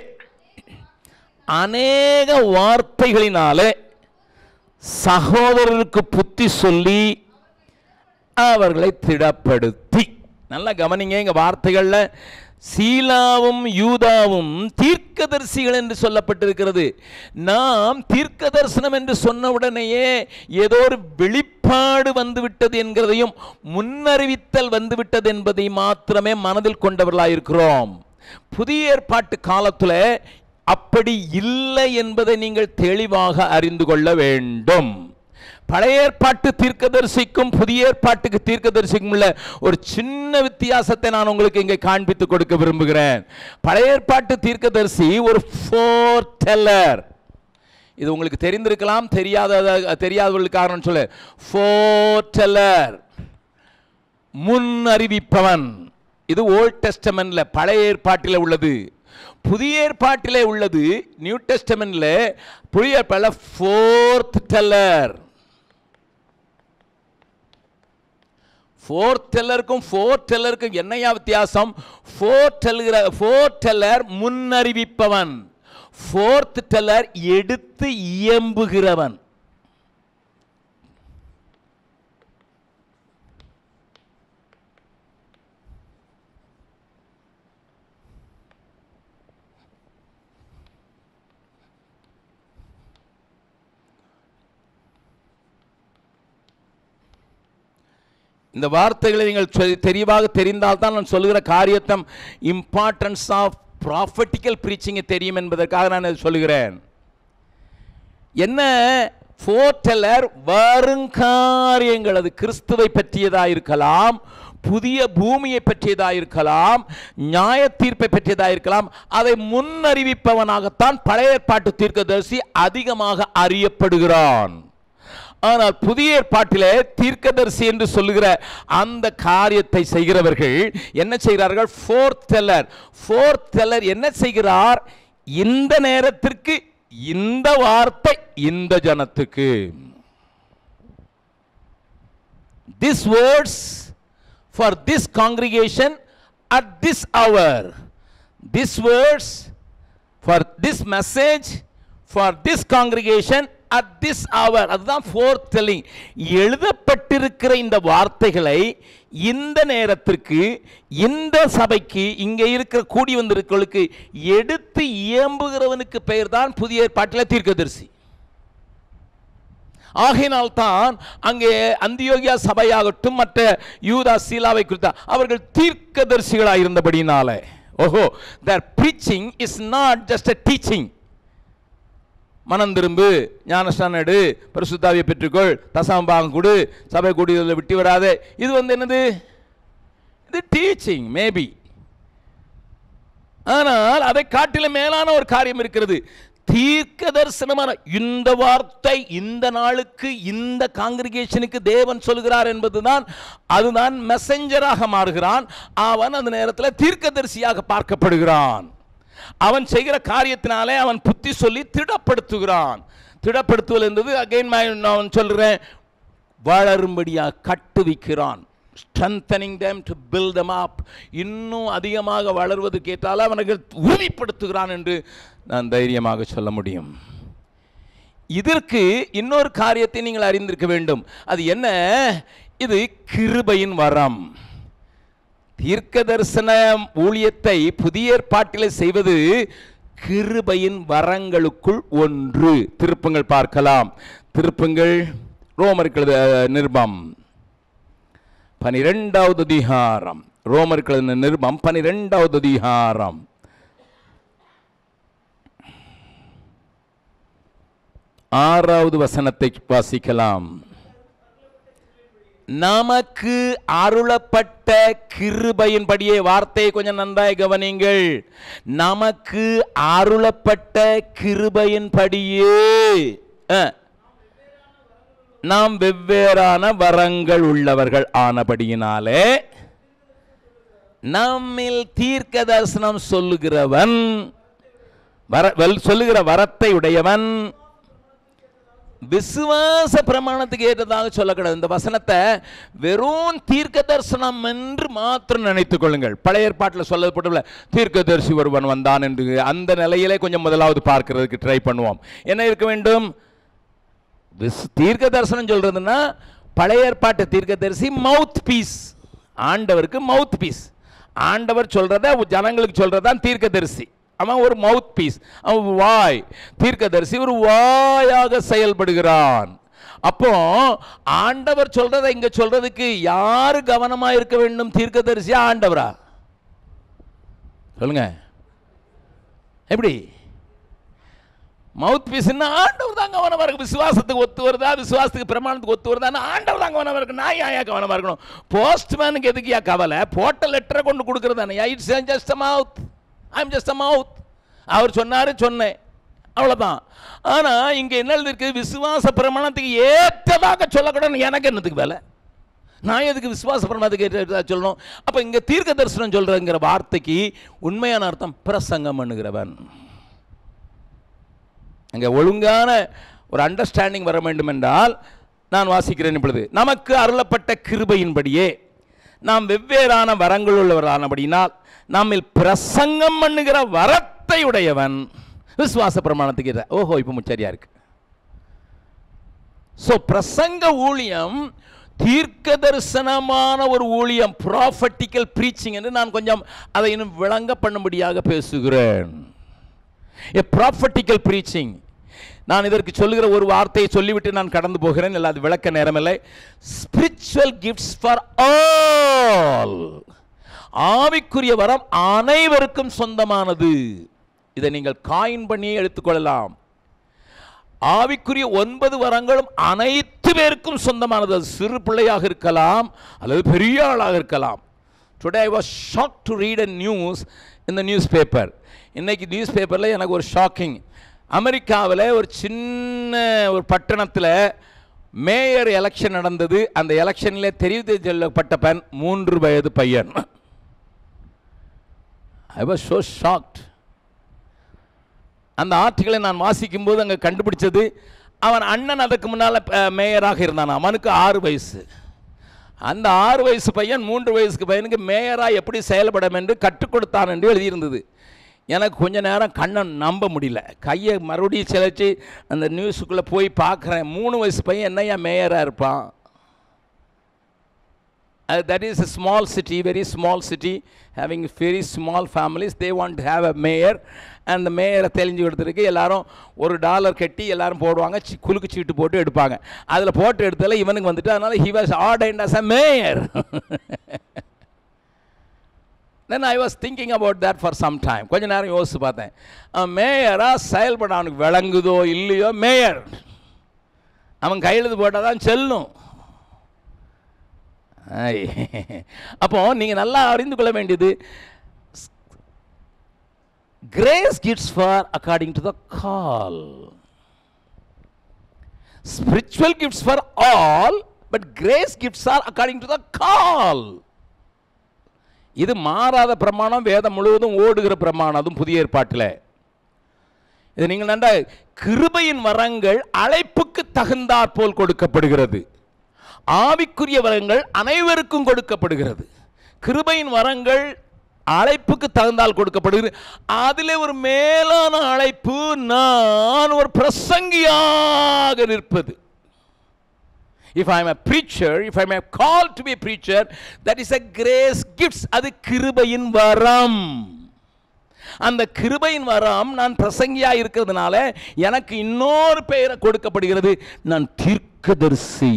அநேக வார்த்தைகளினாலே சகோதரருக்கு புத்தி சொல்லி அவர்களை திடப்படுத்தி நல்லா கவனிங்க இங்க வார்த்தைகள்ல சீலாவும் யூதாவும் தீர்க்கதரிசிகள் என்று சொல்லப்பட்டிருக்கிறது நாம் தீர்க்க தரிசனம் என்று சொன்ன உடனேயே ஏதோ ஒரு வெளிப்பாடு வந்துவிட்டது என்கிறதையும் முன்னறிவித்தல் வந்துவிட்டது என்பதை மாத்திரமே மனதில் கொண்டவர்களாயிருக்கிறோம் புதிய ஏற்பாட்டு காலத்துல அப்படி இல்லை என்பதை நீங்கள் தெளிவாக அறிந்து கொள்ள வேண்டும் பழைய ஏற்பாட்டு தீர்க்கதரிசிக்கும் புதிய ஏற்பாட்டுக்கு தீர்க்கதரிசிக்கும் உள்ள ஒரு சின்ன வித்தியாசத்தை நான் உங்களுக்கு இங்கே காண்பித்து கொடுக்க விரும்புகிறேன் பழைய ஏற்பாட்டு தீர்க்கதரிசி ஒரு ஃபோர் டெல்லர் இது உங்களுக்கு தெரிந்திருக்கலாம் தெரியாத தெரியாதவர்களுக்கு காரணம் சொல்லு ஃபோர் டெல்லர் முன் அறிவிப்பவன் இது ஓல்ட் டெஸ்டமென்ட்ல பழைய ஏற்பாட்டில் உள்ளது புதிய ஏற்பாட்டிலே உள்ளது நியூ டெஸ்டமென்ட்ல புதிய ஏற்பாட்டில் ஃபோர்த் டெல்லர் ஃபோர்த் டெல்லருக்கும் ஃபோர் டெல்லருக்கும் என்னையா வித்தியாசம் ஃபோர் டெல்கிற ஃபோர் டெல்லர் முன்னறிவிப்பவன் ஃபோர்த் டெல்லர் எடுத்து இயம்புகிறவன் இந்த வார்த்தைகளை நீங்கள் சொ- தெளிவாக தெரிந்தால் தான் நான் சொல்லுகிற காரியத்தம் இம்பார்ட்டன்ஸ் ஆஃப் ப்ராஃபட்டிக்கல் ப்ரீச்சிங் தெரியும் என்பதற்காக நான் இதை சொல்லுகிறேன் என்ன ஃபோர்டெல்லர் வருங்காரியங்கள் அது கிறிஸ்துவை பற்றியதாக இருக்கலாம் புதிய பூமியை பற்றியதாக இருக்கலாம் நியாய தீர்ப்பை பற்றியதாக இருக்கலாம் அதை முன்னறிவிப்பவனாகத்தான் பழைய ஏற்பாட்டு தீர்க்கதரிசி அதிகமாக அறியப்படுகிறான் ஆனால் புதிய ஏற்பாட்டிலே தீர்க்கதரிசி என்று சொல்லுகிற அந்த காரியத்தை செய்கிறவர்கள் என்ன செய்கிறார்கள் ஃபோர்த் டெல்லர் ஃபோர்த் டெல்லர் என்ன செய்கிறார் இந்த நேரத்திற்கு இந்த வார்த்தை இந்த ஜனத்துக்கு this words for this congregation at this hour this words for this message for this congregation at this hour அதுதான் fourth telling எழுதப்பட்டிருக்கிற இந்த வார்த்தைகளை இந்த நேரத்திற்கு இந்த சபைக்கு இங்கே இருக்கிற கூடி வந்திருக்கிறவர்களுக்கு எடுத்து இயம்புகிறவனுக்கு பெயர் தான் புதிய ஏற்பாட்டில் தீர்க்கதரிசி ஆகையினால் தான் அங்கே அந்தியோகியா சபையாகட்டும் மற்ற யூதா சீலாவை குறித்த அவர்கள் தீர்க்கதரிசிகளாக இருந்தபடினாலே ஓஹோ தர் preaching is not just a teaching மனம் திரும்பு ஞானஸ்தானம் எடு பரிசுத்தாவியை பெற்றுக்கொள் தசாம்பாகம் கொடு சபை கூடியதில் விட்டு வராதே இது வந்து என்னது இது டீச்சிங் மேபி ஆனால் அதை காட்டிலும் மேலான ஒரு காரியம் இருக்கிறது தீர்க்க தரிசனமான இந்த வார்த்தை இந்த நாளுக்கு இந்த காங்கிரிகேஷனுக்கு தேவன் சொல்கிறார் என்பதுதான் அதுதான் மெசஞ்சராக மாறுகிறான் அவன் அந்த நேரத்தில் தீர்க்கதரிசியாக பார்க்கப்படுகிறான் அவன் செய்கிற காரியத்தினாலே அவன் புத்தி சொல்லி திடப்படுத்துகிறான் திடப்படுத்துதல் என்பது அகைன் நான் சொல்கிறேன் வளரும்படியாக கட்டுவிக்கிறான் strengthening them to build them up இன்னும் அதிகமாக வளர்வது கேட்டால் அவனுக்கு உறுதிப்படுத்துகிறான் என்று நான் தைரியமாக சொல்ல முடியும் இதற்கு இன்னொரு காரியத்தை நீங்கள் அறிந்திருக்க வேண்டும் அது என்ன இது கிருபையின் வரம் தீர்க்க தரிசன ஊழியத்தை புதிய ஏற்பாட்டிலே செய்வது கிருபையின் வரங்களுக்குள் ஒன்று திருப்பங்கள் பார்க்கலாம் திருப்பங்கள் ரோமர்கள் நிருபம் பனிரெண்டாவது அதிகாரம் ரோமர்கள் நிருபம் பனிரெண்டாவது அதிகாரம் ஆறாவது வசனத்தை வாசிக்கலாம் நமக்கு அருளப்பட்ட கிருபையின்படியே வார்த்தையை கொஞ்சம் நன்றாய் கவனிங்கள் நமக்கு அருளப்பட்ட கிருபையின்படியே அஹ், நாம் வெவ்வேறான வரங்கள் உள்ளவர்கள் ஆனபடியினாலே நம்மில் தீர்க்க தரிசனம் சொல்லுகிறவன் வர வெல் சொல்லுகிற வரத்தை உடையவன் விசுவாச பிரமாணத்துக்கு ஏற்றதாக சொல்லக்கூடாது இந்த வசனத்தை வெறும் தீர்க்க தரிசனம் என்று மாத்திரம் நினைத்துக் கொள்ளுங்கள் பழைய ஏற்பாட்டில் சொல்லப்பட்டுள்ள தீர்க்கதரிசி ஒருவன் வந்தான் என்று அந்த நிலையிலே கொஞ்சம் முதலாவது பார்க்கிறதுக்கு ட்ரை பண்ணுவோம் என்ன இருக்க வேண்டும் விஸ் தீர்க்க தரிசனம் சொல்றதுன்னா பழைய ஏற்பாட்டு தீர்க்கதரிசி மவுத் பீஸ் ஆண்டவருக்கு மவுத் பீஸ் ஆண்டவர் சொல்றத ஜனங்களுக்கு சொல்றதான் தீர்க்கதரிசி அவன் ஒரு மவுத் பீஸ் அவன் வாய் தீர்க்கதரிசி ஒரு வாயாக செயல்படுகிறான் அப்போ ஆண்டவர் சொல்றதை இங்க சொல்றதுக்கு யாரு கவனமா இருக்க வேண்டும் தீர்க்கதரிசியா ஆண்டவரா சொல்லுங்க எப்படி மவுத் பீஸ்னா ஆண்டவர் தான் கவனமாக இருக்கு விசுவாசத்துக்கு ஒத்து வருதா விசுவாசத்துக்கு பிரமாணத்துக்கு ஒத்து வருதா ஆண்டவர் தான் கவனமாக இருக்கு நான் ஏன் கவனமாக இருக்கணும் போஸ்ட்மேனுக்கு எதுக்கு யா கவலை போட்ட லெட்டரை கொண்டு கொடுக்குறதானே it's just a mouth I'm just a mouth அவர் சொன்னார் சொன்னேன் அவ்வளோதான் ஆனால் இங்கே என்ன இருக்கு விசுவாச பிரமாணத்துக்கு ஏற்றதாக சொல்லக்கூடாது எனக்கு என்னத்துக்கு வேலை நான் எதுக்கு விசுவாச பிரமாணத்துக்கு ஏற்றதாக சொல்லணும் அப்போ இங்கே தீர்க்க தரிசனம் சொல்கிறங்கிற வார்த்தைக்கு உண்மையான அர்த்தம் பிரசங்கம் பண்ணுகிறவன் அங்கே ஒழுங்கான ஒரு அண்டர்ஸ்டாண்டிங் வர வேண்டும் என்றால் நான் வாசிக்கிறேன் இப்பொழுது நமக்கு அருளப்பட்ட கிருபையின்படியே நாம் வெவ்வேறான வரங்கள் உள்ளவரானபடினால் நம்மில் பிரசங்கம் பண்ணுகிற வரத்தை உடையவன் விசுவாச பிரமாணத்துக்கு ஏற்ற- ஓஹோ இப்போ சரியா இருக்கு ஸோ பிரசங்க ஊழியம் தீர்க்க தரிசனமான ஒரு ஊழியம் ப்ராஃபட்டிக்கல் ப்ரீச்சிங் என்று நான் கொஞ்சம் அதை இன்னும் விளங்க பண்ணும்படியாக பேசுகிறேன் a prophetical preaching நான் இதற்கு சொல்லுகிற ஒரு வார்த்தையை சொல்லிவிட்டு நான் கடந்து போகிறேன் இல்லை அது விளக்க நேரமில்லை ஸ்பிரிச்சுவல் கிஃப்ட்ஸ் ஃபார் ஆல் ஆவிக்குரிய வரம் அனைவருக்கும் சொந்தமானது இதை நீங்கள் காயின் பண்ணி எடுத்துக்கொள்ளலாம் ஆவிக்குரிய ஒன்பது வரங்களும் அனைத்து பேருக்கும் சொந்தமானது அது சிறு பிள்ளையாக இருக்கலாம் அல்லது பெரிய ஆளாக இருக்கலாம் today I was shock to read a news இந்த நியூஸ் பேப்பர் இன்னைக்கு நியூஸ் பேப்பரில் எனக்கு ஒரு ஷாக்கிங் அமெரிக்காவில் ஒரு சின்ன ஒரு பட்டணத்தில் மேயர் எலெக்ஷன் நடந்தது அந்த எலெக்ஷனில் தெரிவு சொல்லப்பட்ட பெண் மூன்று வயது பையன் ஐ வாஸ் ஷோ ஷாக்ட் அந்த ஆர்டிகளை நான் வாசிக்கும்போது அங்கே கண்டுபிடிச்சது அவன் அண்ணன் அதுக்கு முன்னால் மேயராக இருந்தான் அவனுக்கு ஆறு வயசு அந்த ஆறு வயசு பையன் மூன்று வயசுக்கு பையனுக்கு மேயராக எப்படி செயல்படும் என்று கற்றுக் கொடுத்தான் என்று எழுதியிருந்தது எனக்கு கொஞ்ச நேரம் கண்ணை நம்ப முடியல கையை மறுபடியும் சிலைச்சு அந்த நியூஸுக்குள்ளே போய் பார்க்குறேன் மூணு வயசு பையன் என்னையா மேயராக இருப்பான் Uh, that is a small city, very small city, having very small families. They want to have a mayor. அந்த மேயரை தெளிஞ்சு கொடுத்துருக்கு எல்லாரும் ஒரு டாலர் கட்டி எல்லாரும் போடுவாங்க சி- குலுக்கு சீட்டு போட்டு எடுப்பாங்க அதில் போட்டு எடுத்ததில் இவனுக்கு வந்துட்டு அதனால he was ordained as a mayor then I was thinking about that for some time கொஞ்ச நேரம் யோசிச்சு பார்த்தேன் மேயராக செயல்பட அவனுக்கு விளங்குதோ இல்லையோ மேயர் அவன் கையெழுத்து போட்டால் தான் செல்லும் ஐ. அப்போ நீங்க நல்லா அறிந்து கொள்ள வேண்டியது grace gifts for according to the call spiritual gifts for all but grace gifts are according to the call இது மாறாத பிரமாணம் வேதம் முழுவதும் ஓடுகிற பிரமாணம் அதுவும் புதிய ஏற்பாட்டில் இது நீங்கள் நன்றா கிருபையின் வரங்கள் அழைப்புக்கு தகுந்தாற் போல் கொடுக்கப்படுகிறது ஆவிக்குரிய வரங்கள் அனைவருக்கும் கொடுக்கப்படுகிறது கிருபையின் வரங்கள் அழைப்புக்கு தகுந்தால் கொடுக்கப்படுகிறது அதிலே ஒரு மேலான அழைப்பு நான் ஒரு பிரசங்கியாக நிற்பது if I am a preacher if i am a called to be a preacher that is a grace gifts அது கிருபையின் வரம் அந்த கிருபையின் வரம் நான் பிரசங்கியா இருக்கிறதுனால எனக்கு இன்னொரு பெயரை கொடுக்கப்படுகிறது நான் தீர்க்கதரிசி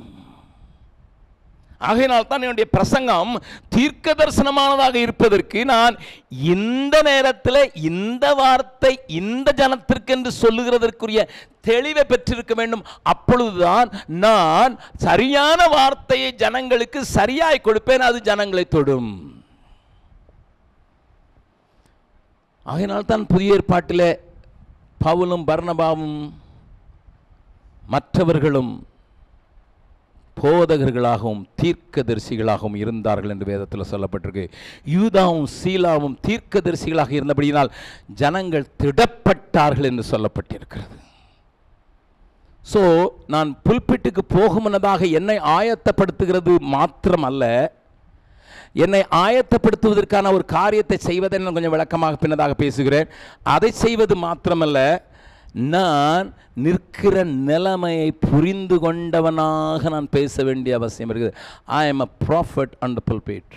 ஆகையினால் தான் என்னுடைய பிரசங்கம் தீர்க்க தரிசனமானதாக இருப்பதற்கு நான் இந்த நேரத்தில் இந்த வார்த்தை இந்த ஜனத்திற்கென்று சொல்லுகிறதற்குரிய தெளிவை பெற்றிருக்க வேண்டும் அப்பொழுதுதான் நான் சரியான வார்த்தையை ஜனங்களுக்கு சரியாய் கொடுப்பேன் அது ஜனங்களை தொடும் ஆகையினால் தான் புதிய ஏற்பாட்டில் பவுலும் பர்ணபாவும் மற்றவர்களும் போதகர்களாகவும் தீர்க்கதரிசிகளாகவும் இருந்தார்கள் என்று வேதத்தில் சொல்லப்பட்டிருக்கு யூதாவும் சீலாவும் தீர்க்கதரிசிகளாக இருந்தபடியினால் ஜனங்கள் திடப்பட்டார்கள் என்று சொல்லப்பட்டிருக்கிறது ஸோ நான் புல்பிட்டுக்கு போகும் முன்னதாக என்னை ஆயத்தப்படுத்துகிறது மாத்திரமல்ல என்னை ஆயத்தப்படுத்துவதற்கான ஒரு காரியத்தை செய்வதை நான் கொஞ்சம் விளக்கமாக பின்னதாக பேசுகிறேன் அதை செய்வது மாத்திரமல்ல நான் நிற்கிற நிலைமையை புரிந்து கொண்டவனாக நான் பேச வேண்டிய அவசியம் இருக்குது I am a prophet and pulpit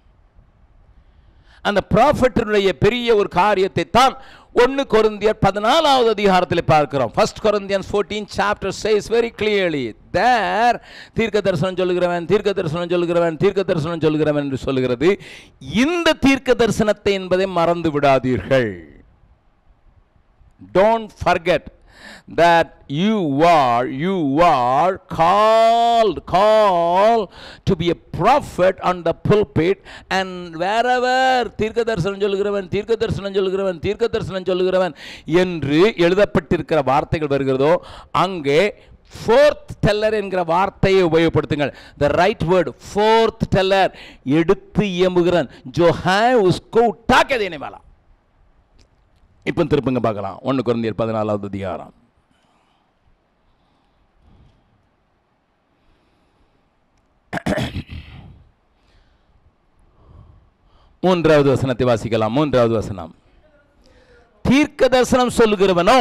அந்த ப்ராஃபட்டினுடைய பெரிய ஒரு காரியத்தை தான் ஒன்று கொரிந்தியர் பதினாலாவது அதிகாரத்தில் பார்க்கிறோம் first Corinthians fourteen chapter says very clearly there தீர்க்க தரிசனம் சொல்லுகிறவன் தீர்க்க தரிசனம் சொல்லுகிறவன் தீர்க்க தரிசனம் சொல்லுகிறவன் என்று சொல்லுகிறது இந்த தீர்க்க தரிசனத்தை என்பதை மறந்து விடாதீர்கள் don't forget that you are you are called called to be a prophet on the pulpit and wherever தீர்க்க தரிசனம் சொல்லுகிறவன் தீர்க்க தரிசனம் சொல்லுகிறவன் தீர்க்க தரிசனம் சொல்லுகிறவன் என்று எழுதப்பட்டிருக்கிற வார்த்தைகள் வருகிறதோ அங்கே ஃபோர்த் டெல்லர் என்கிற வார்த்தையை உபயோகப்படுத்துங்கள் the right word forth teller எடுத்து இயம்புகிறான் ஜோ ஹே உஸ்கோ உட்டாக்கே தேனே வாலா இப்போ திருப்புங்க பார்க்கலாம் ஒன்று குழந்தையர் பதினாலாவது அதிகாரம் மூன்றாவது வசனத்தை வாசிக்கலாம் மூன்றாவது வசனம் தீர்க்க தரிசனம் சொல்லுகிறவனோ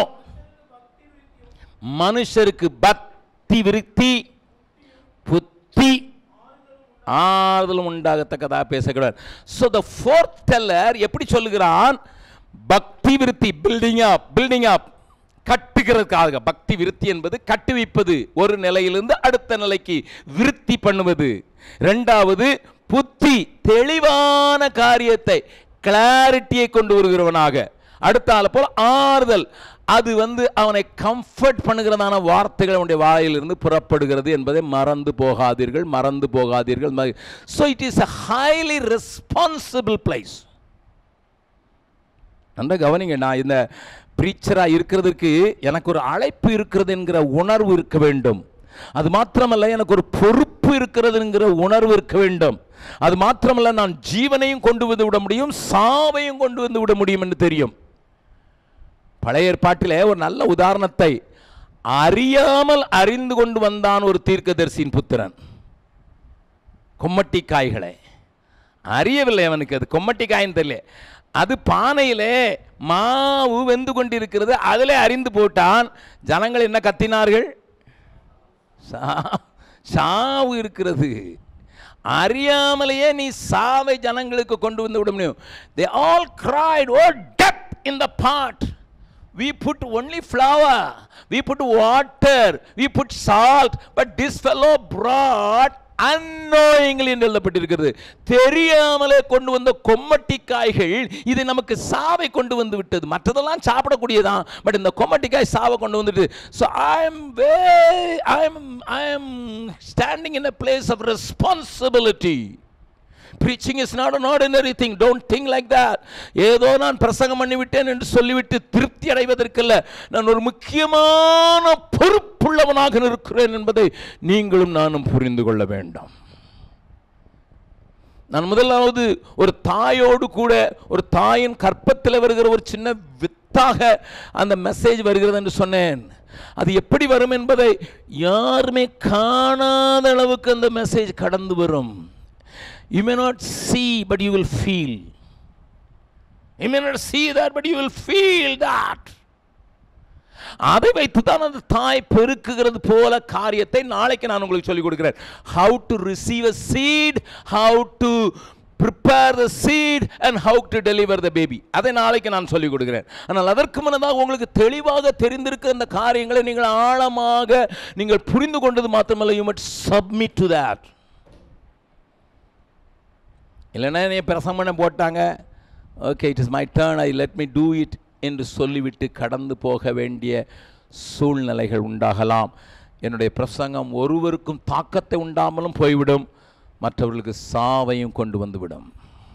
மனுஷருக்கு பக்தி விருத்தி புத்தி ஆறுதலும் உண்டாகத்தக்கதாக பேசக்கூடாது ஸோ த ஃபோர்த் டெல்லர் எப்படி சொல்லுகிறான் பக்தி விருத்தி பில்டிங் அப் பில்டிங் அப் கட்டுகிறதுக்காக பக்தி விருத்தி என்பது கட்டுவிப்பது ஒரு நிலையிலிருந்து அடுத்த நிலைக்கு விருத்தி பண்ணுவது ரெண்டாவது புத்தி தெளிவான காரியத்தை கிளாரிட்டியை கொண்டு வருகிறவனாக அடுத்த ஆளை போல ஆறுதல் அது வந்து அவனை கம்ஃபர்ட் பண்ணுகிறதான வார்த்தைகள் அவனுடைய வாயிலிருந்து புறப்படுகிறது என்பதை மறந்து போகாதீர்கள் மறந்து போகாதீர்கள் so it is a highly responsible place நன்றா கவனிங்க நான் இந்த ப்ரீச்சராக இருக்கிறதுக்கு எனக்கு ஒரு அழைப்பு இருக்கிறது என்கிற உணர்வு இருக்க வேண்டும் அது மாத்திரமல்ல எனக்கு ஒரு பொறுப்பு இருக்கிறதுங்கிற உணர்வு இருக்க வேண்டும் அது மாத்திரமல்ல நான் ஜீவனையும் கொண்டு வந்து விட முடியும் சாவையும் கொண்டு வந்து விட முடியும் என்று தெரியும் பழைய ஏற்பாட்டிலே ஒரு நல்ல உதாரணத்தை அறியாமல் அறிந்து கொண்டு வந்தான் ஒரு தீர்க்கதரிசியின் புத்திரன் கொம்மட்டி காய்களை அறியவில்லை அவனுக்கு அது கொம்மட்டி காயின்னு தெரியல அது பானையிலே மாவு வெந்து கொண்டிருக்கிறது அதிலே அறிந்து போட்டான் ஜனங்கள் என்ன கத்தினார்கள் சா- சாவு இருக்கிறது அறியாமலேயே நீ சாவை ஜனங்களுக்கு கொண்டு வந்து விட முடியும் they all cried oh death in the pot we put only flour we put water we put salt but this fellow brought unknowingly என்று எழுதப்பட்டிருக்கிறது தெரியாமலே கொண்டு வந்த கொம்மட்டி காய்கள் இது நமக்கு சாவை கொண்டு வந்து விட்டது மற்றதெல்லாம் சாப்பிடக்கூடியதான் பட் இந்த கொம்மட்டிக்காய் சாவை கொண்டு வந்துட்டு so I am way I am I am standing in a place of responsibility preaching is not an ordinary thing don't think like that ஏதோ நான் பிரசங்கம் பண்ணிவிட்டேன் என்று சொல்லிவிட்டு திருப்தி அடைவதற்கல்ல நான் ஒரு முக்கியமான பொறுப்புள்ளவனாக இருக்கிறேன் என்பதை நீங்களும் நானும் புரிந்து கொள்ள வேண்டும் நான் முதலாவது ஒரு தாயோடு கூட ஒரு தாயின் கற்பத்தில் வருகிற ஒரு சின்ன வித்தாக அந்த மெசேஜ் வருகிறது என்று சொன்னேன் அது எப்படி வரும் என்பதை யாருமே காணாத அளவுக்கு அந்த மெசேஜ் கடந்து வரும் you may not see but you will feel you may not see that but you will feel that அதை வைத்து தான் அந்த தாய் பெருக்குகிறது போல காரியத்தை நாளைக்கு நான் உங்களுக்கு சொல்லிக் கொடுக்கிறேன் how to receive a seed how to prepare the seed and how to deliver the baby அதை நாளைக்கு நான் சொல்லிக் கொடுக்கிறேன் ஆனால் அதற்கு முன்னதாக உங்களுக்கு தெளிவாக தெரிந்திருக்கிற அந்த காரியங்களை நீங்கள் ஆழமாக நீங்கள் புரிந்து கொண்டது மாத்திரமல்ல யூ மட் சப்மிட் டு that இல்லைன்னா என்னை பிரசங்கம் பண்ண போட்டாங்க okay it is my turn I let me do it என்று சொல்லிவிட்டு கடந்து போக வேண்டிய சூழ்நிலைகள் உண்டாகலாம் என்னுடைய பிரசங்கம் ஒருவருக்கும் தாக்கத்தை உண்டாமலும் போய்விடும் மற்றவர்களுக்கு சாவையும் கொண்டு வந்துவிடும்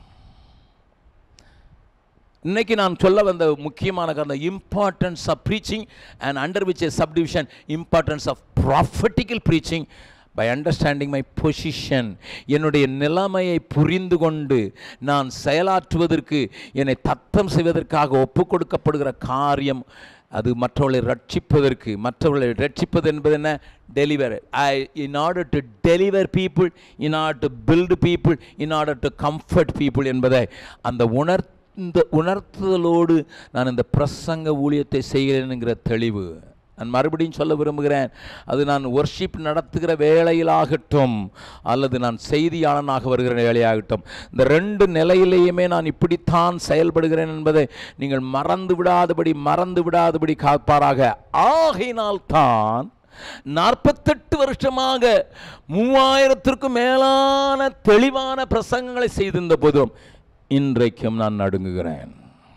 இன்னைக்கு நான் சொல்ல வந்த முக்கியமான காரணம் importance of preaching and under which a subdivision importance of prophetical preaching by understanding my position என்னுடைய நிலைமையை புரிந்து கொண்டு நான் செயலாற்றுவதற்கு என்னை தத்தம் செய்வதற்காக ஒப்பு கொடுக்கப்படுகிற காரியம் அது மற்றவர்களை ரட்சிப்பதற்கு மற்றவர்களை ரட்சிப்பது என்பது என்ன deliver I in order to deliver people in order to build people in order to comfort people என்பதை அந்த உணர்ந்த உணர்த்துதலோடு நான் இந்த பிரசங்க ஊழியத்தை செய்கிறேனுங்கிற தெளிவு நான் மறுபடியும் சொல்ல விரும்புகிறேன் அது நான் ஒர்ஷிப் நடத்துகிற வேளையிலாகட்டும் அல்லது நான் செய்தியாளனாக வருகிற வேலையாகட்டும் இந்த ரெண்டு நிலையிலேயுமே நான் இப்படித்தான் செயல்படுகிறேன் என்பதை நீங்கள் மறந்து விடாதபடி மறந்து விடாதபடி காப்பாராக ஆகையினால்தான் நாற்பத்தெட்டு வருஷமாக மூவாயிரத்திற்கும் மேலான தெளிவான பிரசங்கங்களை செய்திருந்த போதும் இன்றைக்கும் நான் நடுங்குகிறேன்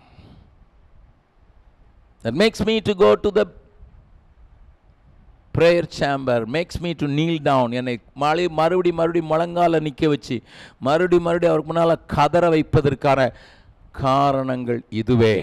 That makes me to go to the prayer chamber makes me to kneel down என்னை மழை மறுபடி மறுபடி முழங்கால நிற்க வச்சு மறுபடி மறுபடி அவருக்கு முன்னால் கதற வைப்பதற்கான காரணங்கள் இதுவே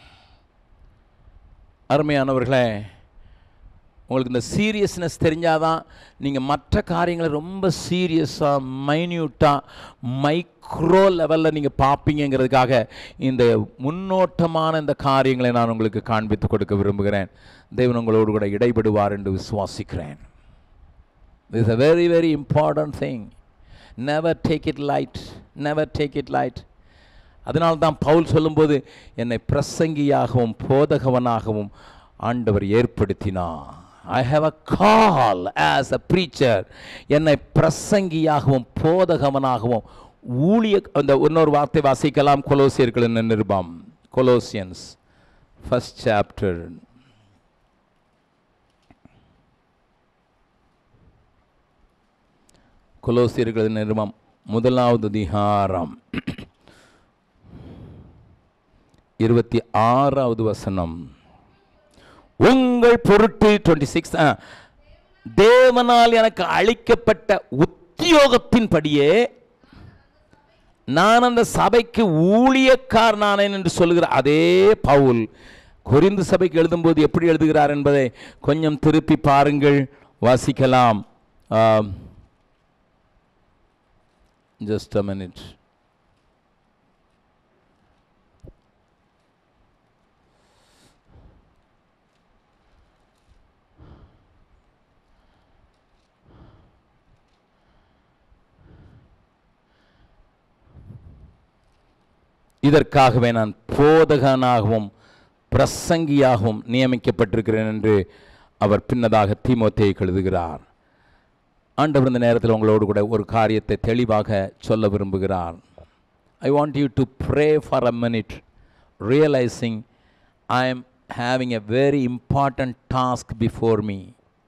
அருமையானவர்களே உங்களுக்கு இந்த சீரியஸ்னஸ் தெரிஞ்சாதான் நீங்கள் மற்ற காரியங்களை ரொம்ப சீரியஸாக மைன்யூட்டாக மைக்ரோ லெவலில் நீங்கள் பார்ப்பீங்கிறதுக்காக இந்த முன்னோட்டமான இந்த காரியங்களை நான் உங்களுக்கு காண்பித்து கொடுக்க விரும்புகிறேன் தேவன் உங்களோடு கூட இடைபடுவார் என்று விசுவாசிக்கிறேன் is a very very important thing never take it light never take it light அதனால தான் பவுல் சொல்லும்போது என்னை பிரசங்கியாகவும் போதகவனாகவும் ஆண்டவர் ஏற்படுத்தினார் I have a call as a preacher என்னை பிரசங்கியாகவும் போதகவனாகவும் ஊழிய அந்த இன்னொரு வார்த்தை வாசிக்கலாம் கொலோசியர்களின் நிருபம் கொலோசியன்ஸ் ஃபர்ஸ்ட் சாப்டர் கொலோசியர்களின் நிருபம் முதலாவது அதிகாரம் இருபத்தி ஆறாவது வசனம் உங்கள் பொருட்டு டுவெண்ட்டி சிக்ஸ் தேவனால் எனக்கு அளிக்கப்பட்ட உத்தியோகத்தின்படியே நான் அந்த சபைக்கு ஊழியக்காரனானேன் என்று சொல்லுகிற அதே பவுல் கொரிந்து சபைக்கு எழுதும்போது எப்படி எழுதுகிறார் என்பதை கொஞ்சம் திருப்பி பாருங்கள் வாசிக்கலாம் ஜஸ்ட் அ மினிட் இதற்காகவே நான் போதகனாகவும் பிரசங்கியாகவும் நியமிக்கப்பட்டிருக்கிறேன் என்று அவர் பின்னதாக தீமோத்தேயை எழுதுகிறார் ஆண்டவர் இந்த நேரத்தில் உங்களோடு கூட ஒரு காரியத்தை தெளிவாக சொல்ல விரும்புகிறார் I want you to pray for a minute realising I am having a very important task before me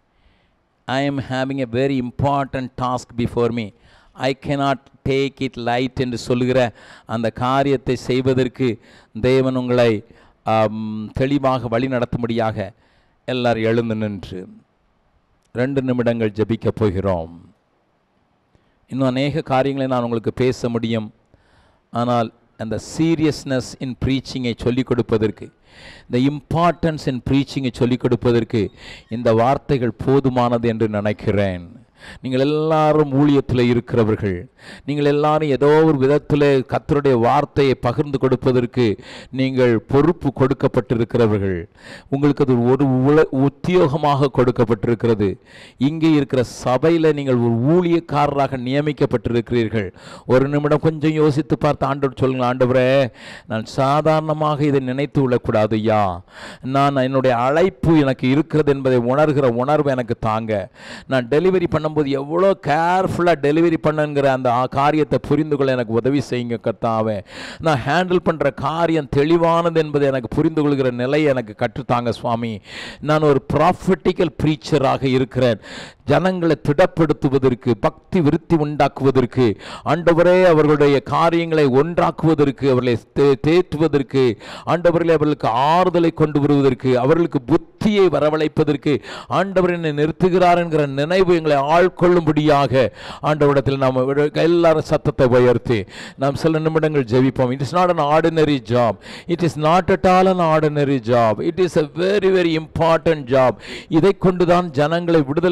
I am having a very important task before me I cannot take it light என்று சொல்லுகிற அந்த காரியத்தை செய்வதற்கு தேவன் உங்களை ஆம், தெளிவாக வழி நடத்தும்படியாக எல்லாரும் எழுந்து நின்று ரெண்டு நிமிடங்கள் ஜெபிக்கப் போகிறோம் இன்னும் அநேக காரியங்களை நான் உங்களுக்கு பேச முடியும் ஆனால் அந்த சீரியஸ்னஸ் இன் ப்ரீச்சிங்கை சொல்லிக் கொடுப்பதற்கு இந்த இம்பார்ட்டன்ஸ் இன் ப்ரீச்சிங்கை சொல்லிக் கொடுப்பதற்கு இந்த வார்த்தைகள் போதுமானது என்று நினைக்கிறேன் நீங்கள் எல்லாரும் ஊழியத்தில் இருக்கிறவர்கள் நீங்கள் எல்லாரும் ஏதோ ஒரு விதத்தில் கத்தருடைய வார்த்தையை பகிர்ந்து கொடுப்பதற்கு நீங்கள் பொறுப்பு கொடுக்கப்பட்டிருக்கிறவர்கள் உங்களுக்கு அது ஒரு உல உத்தியோகமாக கொடுக்கப்பட்டிருக்கிறது இங்கே இருக்கிற சபையில் நீங்கள் ஒரு ஊழியக்காரராக நியமிக்கப்பட்டிருக்கிறீர்கள் ஒரு நிமிடம் கொஞ்சம் யோசித்து பார்த்து ஆண்டவர் சொல்லுங்க ஆண்டவரே நான் சாதாரணமாக இதை நினைத்து விடக்கூடாது ஐயா நான் என்னுடைய அழைப்பு எனக்கு இருக்கிறது என்பதை உணர்கிற உணர்வு எனக்கு தாங்க நான் டெலிவரி பண்ணும்போது எவ்வளோ கேர்ஃபுல்லாக டெலிவரி பண்ணுங்கிற அந்த ஆ- காரியத்தை புரிந்து கொள்ள எனக்கு உதவி செய்யுங்க கர்த்தாவே நான் ஹேண்டில் பண்ணுற காரியம் தெளிவானது என்பதை எனக்கு புரிந்து கொள்கிற நிலை எனக்கு கற்றுத்தாங்க சுவாமி நான் ஒரு ப்ராஃபிட்டிக்கல் ப்ரீச்சராக இருக்கிறேன் ஜனங்களை திடப்படுத்துவதற்கு பக்தி விருத்தி உண்டாக்குவதற்கு ஆண்டவரே அவர்களுடைய காரியங்களை ஒன்றாக்குவதற்கு அவர்களை தே- தேற்றுவதற்கு ஆண்டவர்களே அவர்களுக்கு ஆறுதலை கொண்டு வருவதற்கு அவர்களுக்கு புத்தியை வரவழைப்பதற்கு ஆண்டவர் என்னை நிறுத்துகிறார் என்கிற நினைவு எங்களை ஆள்கொள்ளும்படியாக ஆண்டவரிடத்தில் நாம் விட- எல்லாரும் சத்தத்தை உயர்த்தி நாம் சில நிமிடங்கள் ஜெபிப்போம் it is not an ordinary job it is not at all an ordinary job it is a very very important job இதை கொண்டுதான் ஜனங்களை விடுதலையாக்குவதற்கு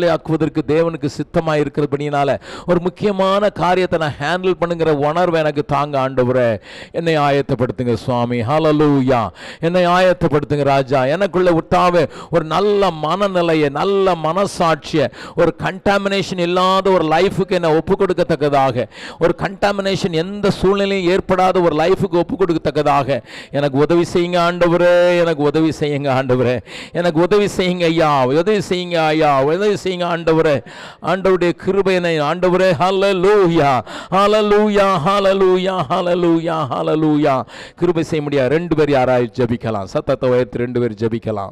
செய்வதற்கு தேவனுக்கு சித்தமாக இருக்கிறபடினால ஒரு முக்கியமான காரியத்தை நான் ஹேண்டில் பண்ணுங்கிற உணர்வை எனக்கு தாங்க ஆண்டவரே என்னை ஆயத்தப்படுத்துங்க சுவாமி ஹalleluya என்னை ஆயத்தப்படுத்துங்க ராஜா எனக்குள்ள விட்டாவே ஒரு நல்ல மனநிலையை நல்ல மனசாட்சியை ஒரு கண்டாமினேஷன் இல்லாத ஒரு லைஃபுக்கு என்னை ஒப்பு கொடுக்கத்தக்கதாக ஒரு கண்டாமினேஷன் எந்த சூழ்நிலையும் ஏற்படாத ஒரு லைஃபுக்கு ஒப்பு கொடுக்கத்தக்கதாக எனக்கு உதவி செய்யுங்க ஆண்டவரே எனக்கு உதவி செய்யுங்க ஆண்டவரே எனக்கு உதவி செய்யுங்க ஐயா உதவி செய்யுங்க ஐயா உதவி செய்யுங்க ஆண்டவரே ஆண்டவருடைய கிருபையினை ஆண்டவரே ஹalleluya ஹalleluya ஹalleluya ஹalleluya ஹalleluya கிருபை செய்ய முடியாது ரெண்டு பேர் யாராவது ஜெபிக்கலாம் சத்தத்தை உயர்த்தி ரெண்டு பேர் ஜெபிக்கலாம்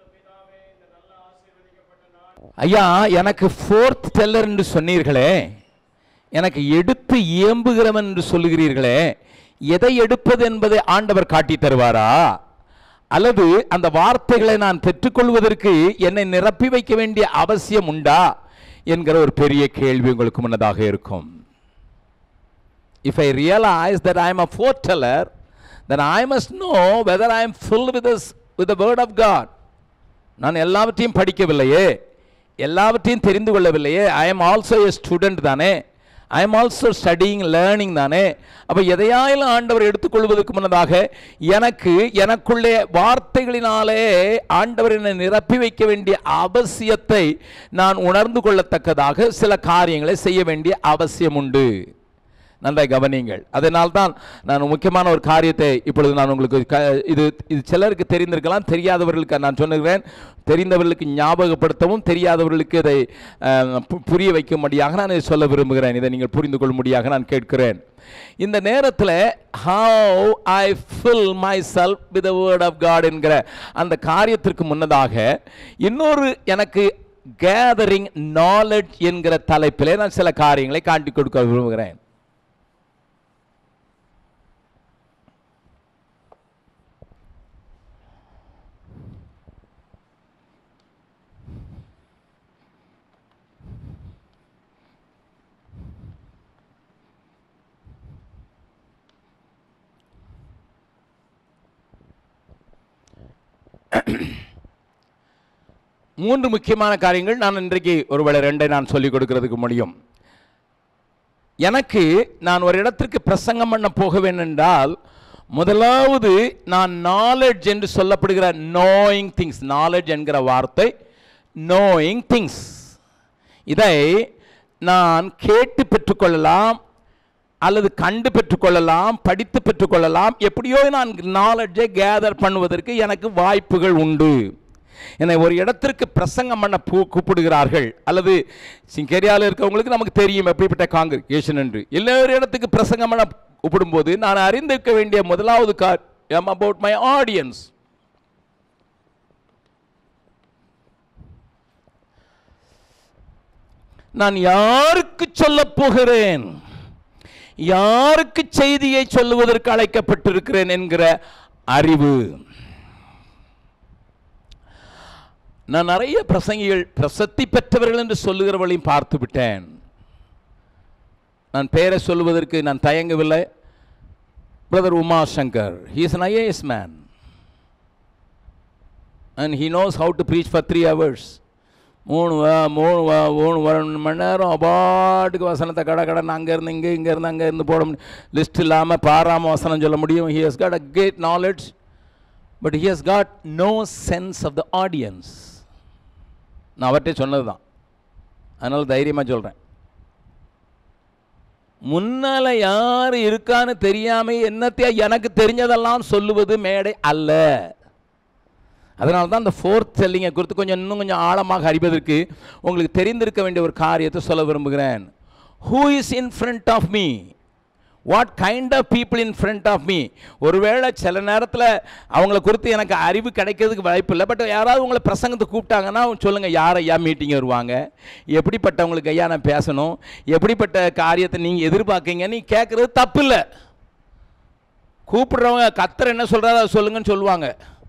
ஐயா எனக்கு ஃபோர்த் டெல்லர் என்று சொன்னீர்களே எனக்கு எடுத்து இயம்புகிறவன் என்று சொல்லுகிறீர்களே எதை எடுப்பது என்பதை ஆண்டவர் காட்டி தருவாரா அல்லது அந்த வார்த்தைகளை நான் பெற்றுக்கொள்வதற்கு என்னை நிரப்பி வைக்க வேண்டிய அவசியம் உண்டா என்கிற ஒரு பெரிய கேள்வி உங்களுக்கு முன்னதாக இருக்கும் if I realise that I am a foreteller then I must know whether I am filled with this with the word of God நான் எல்லாவற்றையும் படிக்கவில்லையே எல்லாவற்றையும் தெரிந்து கொள்ளவில்லையே I am also a student தானே I am also studying learning தானே அப்போ எதையாயிலும் ஆண்டவர் எடுத்துக்கொள்வதற்கு முன்னதாக எனக்கு எனக்குள்ளே வார்த்தைகளினாலே ஆண்டவர் என்னை நிரப்பி வைக்க வேண்டிய அவசியத்தை நான் உணர்ந்து கொள்ளத்தக்கதாக சில காரியங்களை செய்ய வேண்டிய அவசியம் உண்டு நன்றாய் கவனியுங்கள் அதனால்தான் நான் முக்கியமான ஒரு காரியத்தை இப்பொழுது நான் உங்களுக்கு க இது இது சிலருக்கு தெரிந்திருக்கலாம் தெரியாதவர்களுக்கு நான் சொன்னுகிறேன் தெரிந்தவர்களுக்கு ஞாபகப்படுத்தவும் தெரியாதவர்களுக்கு இதை அஹ், பு- புரிய வைக்கும்படியாக நான் இதை சொல்ல விரும்புகிறேன் இதை நீங்கள் புரிந்து கொள்ளும்படியாக நான் கேட்கிறேன் இந்த நேரத்தில் how I fill myself with the word of God என்கிற அந்த காரியத்திற்கு முன்னதாக இன்னொரு எனக்கு கேதரிங் நாலெட்ஜ் என்கிற தலைப்பிலே நான் சில காரியங்களை காட்டி கொடுக்க விரும்புகிறேன் மூன்று முக்கியமான காரியங்கள் நான் இன்றைக்கு ஒருவேளை ரெண்டை நான் சொல்லிக் கொடுக்கிறதுக்கு முடியும் எனக்கு நான் ஒரு இடத்திற்கு பிரசங்கம் பண்ண போக வேண்டுமென்றால் முதலாவது நான் நாலெட்ஜ் என்று சொல்லப்படுகிற நோயிங் திங்ஸ் நாலெட்ஜ் என்கிற வார்த்தை நோயிங் திங்ஸ் இதை நான் கேட்டு பெற்றுக்கொள்ளலாம் அல்லது கண்டு பெற்றுக்கொள்ளலாம் படித்து பெற்றுக்கொள்ளலாம் எப்படியோ நான் நாலெட்ஜை கேதர் பண்ணுவதற்கு எனக்கு வாய்ப்புகள் உண்டு என்னை ஒரு இடத்திற்கு பிரசங்கம் பண்ண பூ கூப்பிடுகிறார்கள் அல்லது சிங்கேரியாவில் இருக்கவங்களுக்கு நமக்கு தெரியும் எப்படிப்பட்ட காங்கிரிகேஷன் என்று எல்லா இடத்துக்கு பிரசங்கம் பண்ண கூப்பிடும்போது நான் அறிந்திருக்க வேண்டிய முதலாவது கார் எம் அபவுட் மை ஆடியன்ஸ் நான் யாருக்கு சொல்லப் போகிறேன் யாருக்கு செய்தியை சொல்லுவதற்கு அழைக்கப்பட்டிருக்கிறேன் என்கிற அறிவு நான் நிறைய பிரசங்கிகள் பிரசத்தி பெற்றவர்கள் என்று சொல்லுகிறவர்களையும் பார்த்து விட்டேன் நான் பெயரை சொல்லுவதற்கு நான் தயங்கவில்லை brother Uma Shankar he is an IAS man and he knows how to preach for three hours மூணு வா- மூணு வா- மூணு வ- மணி நேரம் அபாட்டுக்கு வசனத்தை கடை கடன் அங்கேருந்து இங்கே இங்கேருந்து அங்கே இருந்து போட முடியும் லிஸ்ட் இல்லாமல் பாராம வசனம் சொல்ல முடியும் he has got a great knowledge but he has got no sense of the audience நான் அவர்கிட்ட சொன்னது தான் அதனால் தைரியமாக சொல்கிறேன் முன்னால் யார் இருக்கான்னு தெரியாம என்னத்தையா எனக்கு தெரிஞ்சதெல்லாம் சொல்லுவது மேடை அல்ல அதனால தான் அந்த ஃபோர்த் செல்லிங்கை குறித்து கொஞ்சம் இன்னும் கொஞ்சம் ஆழமாக அறிவதற்கு உங்களுக்கு தெரிந்திருக்க வேண்டிய ஒரு காரியத்தை சொல்ல விரும்புகிறேன் who is in front of me what kind of people in front of me ஒருவேளை சில நேரத்தில் அவங்கள குறித்து எனக்கு அறிவு கிடைக்கிறதுக்கு வாய்ப்பு இல்லை பட் யாராவது உங்களை பிரசங்கத்துக்கு கூப்பிட்டாங்கன்னா சொல்லுங்கள் யார் ஐயா மீட்டிங் வருவாங்க எப்படிப்பட்டவங்களுக்கு ஐயா நான் பேசணும் எப்படிப்பட்ட காரியத்தை நீங்கள் எதிர்பார்க்கீங்க நீ கேட்குறது தப்பு இல்லை கூப்பிடுறவங்க கத்தர் என்ன சொல்கிறாரோ அதை சொல்லுங்கன்னு சொல்லுவாங்க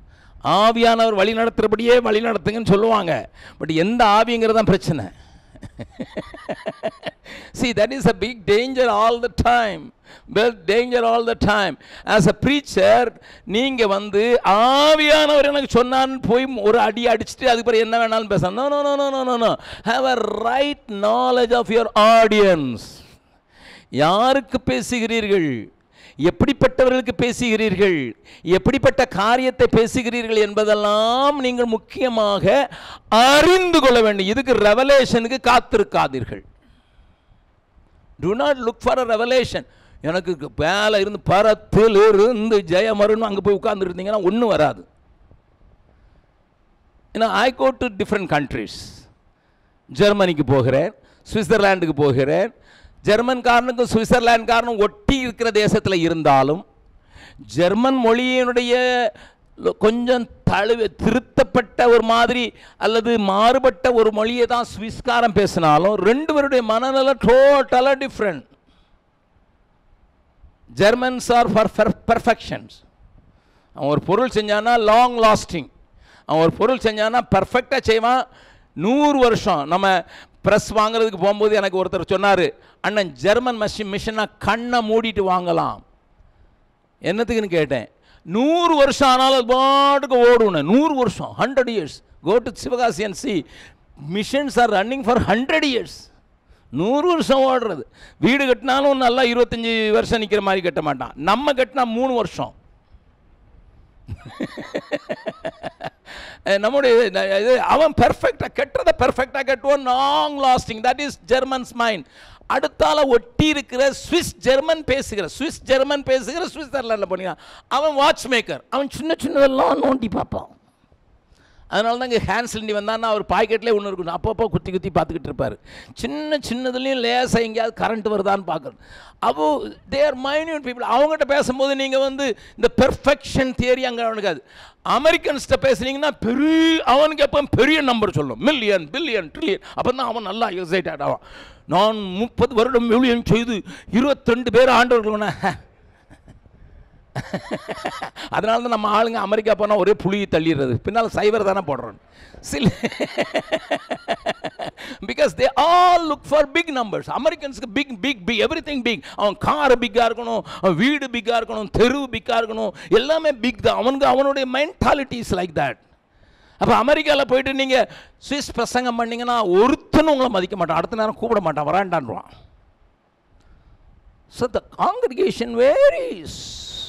ஆவியானவர் வழி நடத்துகிறபடியே வழி நடத்துங்கன்னு சொல்லுவாங்க பட் எந்த ஆவிங்கிறது தான் பிரச்சனை See, that is a big danger all the time. Well, danger all the time. As a preacher, நீங்க வந்து ஆவியானவர் எனக்கு சொன்னான்னு போய் ஒரு அடி அடிச்சுட்டு அதுக்கு பிறகு என்ன வேணாலும் பேச no no no no no no no have a right knowledge of your audience யாருக்கு பேசுகிறீர்கள் எப்படிப்பட்டவர்களுக்கு பேசுகிறீர்கள் எப்படிப்பட்ட காரியத்தை பேசுகிறீர்கள் என்பதெல்லாம் நீங்கள் முக்கியமாக அறிந்து கொள்ள வேண்டும் இதுக்கு ரெவலேஷனுக்கு காத்திருக்காதீர்கள் do not look for a revelation எனக்கு மேலே இருந்து பரத்தில் இருந்து ஜெயமருன்னு அங்கே போய் உட்கார்ந்துருந்தீங்கன்னா ஒன்றும் வராது ஏன்னா I go to different countries ஜெர்மனிக்கு போகிறேன் சுவிட்சர்லாண்டுக்கு போகிறேன் ஜெர்மன்காரனுக்கும் சுவிட்சர்லாந்துக்காரனும் ஒட்டி இருக்கிற தேசத்தில் இருந்தாலும் ஜெர்மன் மொழியினுடைய லொ- கொஞ்சம் தழுவ திருத்தப்பட்ட ஒரு மாதிரி அல்லது மாறுபட்ட ஒரு மொழியை தான் சுவிஸ்காரன் பேசினாலும் ரெண்டு பேருடைய மனநிலை டோட்டலாக different Germans are for perfections அவன் ஒரு பொருள் செஞ்சானா லாங் லாஸ்டிங் அவன் ஒரு பொருள் செஞ்சானா பர்ஃபெக்டாக செய்வான் நூறு வருஷம் நம்ம ப்ரெஸ் வாங்குறதுக்கு போகும்போது எனக்கு ஒருத்தர் சொன்னார் அண்ணன் ஜெர்மன் மிஷின் மிஷினை கண்ணை மூடிட்டு வாங்கலாம் என்னத்துக்குன்னு கேட்டேன் நூறு வருஷம் ஆனாலும் அது பாட்டுக்கு ஓடுன நூறு வருஷம் hundred years go to Sivakasi and see machines are running for hundred years நூறு வருஷம் ஓடுறது வீடு கட்டினாலும் நல்லா இருபத்தஞ்சி வருஷம் நிற்கிற மாதிரி கட்ட மாட்டான் நம்ம கட்டினா மூணு வருஷம் அஹ் நம்முடைய ந- இது அவன் பெர்ஃபெக்டாக கட்டுறதை பெர்ஃபெக்டாக கட்டுவான் long lasting that is Germans mind அடுத்தால ஒட்டி இருக்கிற சுவிஸ் ஜெர்மன் பேசுகிற சுவிஸ் ஜெர்மன் பேசுகிற சுவிட்சர்லாண்டில் பண்ணிக்கிறான் அவன் வாட்ச் மேக்கர் அவன் சின்ன சின்னதெல்லாம் நோண்டி பார்ப்பான் அதனால தான் இங்கே ஹேண்ட் சிலிண்டி வந்தான்னா அவர் பாக்கெட்லேயே ஒன்று இருக்கணும் அப்பப்போ குத்தி குத்தி பார்த்துக்கிட்டு இருப்பார் சின்ன சின்னதுலேயும் லேசாக எங்கேயாவது கரண்ட் வருதான்னு பார்க்கணும் அப்போ தேர் மைன்யூட் பீப்புள் அவங்ககிட்ட பேசும்போது நீங்கள் வந்து இந்த பெர்ஃபெக்ஷன் தியரி அங்கே அவனுக்காது அமெரிக்கன்ஸ்கிட்ட பேசுனீங்கன்னா பெரிய அவனுக்கு எப்போ பெரிய நம்பர் சொல்லும் மில்லியன் பில்லியன் ட்ரில்லியன் அப்போ தான் அவன் நல்லா எக்ஸைட்டட் ஆவான் நான் முப்பது வருடம் மில்லியன் செய்து இருபத்தெண்டு பேர் ஆண்டவர்கள் அதனால தான் நம்ம ஆளுங்க அமெரிக்கா போனால் ஒரே புளியை தள்ளிடுறது பின்னால் சைவர் தானே போடுறோம் சில because they all look for big numbers அமெரிக்கன்ஸுக்கு big big big everything big அவன் கார் பிக்காக இருக்கணும் அவன் வீடு பிக்காக இருக்கணும் தெரு பிக்காக இருக்கணும் எல்லாமே பிக் தான் அவனுக்கு அவனுடைய மென்டாலிட்டிஸ் லைக் தட் அப்போ அமெரிக்காவில் போயிட்டு நீங்கள் சுவிஸ் பிரசங்கம் பண்ணீங்கன்னா ஒருத்தனும் உங்களை மதிக்க மாட்டான் அடுத்த நேரம் கூப்பிட மாட்டான் வராண்டான்றான் ஸோ த காங்கிரிகேஷன் வேரிஸ்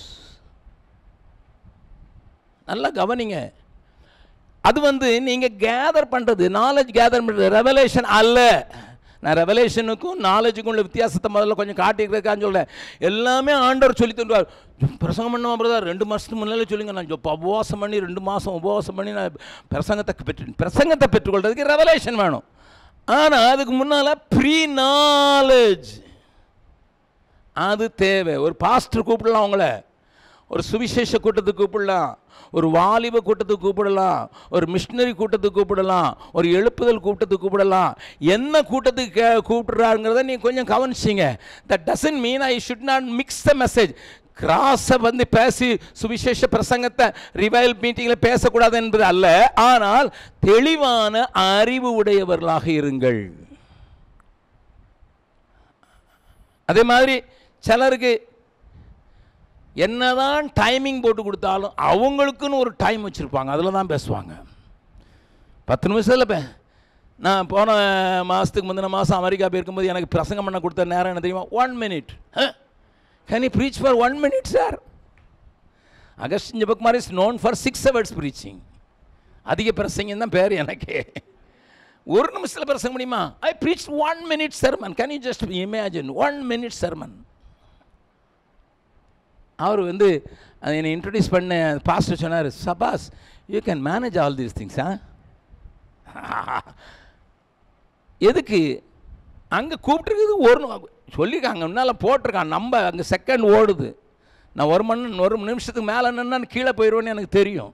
நல்லா கவனிங்க அது வந்து நீங்கள் கேதர் பண்ணுறது நாலேஜ் கேதர் பண்ணுறது ரெவலேஷன் அல்ல நான் ரெவலேஷனுக்கும் நாலேஜுக்கும் உள்ள வித்தியாசத்தை முதல்ல கொஞ்சம் காட்டியிருக்கான்னு சொல்கிறேன் எல்லாமே ஆண்டவர் சொல்லி தந்துவார் பிரசங்கம் பண்ணுவோம் பிரதர் ரெண்டு மாதத்துக்கு முன்னாலே சொல்லுங்க நான் இப்போ உபவாசம் பண்ணி ரெண்டு மாதம் உபவாசம் பண்ணி நான் பிரசங்கத்தை பெற்று பிரசங்கத்தை பெற்றுக்கொள்றதுக்கு ரெவலேஷன் வேணும் ஆனால் அதுக்கு முன்னால் ப்ரீ நாலேஜ் அது தேவை ஒரு பாஸ்டர் கூப்பிடலாம் அவங்கள ஒரு சுவிசேஷ கூட்டத்துக்கு கூப்பிடலாம் ஒரு வாலிப கூட்டத்துக்கு கூப்பிடலாம் ஒரு மிஷினரி கூட்டத்துக்கு கூப்பிடலாம் ஒரு எழுப்புதல் கூட்டத்துக்கு கூப்பிடலாம் என்ன கூட்டத்துக்கு கே கூப்பிடுறாருங்கிறத நீங்கள் கொஞ்சம் கவனிச்சிங்க that doesn't mean I should not mix the message கிராஸை வந்து பேசி சுவிசேஷ பிரசங்கத்தை ரிவைல் மீட்டிங்கில் பேசக்கூடாது என்பது அல்ல ஆனால் தெளிவான அறிவு உடையவர்களாக இருங்கள் அதே மாதிரி சிலருக்கு என்னதான் டைமிங் போட்டு கொடுத்தாலும் அவங்களுக்குன்னு ஒரு டைம் வச்சுருப்பாங்க அதில் தான் பேசுவாங்க பத்து நிமிஷத்தில் பே நான் போன மாதத்துக்கு முந்தின மாதம் அமெரிக்கா போயிருக்கும்போது எனக்கு பிரசங்கம் பண்ண கொடுத்த நேரம் என்ன தெரியுமா one minute can you preach for one minute sir Augustine Jebakumar is known for six hours preaching அதிக பிரசங்கம் தான் பேர் எனக்கு ஒரு நிமிஷத்தில் பிரசங்க முடியுமா I preach one minute sermon can you just imagine one minute sermon அவர் வந்து அது என்னை இன்ட்ரடியூஸ் பண்ண பாஸ்டர் சொன்னார் சபாஸ் you can manage all these things ah எதுக்கு அங்கே கூப்பிட்டுருக்குது ஒரு சொல்லியிருக்காங்க முன்னால் போட்டிருக்கான் நம்ம அங்கே செகண்ட் ஓடுது நான் ஒரு மணி ஒரு நிமிஷத்துக்கு மேலே நின்று கீழே போயிடுவேன்னு எனக்கு தெரியும்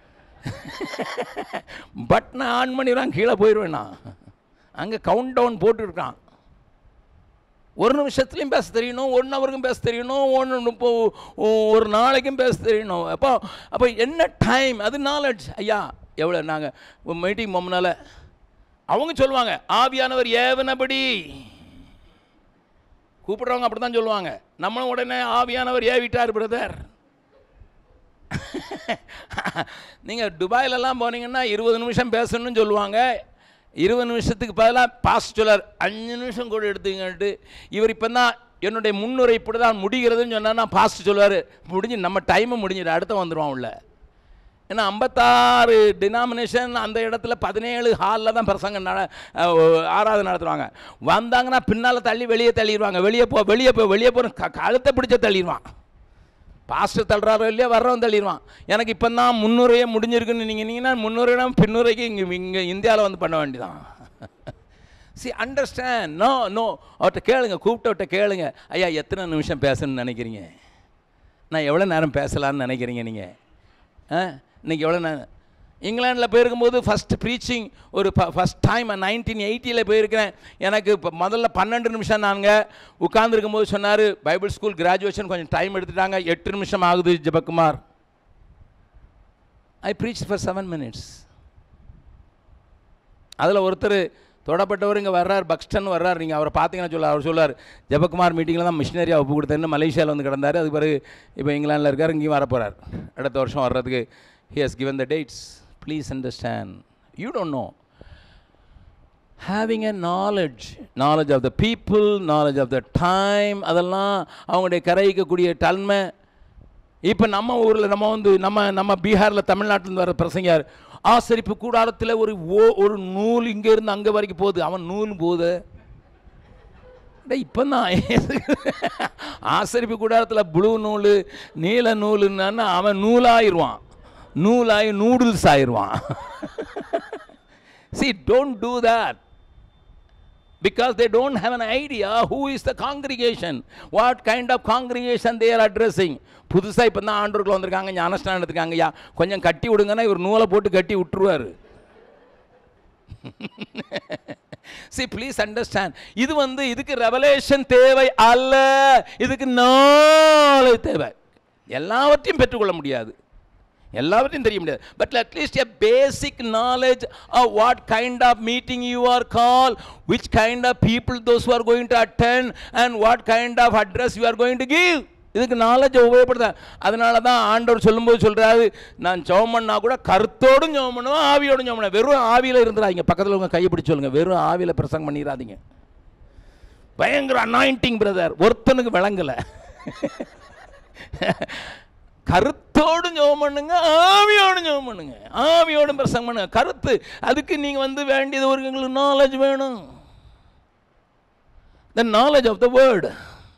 பட் நான் ஆன் பண்ணிடுவேன் கீழே போயிடுவேன் நான் அங்கே கவுண்ட் டவுன் போட்டுருக்கான் ஒரு நிமிஷத்துலையும் பேச தெரியணும் ஒன் ஹவருக்கும் பேச தெரியணும் ஒன்று இப்போ ஒரு நாளைக்கும் பேச தெரியணும் அப்போ அப்போ என்ன டைம் அது நாலேஜ் ஐயா எவ்வளோ நாங்கள் மீட்டிங் முன்னால் அவங்க சொல்லுவாங்க ஆவியானவர் ஏவனபடி கூப்பிடுறவங்க அப்படி தான் சொல்லுவாங்க நம்மளும் உடனே ஆவியானவர் ஏவிட்டார் பிரதர் நீங்கள் துபாயிலெல்லாம் போனீங்கன்னா இருபது நிமிஷம் பேசணும்னு சொல்லுவாங்க இருபது நிமிஷத்துக்கு பதிலாக பாஸ் சொல்லார் அஞ்சு நிமிஷம் கூட எடுத்துங்கன்ட்டு இவர் இப்போ தான் என்னுடைய முன்னுரை இப்படி தான் முடிகிறதுன்னு சொன்னா பாஸ்ட் சொல்லுவார் முடிஞ்சு நம்ம டைமு முடிஞ்சிடு அடுத்த வந்துடுவான் உள்ள ஏன்னா ஐம்பத்தாறு டினாமினேஷன் அந்த இடத்துல பதினேழு ஹாலில் தான் பிரசங்க நட அஹ், ஆராதனை நடத்துவாங்க வந்தாங்கன்னா பின்னால் தள்ளி வெளியே தள்ளிடுவாங்க வெளியே போ வெளியே போ வெளியே போ க கழுத்தை பிடிச்ச தள்ளிடுவான் பாஸ்டர் தள்ளுறாரோ இல்லையா வர்றவன் தள்ளிடுவான் எனக்கு இப்போ தான் முன்னுரையே முடிஞ்சிருக்குன்னு நீங்கள் நீங்கன்னா முன்னுரைனா பின்னுரைக்கு இங்கே இங்கே இந்தியாவில் வந்து பண்ண வேண்டியதான் சி அண்டர்ஸ்டாண்ட் நோ நோ அவர்கிட்ட கேளுங்க கூப்பிட்டவர்கிட்ட கேளுங்க ஐயா எத்தனை நிமிஷம் பேசணும்னு நினைக்கிறீங்க நான் எவ்வளோ நேரம் பேசலான்னு நினைக்கிறீங்க நீங்கள் ஆ இன்னைக்கு எவ்வளோ நேரம் இங்கிலாண்டில் போயிருக்கும்போது ஃபஸ்ட் ப்ரீச்சிங் ஒரு ஃபஸ்ட் டைம் நைன்டீன் எயிட்டியில் போயிருக்கிறேன் எனக்கு இப்போ முதல்ல பன்னெண்டு நிமிஷம் நாங்கள் உட்கார்ந்துருக்கும் போது சொன்னார் பைபிள் ஸ்கூல் கிராஜுவேஷன் கொஞ்சம் டைம் எடுத்துட்டாங்க எட்டு நிமிஷம் ஆகுது Jebakumar I preach for seven minutes அதில் ஒருத்தர் தொடப்பட்டவர் இங்கே வர்றார் பக்ஸ்டன் வர்றார் நீங்கள் அவரை பார்த்தீங்கன்னா சொல்ல அவர் சொல்லுவார் ஜெபக்குமார் மீட்டிங்கில் தான் மிஷினரியாக ஒப்பு கொடுத்தேன்னு மலேசியாவில் வந்து கிடந்தார் அது பிறகு இப்போ இங்கிலாந்தில் இருக்கார் இங்கேயும் வர போகிறார் அடுத்த வருஷம் வர்றதுக்கு he has given the dates please understand you don't know having a knowledge knowledge of the people knowledge of the time அதெல்லாம் அவங்களுடைய கரைக்கக்கூடிய தன்மை இப்போ நம்ம ஊரில் நம்ம வந்து நம்ம நம்ம பீகாரில் தமிழ்நாட்டிலேருந்து வர பிரசங்கியார் ஆசரிப்பு கூடாரத்தில் ஒரு ஓ ஒரு நூல் இங்கேருந்து அங்கே வரைக்கும் போகுது அவன் நூல் போகுது இப்போ தான் ஆசரிப்பு கூடாரத்தில் ப்ளூ நூல் நீல நூலுன்னா அவன் நூலாயிருவான் நூலாகி நூடுல்ஸ் ஆயிடுவான் see don't do that because they don't have an idea who is the congregation what kind of congregation they are addressing புதுசாக இப்போ தான் ஆண்டவர்கள் வந்திருக்காங்க ஞானஸ்தானம் எடுத்துருக்காங்க ஐயா கொஞ்சம் கட்டி விடுங்கன்னா இவர் நூலை போட்டு கட்டி விட்டுருவார் சி ப்ளீஸ் அண்டர்ஸ்டாண்ட் இது வந்து இதுக்கு ரெவலேஷன் தேவை அல்ல இதுக்கு நாலேஜ் தேவை எல்லாவற்றையும் பெற்றுக்கொள்ள முடியாது எல்லாவற்றையும் தெரிய முடியாது but at least a basic knowledge of what kind of meeting you are call which kind of people those are going to attend and what kind of address you are going to give இதுக்கு knowledge உபயோகப்படுத்த அதனால தான் ஆண்டவர் சொல்லும்போது சொல்கிறாரு நான் ஜெபம் பண்ணா கூட கருத்தோடும் ஜெபம் பண்ணுவேன் ஆவியோடும் ஜெபம் பண்ணுவேன் வெறும் ஆவியில் இருந்துடாதீங்க பக்கத்தில் உங்கள் கையை பிடிச்சு சொல்லுங்க வெறும் ஆவியில் பிரசங்கம் பண்ணிடாதீங்க பயங்கர அனாயிண்டிங் பிரதர் ஒருத்தனுக்கு விளங்கலை கருத்தோடு ஜெபம் பண்ணுங்க ஆவியோடு ஜெபம் பண்ணுங்க ஆவியோடு பிரசங்கம் பண்ணுங்க கருத்து அதுக்கு நீங்கள் வந்து வேண்டியது ஒரு எங்களுக்கு நாலேஜ் வேணும் the knowledge of the word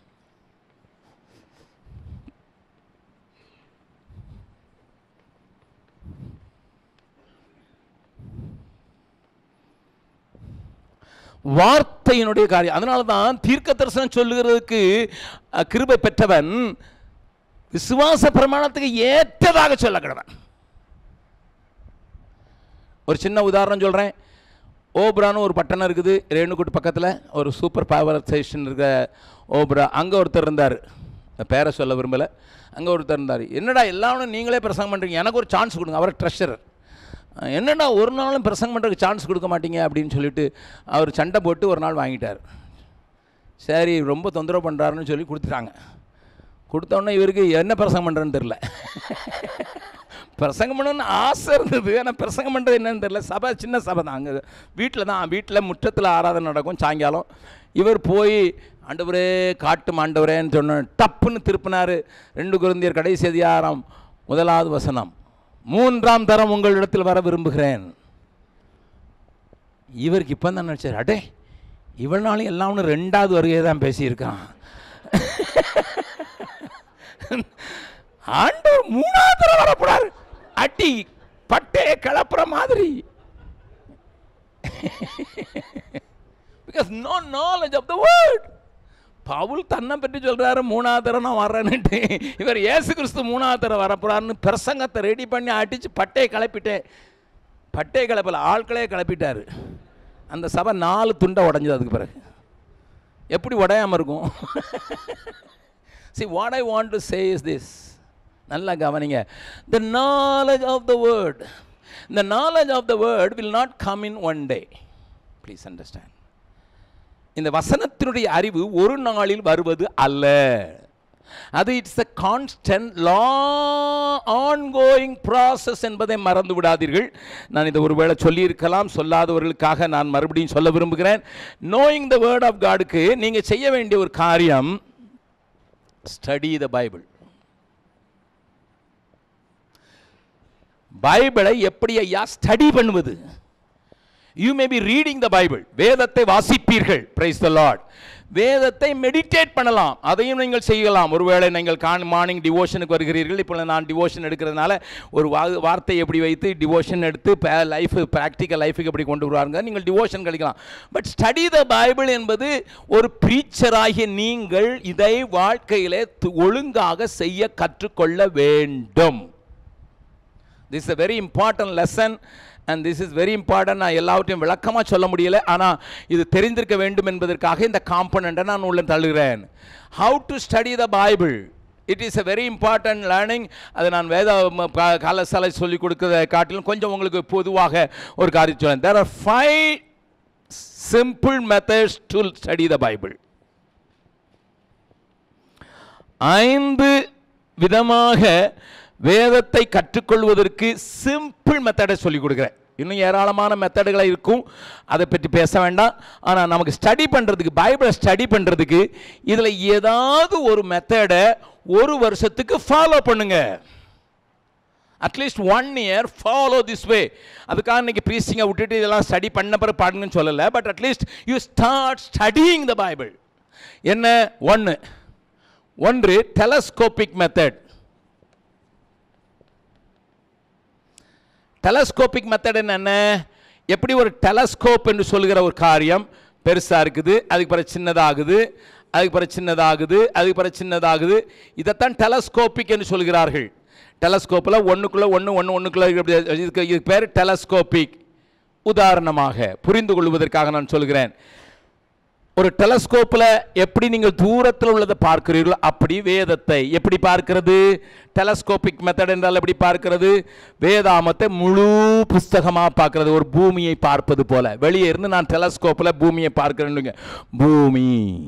வார்த்தையினுடைய காரியம் அதனால தான் தீர்க்க தரிசனம் சொல்லுகிறதுக்கு அஹ், கிருபை பெற்றவன் விசுவாச பிரமாணத்துக்கு ஏற்றதாக சொல்ல கிடவன் ஒரு சின்ன உதாரணம் சொல்கிறேன் ஓப்ரான்னு ஒரு பட்டணம் இருக்குது ரேணுகுட் பக்கத்தில் ஒரு சூப்பர் பவர் ஸ்டேஷன் இருக்க ஓப்ரா அங்கே ஒருத்தர் இருந்தார் பேரை சொல்ல விரும்பலை அங்கே ஒருத்தர் இருந்தார் என்னடா எல்லாரும் நீங்களே பிரசங்கம் பண்ணுறீங்க எனக்கு ஒரு சான்ஸ் கொடுங்க அவர் ட்ரெஷரர் என்னடா ஒரு நாளும் பிரசங்கம் பண்ணுறதுக்கு சான்ஸ் கொடுக்க மாட்டீங்க அப்படின்னு சொல்லிட்டு அவர் சண்டை போட்டு ஒரு நாள் வாங்கிட்டார் சரி ரொம்ப தொந்தரவு பண்ணுறாருன்னு சொல்லி கொடுத்துட்டாங்க கொடுத்தோன்னே இவருக்கு என்ன பிரசங்கம் பண்ணுறேன்னு தெரில பிரசங்கம் பண்ணணும்னு ஆசை இருந்தது ஆனால் பிரசங்கம் பண்ணுறது என்னன்னு தெரில சபை சின்ன சபை தான் அங்கே வீட்டில் தான் வீட்டில் முற்றத்தில் ஆராதனை நடக்கும் சாயங்காலம் இவர் போய் ஆண்டவரே காட்டும் ஆண்டவரேன்னு சொன்ன டப்புன்னு திருப்பினார் ரெண்டு குருந்தியர் கடைசி அதிகாரம் முதலாவது வசனம் மூன்றாம் தரம் உங்களிடத்தில் வர விரும்புகிறேன் இவருக்கு இப்போ தான் நினச்சார் அடே இவ்வளோ நாளும் எல்லாம் ரெண்டாவது வருகையை தான் பேசியிருக்கான் ஆண்டவர் மூணாவது தடவை வரக்கூடாது அடி பட்டையை கிளப்புற மாதிரி because no knowledge of the word பவுல் தன்னை பற்றி சொல்கிறாரு மூணாவது தடவை நான் வர்றேன்னுட்டு இவர் இயேசு கிறிஸ்து மூணாவது தடவை வரப்போறாருன்னு பிரசங்கத்தை ரெடி பண்ணி அடித்து பட்டையை கிளப்பிட்டேன் பட்டையை கிளப்பல ஆட்களே கிளப்பிட்டாரு அந்த சபை நாலு துண்டை உடஞ்சது அதுக்கு பிறகு எப்படி உடையாமல் இருக்கும் see what i want to say is this நல்லா கவனிங்க the knowledge of the word the knowledge of the word will not come in one day please understand இந்த வசனத்தினுடைய அறிவு ஒரு நாளில் வருவது அல்ல அது it's a constant law ongoing process என்பதை மறந்து விடாதீர்கள் நான் இதை ஒருவேளை சொல்லியிருக்கலாம் சொல்லாதவர்களுக்காக நான் மறுபடியும் சொல்ல விரும்புகிறேன் நோயிங் த வேர்ட் ஆஃப் காடுக்கு நீங்கள் செய்ய வேண்டிய ஒரு காரியம் ஸ்டடி த பைபிள் பைபிளை எப்படி ஐயா ஸ்டடி பண்ணுவது you may be reading the Bible வேதத்தை வாசிப்பீர்கள் பிரைஸ் த லார்ட் வேதத்தை மெடிடேட் பண்ணலாம் அதையும் நீங்கள் செய்யலாம் ஒருவேளை நீங்கள் கான் மார்னிங் டிவோஷனுக்கு வருகிறீர்கள் இப்போ நான் டிவோஷன் எடுக்கிறதுனால ஒரு வா வார்த்தை எப்படி வைத்து டிவோஷன் எடுத்து லைஃப் ப்ராக்டிக்கல் லைஃபுக்கு எப்படி கொண்டு வருவாங்க நீங்கள் டிவோஷன் கழிக்கலாம் பட் ஸ்டடி த பைபிள் என்பது ஒரு ப்ரீச்சராகிய நீங்கள் இதை வாழ்க்கையிலே து- ஒழுங்காக செய்ய கற்றுக்கொள்ள வேண்டும் this is a very important lesson and this is very important நான் எல்லாவற்றையும் விளக்கமாக சொல்ல முடியல ஆனால் இது தெரிந்திருக்க வேண்டும் என்பதற்காக இந்த காம்பனண்ட்டை நான் உள்ள தள்ளுகிறேன் how to study the Bible it is a very important learning அது நான் வேத ம, கா- கலாசாலை சொல்லிக் கொடுக்கிறத காட்டிலும் கொஞ்சம் உங்களுக்கு பொதுவாக ஒரு காரியம் சொல்லேன் there are five simple methods to study the Bible ஐந்து விதமாக வேதத்தை கற்றுக்கொள்வதற்கு சிம்பிள் மெத்தடை சொல்லிக் கொடுக்குறேன் இன்னும் ஏராளமான மெத்தடுகளை இருக்கும் அதை பற்றி பேச வேண்டாம் ஆனால் நமக்கு ஸ்டடி பண்ணுறதுக்கு பைபிளை ஸ்டடி பண்ணுறதுக்கு இதில் ஏதாவது ஒரு மெத்தடை ஒரு வருஷத்துக்கு ஃபாலோ பண்ணுங்க at least one year follow this way அதுக்காக இன்னைக்கு ப்ரீசிங்கை விட்டுட்டு இதெல்லாம் ஸ்டடி பண்ண பிறகு பாடுங்கன்னு சொல்லலை but at least you start studying the Bible என்ன ஒன்று ஒன்று டெலஸ்கோபிக் மெத்தட் டெலஸ்கோபிக் மெத்தட் என்ன எப்படி ஒரு டெலஸ்கோப் என்று சொல்லுகிற ஒரு காரியம் பெருசாக இருக்குது அதுக்கு பிறகு சின்னதாகுது அதுக்கு பிறகு சின்னதாகுது அதுக்கு பிறகு சின்னதாகுது இதைத்தான் டெலஸ்கோபிக் என்று சொல்கிறார்கள் டெலஸ்கோப்பில் ஒன்றுக்குள்ளே ஒன்று ஒன்று ஒன்றுக்குள்ளே இதுக்கு இது பேர் டெலஸ்கோபிக் உதாரணமாக புரிந்து கொள்வதற்காக நான் சொல்கிறேன் ஒரு டெலஸ்கோப்பில் எப்படி நீங்கள் தூரத்தில் உள்ளதை பார்க்கிறீர்களோ அப்படி வேதத்தை எப்படி பார்க்கிறது டெலஸ்கோபிக் மெத்தட் என்றால் எப்படி பார்க்கிறது வேதாமத்தை முழு புஸ்தகமாக பார்க்கிறது ஒரு பூமியை பார்ப்பது போல வெளியே இருந்து நான் டெலஸ்கோப்பில் பூமியை பார்க்கிறேன்னு பூமி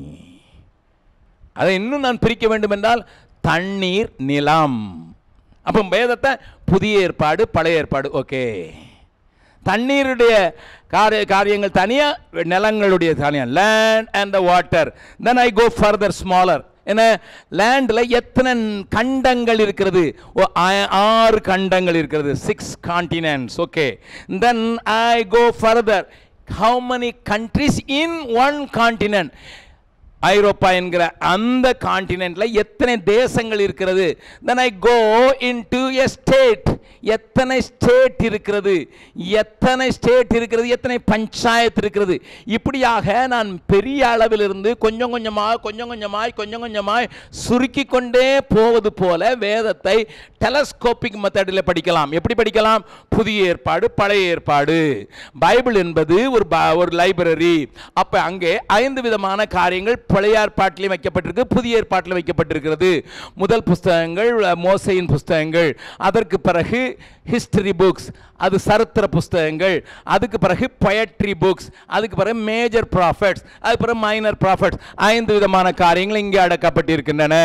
அதை இன்னும் நான் பிரிக்க வேண்டும் என்றால் தண்ணீர் நிலம் அப்போ வேதத்தை புதிய ஏற்பாடு பழைய ஏற்பாடு ஓகே தண்ணீருடைய காரிய காரியங்கள் தனியாக நிலங்களுடைய தனியாக land and the water then I go further smaller என்ன லேண்டில் எத்தனை கண்டங்கள் இருக்கிறது ஓ ஆ- ஆறு கண்டங்கள் இருக்கிறது six continents okay then I go further how many countries in one continent ஐரோப்பா என்கிற அந்த காண்டினென்ட்ல எத்தனை தேசங்கள் இருக்கிறது then I go into a state எத்தனை ஸ்டேட் இருக்கிறது எத்தனை ஸ்டேட் இருக்கிறது எத்தனை பஞ்சாயத்து இருக்கிறது இப்படியாக நான் பெரிய அளவிலிருந்து கொஞ்சம் கொஞ்சமாக கொஞ்சம் கொஞ்சமாய் கொஞ்சம் கொஞ்சமாய் சுருக்கி கொண்டே போவது போல வேதத்தை டெலஸ்கோபிக் மெத்தடில் படிக்கலாம் எப்படி படிக்கலாம் புதிய ஏற்பாடு பழைய ஏற்பாடு பைபிள் என்பது ஒரு ப- ஒரு லைப்ரரி அப்ப அங்கே ஐந்து விதமான காரியங்கள் பழைய ஏற்பாட்டிலையும் வைக்கப்பட்டிருக்கு புதிய ஏற்பாட்டில் வைக்கப்பட்டிருக்கிறது முதல் புஸ்தகங்கள் அஹ், மோசையின் புஸ்தகங்கள் அதற்கு பிறகு ஹிஸ்டரி புக்ஸ் அது சரித்திர புஸ்தகங்கள் அதுக்கு பிறகு பொயட்ரி புக்ஸ் அதுக்கு பிறகு மேஜர் ப்ராஃபிட்ஸ் அதுக்கு பிறகு மைனர் ப்ராஃபிட்ஸ் ஐந்து விதமான காரியங்கள் இங்கே அடக்கப்பட்டிருக்கின்றன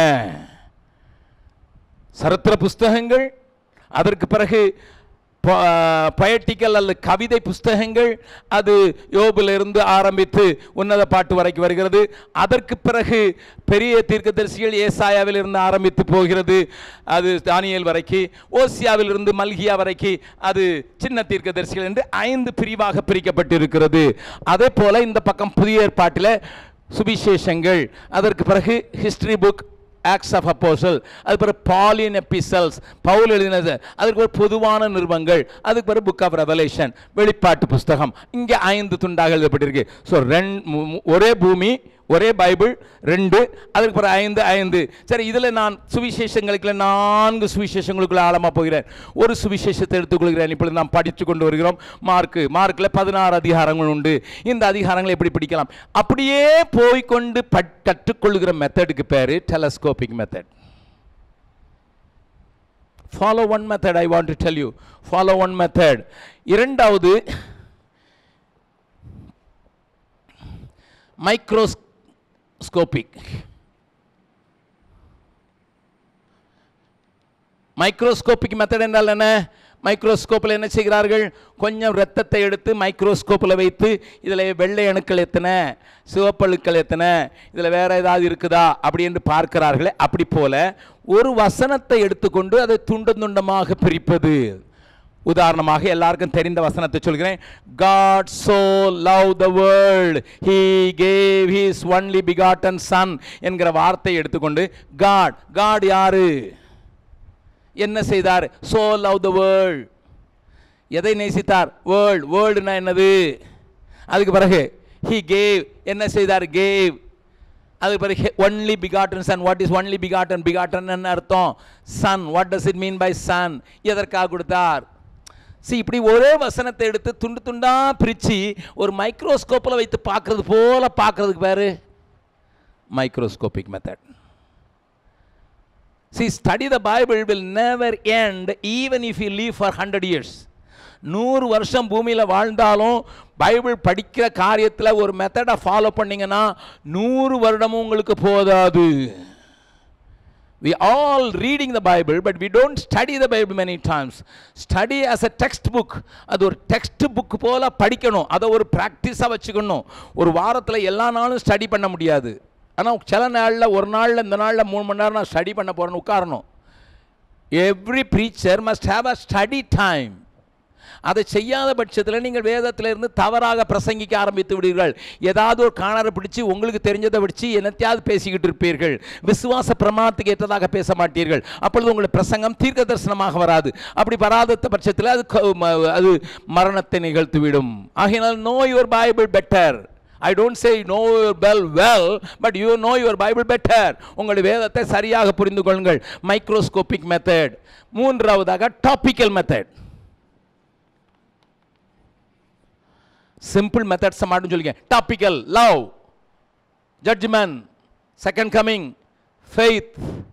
சரித்திர புஸ்தகங்கள் அதற்கு பிறகு பயட்டிக்கல் அல்லது கவிதை புஸ்தகங்கள் அது யோபிலிருந்து ஆரம்பித்து உன்னத பாட்டு வரைக்கும் வருகிறது அதற்கு பிறகு பெரிய தீர்க்கதரிசிகள் ஏசாயாவில் இருந்து ஆரம்பித்து போகிறது அது தானியேல் வரைக்கும் ஓசியாவிலிருந்து மல்கியா வரைக்கும் அது சின்ன தீர்க்கதரிசிகள் என்று ஐந்து பிரிவாக பிரிக்கப்பட்டிருக்கிறது அதே போல இந்த பக்கம் புதிய ஏற்பாட்டில் சுவிசேஷங்கள் அதற்கு பிறகு history book Acts of apostle அது பிறகு பாலியன் எபிசல்ஸ் பவுல் எழுதினது அதுக்கு ஒரு பொதுவான நிருபங்கள் அதுக்கு பிறகு புக் ஆஃப் ரெவலேஷன் வெளிப்பாட்டு புஸ்தகம் இங்கே ஐந்து துண்டாக எழுதப்பட்டிருக்கு ஸோ ரெண்டு ஒரே பூமி ஒரே பைபிள் ரெண்டு அதுக்கு பிறகு ஐந்து ஐந்து சரி இதில் நான் சுவிசேஷங்களுக்குள்ள நான்கு சுவிசேஷங்களுக்குள்ள ஆழமாக போகிறேன் ஒரு சுவிசேஷத்தை எடுத்துக்கொள்கிறேன் இப்பொழுது நாம் படித்து கொண்டு வருகிறோம் மார்க்கு மார்க்கில் பதினாறு அதிகாரங்கள் உண்டு இந்த அதிகாரங்களை எப்படி பிடிக்கலாம் அப்படியே போய்க்கொண்டு பட் கற்றுக்கொள்கிற மெத்தடுக்கு பேர் telescopic method follow one method I want to tell you follow one method இரண்டாவது மைக்ரோஸ்கோபிக் மைக்ரோஸ்கோபிக் மெத்தட் என்றால் என்ன மைக்ரோஸ்கோப்பில் என்ன செய்கிறார்கள் கொஞ்சம் ரத்தத்தை எடுத்து மைக்ரோஸ்கோப்பில் வைத்து இதில் வெள்ளை அணுக்கள் எத்தனை சிவப்பணுக்கள் எத்தனை இதில் வேற ஏதாவது இருக்குதா அப்படி என்று பார்க்கிறார்களே அப்படி போல ஒரு வசனத்தை எடுத்துக்கொண்டு அதை துண்டு துண்டமாக பிரிப்பது உதாரணமாக எல்லாருக்கும் தெரிந்த வசனத்தை சொல்கிறேன் God so love the world he gave his only begotten son என்கிற வார்த்தையை எடுத்துக்கொண்டு காட் காட் யாரு என்ன செய்தார் so love the world எதை நேசித்தார் வேர்ல்ட் வேர்ல்டுனா என்னது அதுக்கு பிறகு he gave என்ன செய்தார் gave அதுக்கு பிறகு only begotten son what is only begotten begotten என்ன அர்த்தம் son what does it mean by son எதற்காக கொடுத்தார் see இப்படி ஒரே வசனத்தை எடுத்து துண்டு துண்டா பிரித்து ஒரு மைக்ரோஸ்கோப்பில் வைத்து பார்க்கறது போல பார்க்கறதுக்கு பேரு microscopic method See, study the Bible will never end even if you live for 100 years. நூறு வருஷம் பூமியில் வாழ்ந்தாலும் பைபிள் படிக்கிற காரியத்தில் ஒரு மெத்தடை ஃபாலோ பண்ணீங்கன்னா நூறு வருடமும் உங்களுக்கு போதாது we all reading the bible but we don't study the bible many times study as a textbook அது ஒரு டெக்ஸ்ட் புக் போல படிக்கணும் அதை ஒரு ப்ராக்டிஸாக வச்சுக்கணும் ஒரு வாரத்தில் எல்லா நாளும் ஸ்டடி பண்ண முடியாது ஆனால் சில நாளில் ஒரு நாளில் இந்த நாளில் மூணு மணி நேரம் நான் ஸ்டடி பண்ண போகிறேன்னு உட்காரணும் every preacher must have a study time அதை செய்யாத பட்சத்தில் நீங்கள் வேதத்திலிருந்து தவறாக பிரசங்கிக்க ஆரம்பித்து விடுவீர்கள் ஏதாவது ஒரு காணரை பிடிச்சு உங்களுக்கு தெரிஞ்சதை பிடிச்சு என்னத்தையாவது பேசிக்கிட்டு இருப்பீர்கள் விசுவாச பிரமாணத்துக்கு ஏற்றதாக பேச மாட்டீர்கள் அப்பொழுது உங்களுடைய பிரசங்கம் தீர்க்க தரிசனமாக வராது அப்படி வராத பட்சத்தில் அது க- ம- அது மரணத்தை நிகழ்த்திவிடும் ஆகையினால் know your Bible better I don't say know your bell well but you know your Bible better உங்களுடைய வேதத்தை சரியாக புரிந்து கொள்ளுங்கள் மைக்ரோஸ்கோபிக் மெத்தட் மூன்றாவதாக டாபிக்கல் மெத்தட் சிம்பிள் மெத்தட்ஸை மட்டும் சொல்லிங்க topical love judgement second coming faith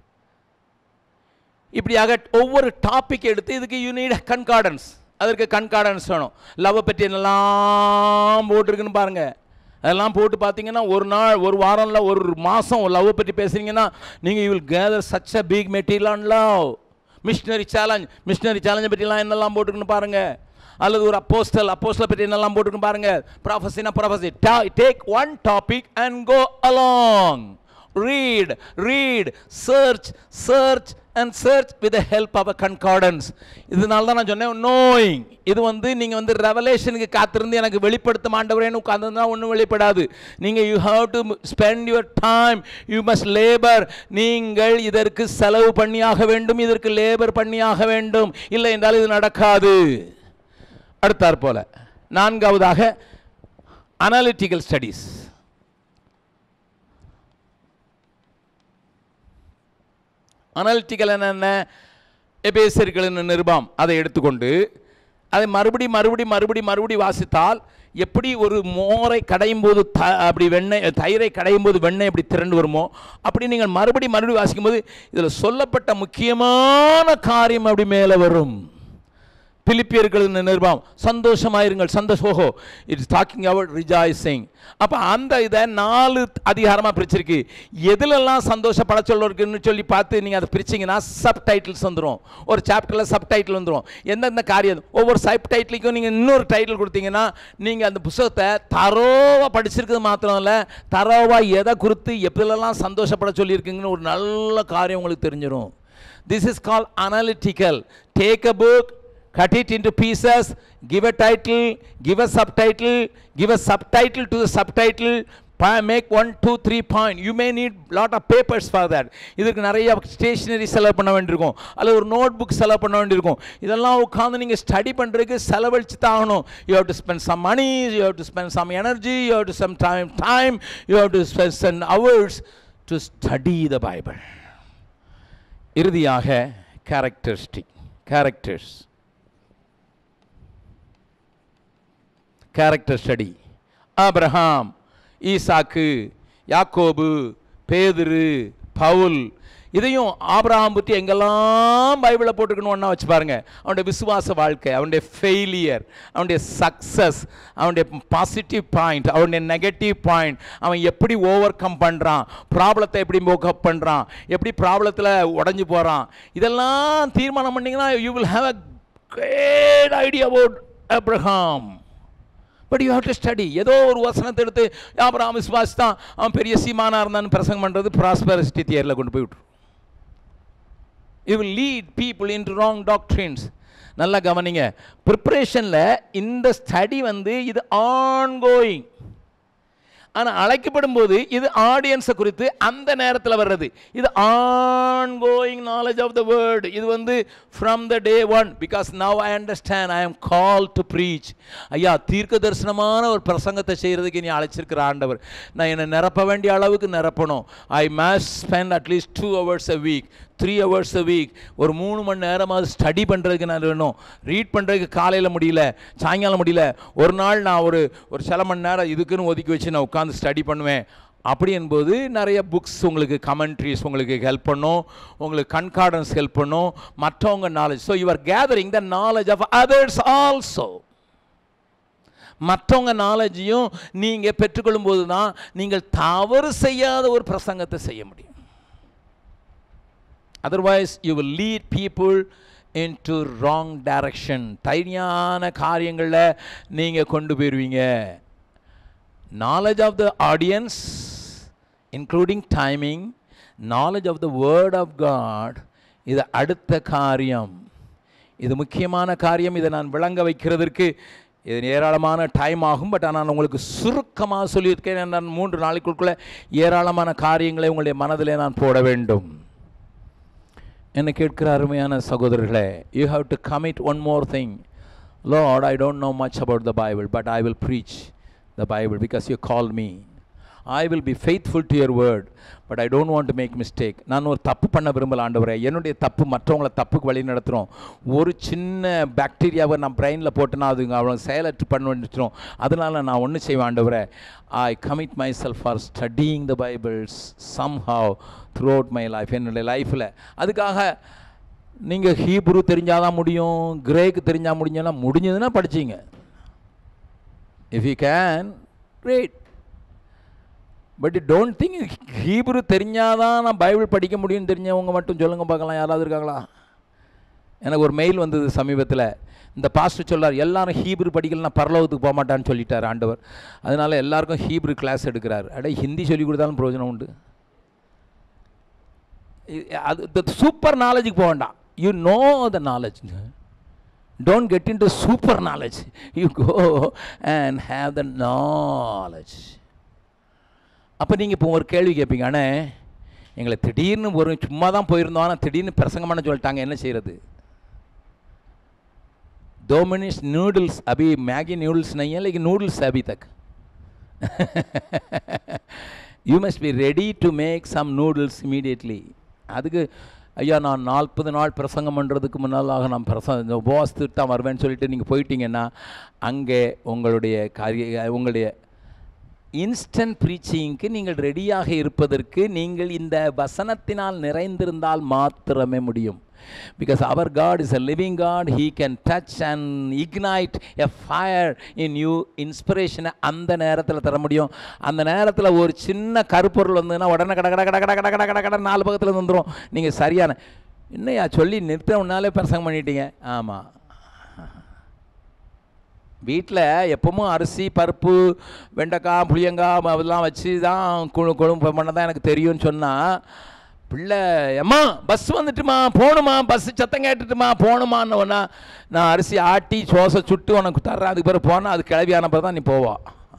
இப்படியாக ஒவ்வொரு டாபிக் எடுத்து இதுக்கு யூ நீட் கன்கார்டன்ஸ் அதற்கு கன்கார்டன்ஸ் வேணும் லவ்வை பற்றி என்னெல்லாம் போட்டிருக்குன்னு பாருங்க அதெல்லாம் போட்டு பார்த்தீங்கன்னா ஒரு நாள் ஒரு வாரம்ல ஒரு மாதம் லவ்வை பற்றி பேசுறீங்கன்னா நீங்கள் you will gather such a big material on love missionary challenge missionary சேலஞ்சை பற்றிலாம் என்னெல்லாம் போட்டுருக்குன்னு பாருங்க அல்லது ஒரு அப்போஸ்டல் அப்போஸ்டலை பற்றி என்னெல்லாம் போட்டுருக்குன்னு பாருங்க ப்ராஃபஸினா prophecy take one topic and go along read read search search and search with the help of a concordance இதனால தான் நான் சொன்னேன் knowing இது வந்து நீங்கள் வந்து ரெவலேஷனுக்கு காத்திருந்து எனக்கு வெளிப்படுத்த மாண்டவரேன்னு உட்காந்துருந்தா ஒன்றும் வெளிப்படாது நீங்கள் you have to spend your time you must labour நீங்கள் இதற்கு செலவு பண்ணியாக வேண்டும் இதற்கு லேபர் பண்ணியாக வேண்டும் இல்லை என்றால் இது நடக்காது அடுத்தாற் போல நான்காவதாக அனாலிட்டிக்கல் ஸ்டடீஸ் அனாலிட்டிக்கல் என்னென்ன எபேசர்களின் நிருபம் அதை எடுத்துக்கொண்டு அதை மறுபடி மறுபடி மறுபடி மறுபடி வாசித்தால் எப்படி ஒரு மோரை கடையும் போது த அப்படி வெண்ணெய் தயிரை கடையும் போது வெண்ணெய் எப்படி திரண்டு வருமோ அப்படி நீங்கள் மறுபடி மறுபடி வாசிக்கும்போது இதில் சொல்லப்பட்ட முக்கியமான காரியம் அப்படி மேலே வரும் பிலிப்பியர்களின் நிர்வாகம் சந்தோஷமாயிருங்கள் சந்தோஷோகோ இட்ஸ் டாக்கிங் அபவுட் ரிஜாய்சிங் அப்போ அந்த இதை நாலு அதிகாரமாக பிரிச்சிருக்கு எதுலெல்லாம் சந்தோஷப்பட சொல்ல இருக்குன்னு சொல்லி பார்த்து நீங்கள் அதை பிரிச்சிங்கன்னா சப் டைட்டில்ஸ் வந்துடும் ஒரு சாப்டரில் சப் டைட்டில் வந்துடும் எந்தெந்த காரியம் ஒவ்வொரு சப் டைட்டிலுக்கும் நீங்கள் இன்னொரு டைட்டில் கொடுத்தீங்கன்னா நீங்கள் அந்த புஸ்தகத்தை தரோவாக படிச்சிருக்கிறது மாத்திரம் இல்லை தரோவாக எதை குறித்து எப்படிலெல்லாம் சந்தோஷப்பட சொல்லியிருக்கீங்கன்னு ஒரு நல்ல காரியம் உங்களுக்கு தெரிஞ்சிடும் this is call analytical take a book cut it into pieces, give a title, give a subtitle, give a subtitle to the subtitle, pa- make one, two, three point. You may need lot of papers for that. இதுக்கு நிறைய stationary செலவு பண்ண வேண்டியிருக்கும் அல்லது ஒரு note book செலவு பண்ண வேண்டியிருக்கும் இதெல்லாம் உட்காந்து நீங்கள் ஸ்டடி பண்ணுறதுக்கு செலவழிச்சு தான் ஆகணும் you have to spend some money you have to spend some energy you have to some time time you have to spend hours to study the Bible இறுதியாக கேரக்டரிஸ்டிக் கேரக்டர்ஸ் கேரக்டர் ஸ்டடி ஆபிரகாம் ஈசாக்கு யாக்கோபு பேதுரு பவுல் இதையும் Abraham பற்றி எங்கெல்லாம் பைபிளை போட்டுக்கணும்னா வச்சு பாருங்க அவனுடைய விசுவாச வாழ்க்கை அவனுடைய ஃபெயிலியர் அவனுடைய சக்ஸஸ் அவனுடைய பாசிட்டிவ் பாயிண்ட் அவனுடைய நெகட்டிவ் பாயிண்ட் அவன் எப்படி ஓவர் கம் பண்ணுறான் ப்ராப்ளத்தை எப்படி மோக்கப் பண்ணுறான் எப்படி ப்ராப்ளத்தில் உடஞ்சி போகிறான் இதெல்லாம் தீர்மானம் பண்ணிங்கன்னா you will have a great idea about Abraham but you have to study ஏதோ ஒரு வசனத்தை எடுத்து அப்புறம் விசுவாசி தான் அவன் பெரிய சீமானா இருந்தான்னு பிரசங்கம் பண்ணுறது ப்ராஸ்பரிட்டி தியரில் கொண்டு போய் விட்ரு you will lead people in wrong doctrines நல்லா கவனிங்க ப்ரிப்ரேஷனில் இந்த ஸ்டடி வந்து இது ஆன்கோயிங் ஆனால் அழைக்கப்படும் போது இது ஆடியன்ஸை குறித்து அந்த நேரத்தில் வர்றது இது ongoing knowledge of the word இது வந்து from the day one because now I understand I am call to preach ஐயா தீர்க்க தரிசனமான ஒரு பிரசங்கத்தை செய்கிறதுக்கு நீ அழைச்சிருக்கிற ஆண்டவர் நான் என்னை நிரப்ப வேண்டிய அளவுக்கு நிரப்பணும் I must spend at least two hours a week three hours a week ஒரு மூணு மணி நேரமாவது ஸ்டடி பண்ணுறதுக்கு நான் வேணும் ரீட் பண்ணுறதுக்கு காலையில் முடியல சாயங்காலம் முடியல ஒரு நாள் நான் ஒரு ஒரு சில மணி நேரம் இதுக்குன்னு ஒதுக்கி வச்சு நான் உட்காந்து ஸ்டடி பண்ணுவேன் அப்படி என்பது நிறைய புக்ஸ் உங்களுக்கு கமெண்ட்ரிஸ் உங்களுக்கு ஹெல்ப் பண்ணும் உங்களுக்கு கன்கார்டன்ஸ் ஹெல்ப் பண்ணும் மற்றவங்க knowledge so you're gathering the knowledge of others also மற்றவங்க நாலேஜையும் நீங்கள் பெற்றுக்கொள்ளும் போது தான் நீங்கள் தவறு செய்யாத ஒரு பிரசங்கத்தை செய்ய முடியும் otherwise you will lead people into wrong direction தனியான காரியங்களில் நீங்கள் கொண்டு போயிடுவீங்க knowledge of the audience including timing knowledge of the word of God இது அடுத்த காரியம் இது முக்கியமான காரியம் இதை நான் விளங்க வைக்கிறதற்கு இது ஏராளமான டைம் ஆகும் பட் ஆனால் உங்களுக்கு சுருக்கமாக சொல்லியிருக்கேன் நான் மூன்று நாளைக்குள்ளே ஏராளமான காரியங்களை உங்களுடைய மனதிலே நான் போட வேண்டும் என்னை கேட்கிற அருமையான சகோதரர்களே you have to commit one more thing Lord I don't know much about the Bible but I will preach the Bible because you call me I will be faithful to your word but I don't want to make mistake நான் ஒரு தப்பு பண்ண விரும்பல ஆண்டவரே என்னுடைய தப்பு மற்றவங்கள தப்புக்கு வழி நடத்துகிறோம் ஒரு சின்ன பாக்டீரியாவை நான் பிரெயினில் போட்டுனா அதுங்க அவளை செயலற்று பண்ண வந்துச்சிடும் அதனால் நான் ஒன்று செய்வேன் ஆண்டவரே I commit myself for studying the Bibles somehow throughout my life என்னுடைய லைஃப்பில் அதுக்காக நீங்கள் ஹீப்ரு தெரிஞ்சாதான் முடியும் கிரேக்கு தெரிஞ்சால் முடிஞ்சோன்னா முடிஞ்சதுன்னா படிச்சிங்க if you can read but don't think Hebrew தெரிஞ்சாதான் நான் பைபிள் படிக்க முடியும்னு தெரிஞ்சவங்க மட்டும் சொல்லுங்க பார்க்கலாம் யாராவது இருக்காங்களா எனக்கு ஒரு மெயில் வந்தது சமீபத்தில் இந்த பாஸ்டர் சொல்லார் எல்லாரும் ஹீப்ரு படிக்கலனா பரலோகத்துக்கு போக மாட்டான்னு சொல்லிட்டார் ஆண்டவர் அதனால எல்லாருக்கும் ஹீப்ரு கிளாஸ் எடுக்கிறார் அட ஹிந்தி சொல்லி கொடுத்தாலும் பிரயோஜனம் உண்டு அது சூப்பர் நாலேஜுக்கு போக வேண்டாம் you know the knowledge don't get into super knowledge you go and have the knowledge அப்போ நீங்கள் இப்போ ஒரு கேள்வி கேட்பீங்க அண்ணே எங்களை திடீர்னு ஒரு சும்மா தான் போயிருந்தோம் ஆனால் திடீர்னு பிரசங்கம் பண்ண சொல்லிட்டாங்க என்ன செய்கிறது दो मिनट नूडल्स अभी मैगी नूडल्स नहीं है लेकिन नूडल्स है अभी तक you must be ready to make some noodles immediately அதுக்கு ஐயா நான் நாற்பது நாள் பிரசங்கம் பண்ணுறதுக்கு முன்னாலாக நான் பிரசங்க உபவாசத்துக்கு தான் வருவேன்னு சொல்லிட்டு நீங்கள் போயிட்டீங்கன்னா அங்கே உங்களுடைய காரிய உங்களுடைய இன்ஸ்டன்ட் ப்ரீச்சிங்க்கு நீங்கள் ரெடியாக இருப்பதற்கு நீங்கள் இந்த வசனத்தினால் நிறைந்திருந்தால் மாத்திரமே முடியும் பிகாஸ் அவர் God is a living God he can touch and ignite a fire in you இன்ஸ்பிரேஷனை அந்த நேரத்தில் தர முடியும் அந்த நேரத்தில் ஒரு சின்ன கருப்பொருள் வந்ததுன்னா உடனே கட கட கட கட கட கட கட கட நாலு பக்கத்தில் வந்துடும் நீங்கள் சரியான என்னையா சொல்லி நிறுத்தவுனாலே பிரசங்கம் பண்ணிட்டீங்க ஆமாம் வீட்டில் எப்பவும் அரிசி பருப்பு வெண்டைக்காய் புளியங்காய் அதெல்லாம் வச்சு தான் குழு குழம்பு பண்ண தான் எனக்கு தெரியும்னு சொன்னால் பிள்ளை அம்மா பஸ் வந்துட்டுமா போகணுமா பஸ் சத்தம் கேட்டுட்டுமா போகணுமான்னு நான் அரிசி ஆட்டி சோசை சுட்டு உனக்கு தர்றேன் அதுக்கு பிறகு போனால் அது கிளவியான பிறகு தான் நீ போவா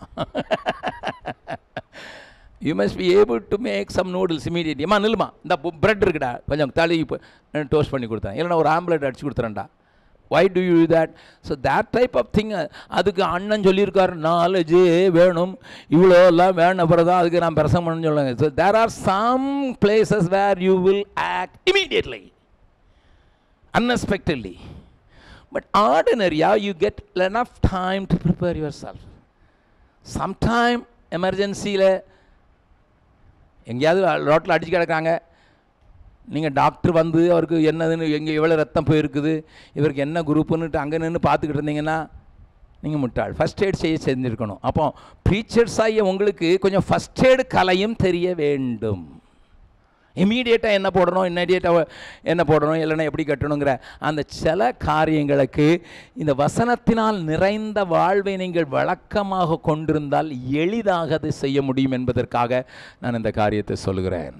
you must be able to make some noodles immediate அம்மா நில்லுமா இந்த பிரெட் இருக்குடா கொஞ்சம் தள்ளி டோஸ்ட் பண்ணி கொடுத்தேன் இல்லைன்னா ஒரு ஆம்லெட் அடிச்சு கொடுத்துறேன்டா why do you that so that type of thing அதுக்கு அண்ணன் சொல்லியிருக்காரு நாலேஜு வேணும் இவ்வளோ எல்லாம் வேணும் அப்புறம் தான் அதுக்கு நான் பிரசங்கம் பண்ணணும்னு சொல்லுங்க so there are some places where you will act immediately unexpectedly but ஆர்டினரியாக you get enough time to prepare yourself sometime எமர்ஜென்சியில் எங்கேயாவது ரோட்டில் அடிச்சு கிடக்காங்க நீங்கள் டாக்டர் வந்து அவருக்கு என்னதுன்னு எங்கே எவ்வளோ ரத்தம் போயிருக்குது இவருக்கு என்ன குரூப்புன்னுட்டு அங்கே நின்று பார்த்துக்கிட்டு இருந்தீங்கன்னா நீங்கள் முட்டாள் ஃபஸ்ட் எய்ட் செய்ய செஞ்சுருக்கணும் அப்போ ப்ரீச்சர்ஸ் ஆகிய உங்களுக்கு கொஞ்சம் ஃபஸ்ட் எய்டு கலையும் தெரிய வேண்டும் இமீடியட்டாக என்ன போடணும் இம்மீடியட்டாக என்ன போடணும் இல்லைன்னா எப்படி கட்டணுங்கிற அந்த சில காரியங்களுக்கு இந்த வசனத்தினால் நிறைந்த வாழ்வை நீங்கள் வழக்கமாக கொண்டிருந்தால் எளிதாக அதை செய்ய முடியும் என்பதற்காக நான் இந்த காரியத்தை சொல்கிறேன்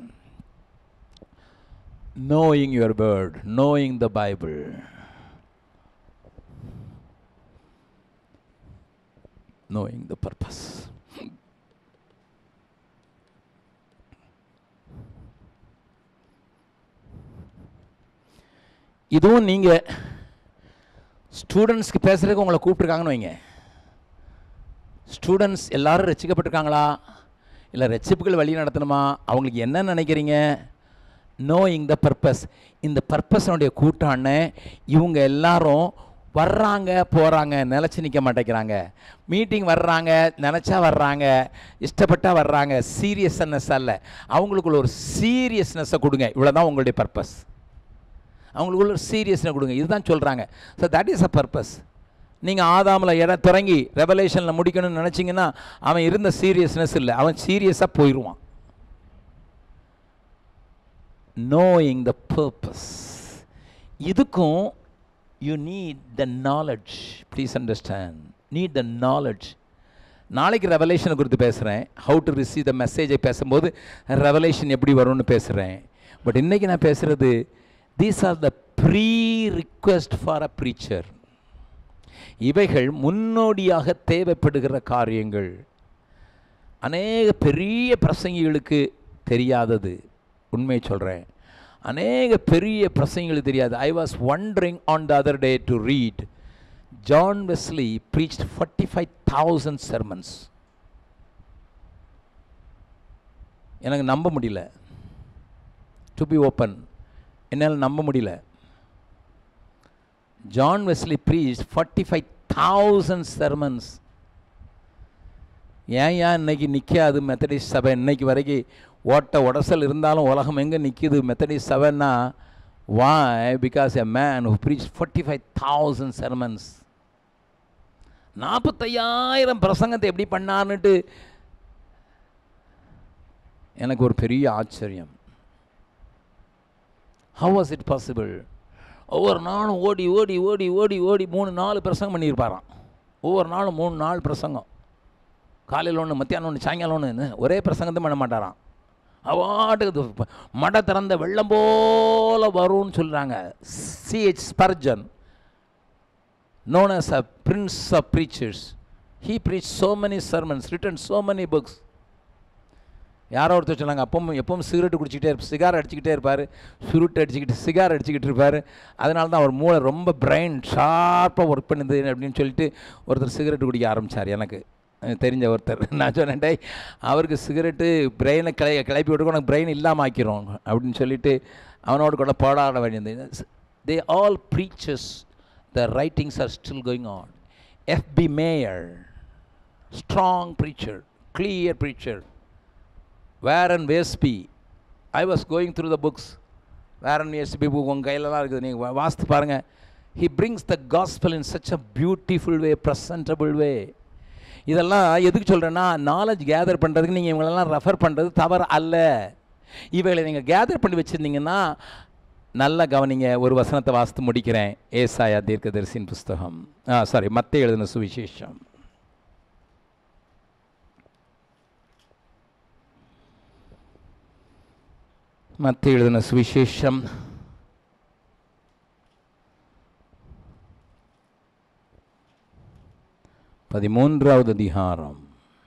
knowing your word, knowing the Bible. Knowing the purpose. இதுவும் நீங்கள் ஸ்டூடெண்ட்ஸ்க்கு பேசுகிறதுக்கு உங்களை கூப்பிட்ருக்காங்கன்னு வைங்க ஸ்டூடெண்ட்ஸ் எல்லாரும் ரசிக்கப்பட்டிருக்காங்களா இல்லை ரட்சிப்புகள் வழி நடத்தணுமா அவங்களுக்கு என்ன நினைக்கிறீங்க நோயிங் த பர்பஸ் இந்த பர்பஸனுடைய கூட்டான இவங்க எல்லாரும் வர்றாங்க போகிறாங்க நிலச்சி நிற்க மாட்டேங்கிறாங்க மீட்டிங் வர்றாங்க நினச்சா வர்றாங்க இஷ்டப்பட்டா வர்றாங்க சீரியஸ்னஸ் அல்ல அவங்களுக்குள்ள ஒரு சீரியஸ்னஸை கொடுங்க இவ்வளோதான் உங்களுடைய பர்பஸ் அவங்களுக்குள்ள ஒரு சீரியஸ்னஸ் கொடுங்க இதுதான் சொல்கிறாங்க so that is a purpose நீங்கள் ஆதாமில் இடம் தொடங்கி ரெவலேஷனில் முடிக்கணும்னு நினச்சிங்கன்னா அவன் இருந்த சீரியஸ்னஸ் இல்லை அவன் சீரியஸாக போயிடுவான் knowing the purpose இதுக்கும் you need the knowledge please understand need the knowledge நாளைக்கு ரெவலேஷனை குறித்து பேசுகிறேன் ஹவு டு ரிசீவ் த மெசேஜை பேசும்போது ரெவலேஷன் எப்படி வரும்னு பேசுகிறேன் பட் இன்றைக்கி நான் பேசுகிறது these are the prerequisite for a preacher இவைகள் முன்னோடியாக தேவைப்படுகிற காரியங்கள் அநேக பெரிய பிரசங்கிகளுக்கு தெரியாதது உண்மை சொல்கிறேன் அநேக பெரிய பிரசங்களுக்கு தெரியாது I was wondering on the other day to read John Wesley preached forty five thousand sermons எனக்கு நம்ப முடியல டு பி ஓப்பன் என்னால் நம்ப முடியல John Wesley preach forty five thousand sermons ஏன் ஏன் இன்னைக்கு நிற்காது மெத்தடிஸ்ட் சபை இன்னைக்கு வரைக்கும் ஓட்ட உடசல் இருந்தாலும் உலகம் எங்கே நிற்கிது மெத்தடிஸ்ட் சபைன்னா why because a man who preach forty five thousand sermons நாற்பத்தையாயிரம் பிரசங்கத்தை எப்படி பண்ணார்னுட்டு எனக்கு ஒரு பெரிய ஆச்சரியம் ஹவ் வாஸ் இட் பாசிபிள் ஒவ்வொரு நாளும் ஓடி ஓடி ஓடி ஓடி ஓடி மூணு நாலு பிரசங்கம் பண்ணியிருப்பாராம் ஒவ்வொரு நாளும் மூணு நாலு பிரசங்கம் காலையில் ஒன்று மத்தியானம் ஒன்று சாயங்காலம் ஒன்று ஒரே பிரசங்கத்தை பண்ண மாட்டாராம் அவாட்டுக்கு மட திறந்த வெள்ளம் போல வரும்னு சொல்கிறாங்க C H Spurgeon known as a prince of preachers. He preached so many sermons, written so many books. யாரோ ஒருத்தர் சொன்னாங்க அப்பவும் எப்பவும் சிகரெட் குடிச்சிக்கிட்டே இருப்பார் சிகார் அடிச்சுக்கிட்டே இருப்பார் சுருட்டு அடிச்சுக்கிட்டு சிகார் அடிச்சுக்கிட்டு இருப்பார் அதனால தான் அவர் மூளை ரொம்ப பிரைன் ஷார்ப்பாக ஒர்க் பண்ணுது அப்படின்னு சொல்லிட்டு ஒருத்தர் சிகரெட் குடிக்க ஆரம்பித்தார் எனக்கு எனக்கு தெரிஞ்ச ஒருத்தர் நான் சொன்னேன் டேய் அவருக்கு சிகரெட்டு பிரெயினை கிளை கிளப்பி விட்டு உனக்கு பிரெயின் இல்லாமல் ஆக்கிறோம் அப்படின்னு சொல்லிட்டு அவனோடு கூட போராட வேண்டியது they all preaches the writings are still going on. F.B. Mayer, strong preacher, clear preacher. Warren Wiersbe, I was going through the books. Warren Wiersbe book உங்கள் கையிலலாம் இருக்குது நீங்கள் வாசித்து பாருங்கள் he brings the gospel in such a beautiful way, presentable way. இதெல்லாம் எதுக்கு சொல்கிறேன்னா knowledge gather பண்ணுறதுக்கு நீங்கள் இவங்களெல்லாம் ரெஃபர் பண்ணுறது தவறு அல்ல இவைகளை நீங்கள் கேதர் பண்ணி வச்சுருந்தீங்கன்னா நல்லா கவனிங்க ஒரு வசனத்தை வாசித்து முடிக்கிறேன் ஏசாயா தீர்க்கதரிசின் புஸ்தகம் ஆ சாரி மத்த எழுதின சுவிசேஷம் மத்த எழுதின சுவிசேஷம் பதிமூன்றாவது அதிகாரம்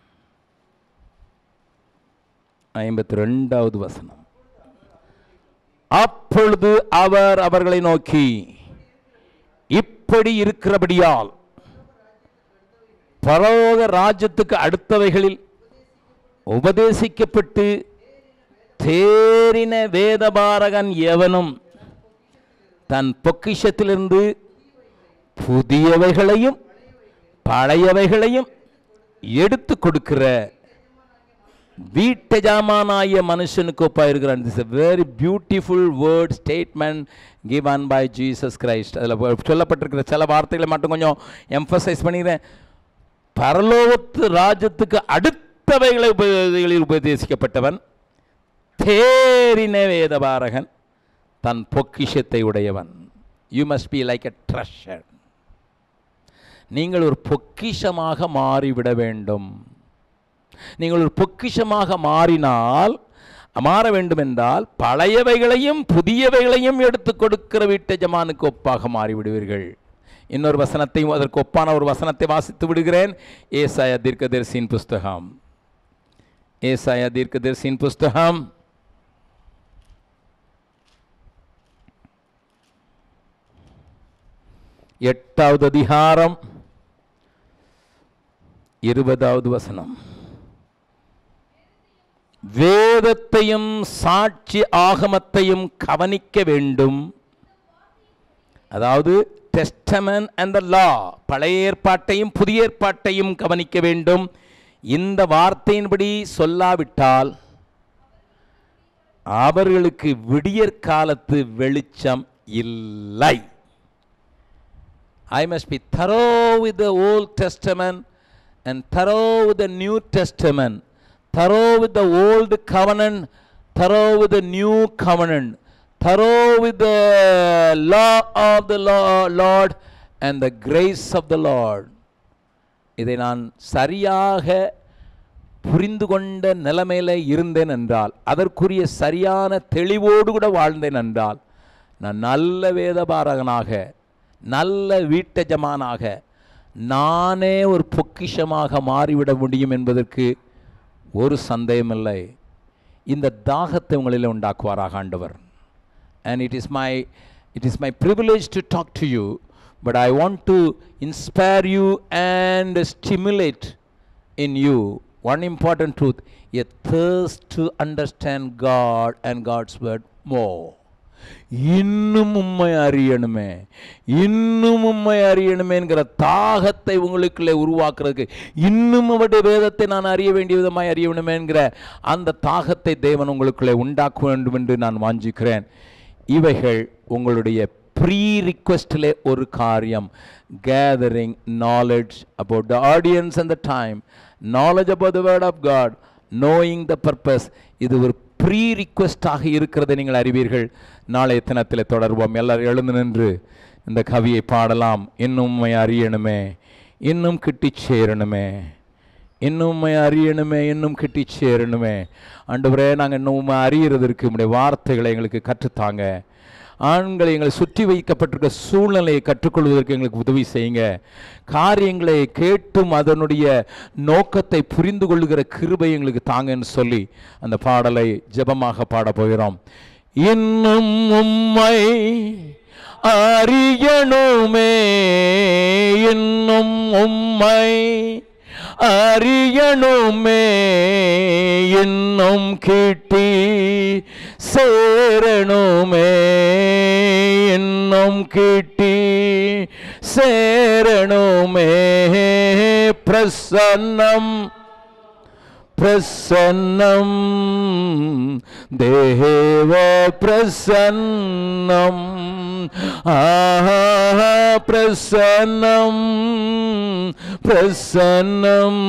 ஐம்பத்தி ரெண்டாவது வசனம் அப்பொழுது அவர் அவர்களை நோக்கி இப்படி இருக்கிறபடியால் பரலோக ராஜ்யத்துக்கு அடுத்தவைகளில் உபதேசிக்கப்பட்டு தேறின வேதபாரகன் எவனும் தன் பொக்கிஷத்திலிருந்து புதியவைகளையும் பழையவைகளையும் எடுத்து கொடுக்கிற வீட்டஜாமானாய மனுஷனுக்கு ஒப்பா இருக்கிறான் this a very beautiful word statement given by Jesus Christ அதில் சொல்லப்பட்டிருக்கிற சில வார்த்தைகளை மட்டும் கொஞ்சம் எம்ஃபசைஸ் பண்ணிக்கிறேன் பரலோகத்து ராஜ்யத்துக்கு அடுத்தவைகளை உபதேசிகளில் உபதேசிக்கப்பட்டவன் தேறின வேதபாரகன் தன் பொக்கிஷத்தை உடையவன் you must be like a treasure நீங்கள் ஒரு பொக்கிஷமாக மாறிவிட வேண்டும் நீங்கள் ஒரு பொக்கிஷமாக மாறினால் மாற வேண்டும் என்றால் பழையவைகளையும் புதியவைகளையும் எடுத்து கொடுக்கிற வீட்டு ஜமானுக்கு ஒப்பாக மாறிவிடுவீர்கள் இன்னொரு வசனத்தையும் அதற்கு ஒப்பான ஒரு வசனத்தை வாசித்து விடுகிறேன் ஏசாயா தீர்க்கதரிசியின் புஸ்தகம் ஏசாயா தீர்க்கதரிசியின் புஸ்தகம் எட்டாவது அதிகாரம் இருபதாவது வசனம் வேதத்தையும் சாட்சி ஆகமத்தையும் கவனிக்க வேண்டும் அதாவது டெஸ்டமன் அண்ட் த லா பழைய ஏற்பாட்டையும் புதிய ஏற்பாட்டையும் கவனிக்க வேண்டும் இந்த வார்த்தையின்படி சொல்லாவிட்டால் அவர்களுக்கு விடியற் காலத்து வெளிச்சம் இல்லை I must be thorough with the Old Testament and thorough with the New Testament, thorough with the Old Covenant, thorough with the New Covenant, thorough with the law of the Lo- Lord and the grace of the Lord. இதை நான் சரியாக புரிந்து கொண்ட நிலைமையில் இருந்தேன் என்றால் அதற்குரிய சரியான தெளிவோடு கூட வாழ்ந்தேன் என்றால் நான் நல்ல வேதபாரகனாக நல்ல வீட்டஜமானாக நானே ஒரு பொக்கிஷமாக மாறிவிட முடியும் என்பதற்கு ஒரு சந்தேகமில்லை இந்த தாகத்தை உங்களில் உண்டாக்குவாராக ஆண்டவர் and it is my it is my privilege to talk to you but i want to inspire you and stimulate in you one important truth a thirst to understand god and god's word more இன்னும் உண்மை அறியணுமே இன்னும் உண்மை அறியணுமேங்கிற தாகத்தை உங்களுக்குள்ளே உருவாக்குறதுக்கு இன்னும் அவருடைய வேதத்தை நான் அறிய வேண்டிய விதமாய் அறிய வேண்டுமேங்கிற அந்த தாகத்தை தேவன் உங்களுக்குள்ளே உண்டாக்க வேண்டும் என்று நான் வாஞ்சிக்கிறேன் இவைகள் உங்களுடைய ப்ரீ ரிக்வெஸ்டிலே ஒரு காரியம் gathering knowledge about the audience and the time knowledge about the word of God knowing the purpose இது ஒரு ப்ரீ ரிக்வெஸ்டாக இருக்கிறதை நீங்கள் அறிவீர்கள் நாளைய தினத்தில் தொடர்வோம் எல்லாரும் எழுந்து நின்று இந்த கவியை பாடலாம் இன்னும் உம்மை அறியணுமே இன்னும் கிட்டி சேரணுமே இன்னும் உம்மை அறியணுமே இன்னும் கிட்டி சேரணுமே ஆண்டவரே நாங்கள் இன்னும் உண்மை அறியறதற்கு உம்முடைய வார்த்தைகளை எங்களுக்கு கற்றுத்தாங்க ஆண்களை எங்களை சுற்றி வைக்கப்பட்டிருக்க சூழ்நிலையை கற்றுக்கொள்வதற்கு எங்களுக்கு உதவி செய்யுங்க காரியங்களை கேட்டும் அதனுடைய நோக்கத்தை புரிந்து கொள்ளுகிற கிருபை எங்களுக்கு தாங்கன்னு சொல்லி அந்த பாடலை ஜெபமாக பாட போகிறோம் இன்னும் உம்மை அறியணுமே இன்னும் உம்மை அறியணுமே இன்னும் கிட்டி சேரணுமே இன்னும் கிட்டி சேரணுமே பிரசன்னம் பிரசன்னம் தேவ பிரசன்னம் ஆஹா பிரசன்னம் பிரசன்னம்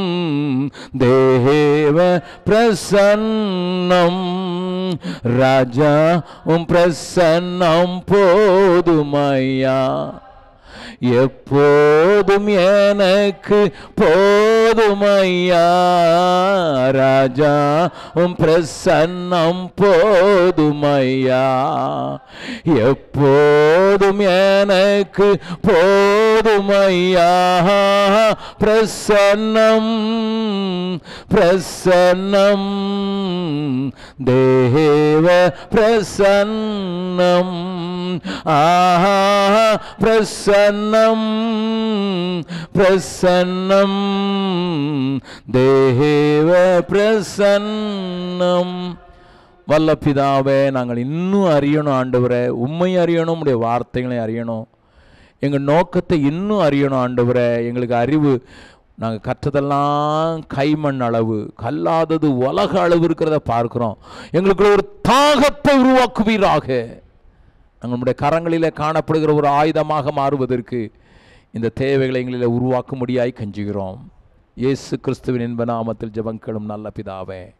தேவ பிரசன்னம் ராஜா உம் பிரசன்னம் போதுமையா எப்போதும் எனக்கு போதுமையா ராஜா உம் பிரசன்னம் போதுமையா எப்போதும் எனக்கு போதுமையா பிரசன்னம் பிரசன்னம் தேவ பிரசன்னம் ஆஹா பிரசன்னம் பிரசன்னம் தேவ பிரசன்னம் வல்ல பிதாவே நாங்கள் இன்னும் அறியணும் ஆண்டவரே உண்மை அறியணும் உடைய வார்த்தைகளை அறியணும் எங்கள் நோக்கத்தை இன்னும் அறியணும் ஆண்டவரே எங்களுக்கு அறிவு நாங்கள் கற்றதெல்லாம் கைமண் அளவு கல்லாதது உலக அளவு இருக்கிறத பார்க்கிறோம் எங்களுக்குள்ள ஒரு தாகத்தை உருவாக்குவீராக நம்முடைய கரங்களிலே காணப்படுகிற ஒரு ஆயுதமாக மாறுவதற்கு இந்த தேவைகளை எங்களில் உருவாக்கும்படியாய் கெஞ்சுகிறோம் இயேசு கிறிஸ்துவின் இன்ப நாமத்தில் ஜெபங்களும் நல்ல பிதாவே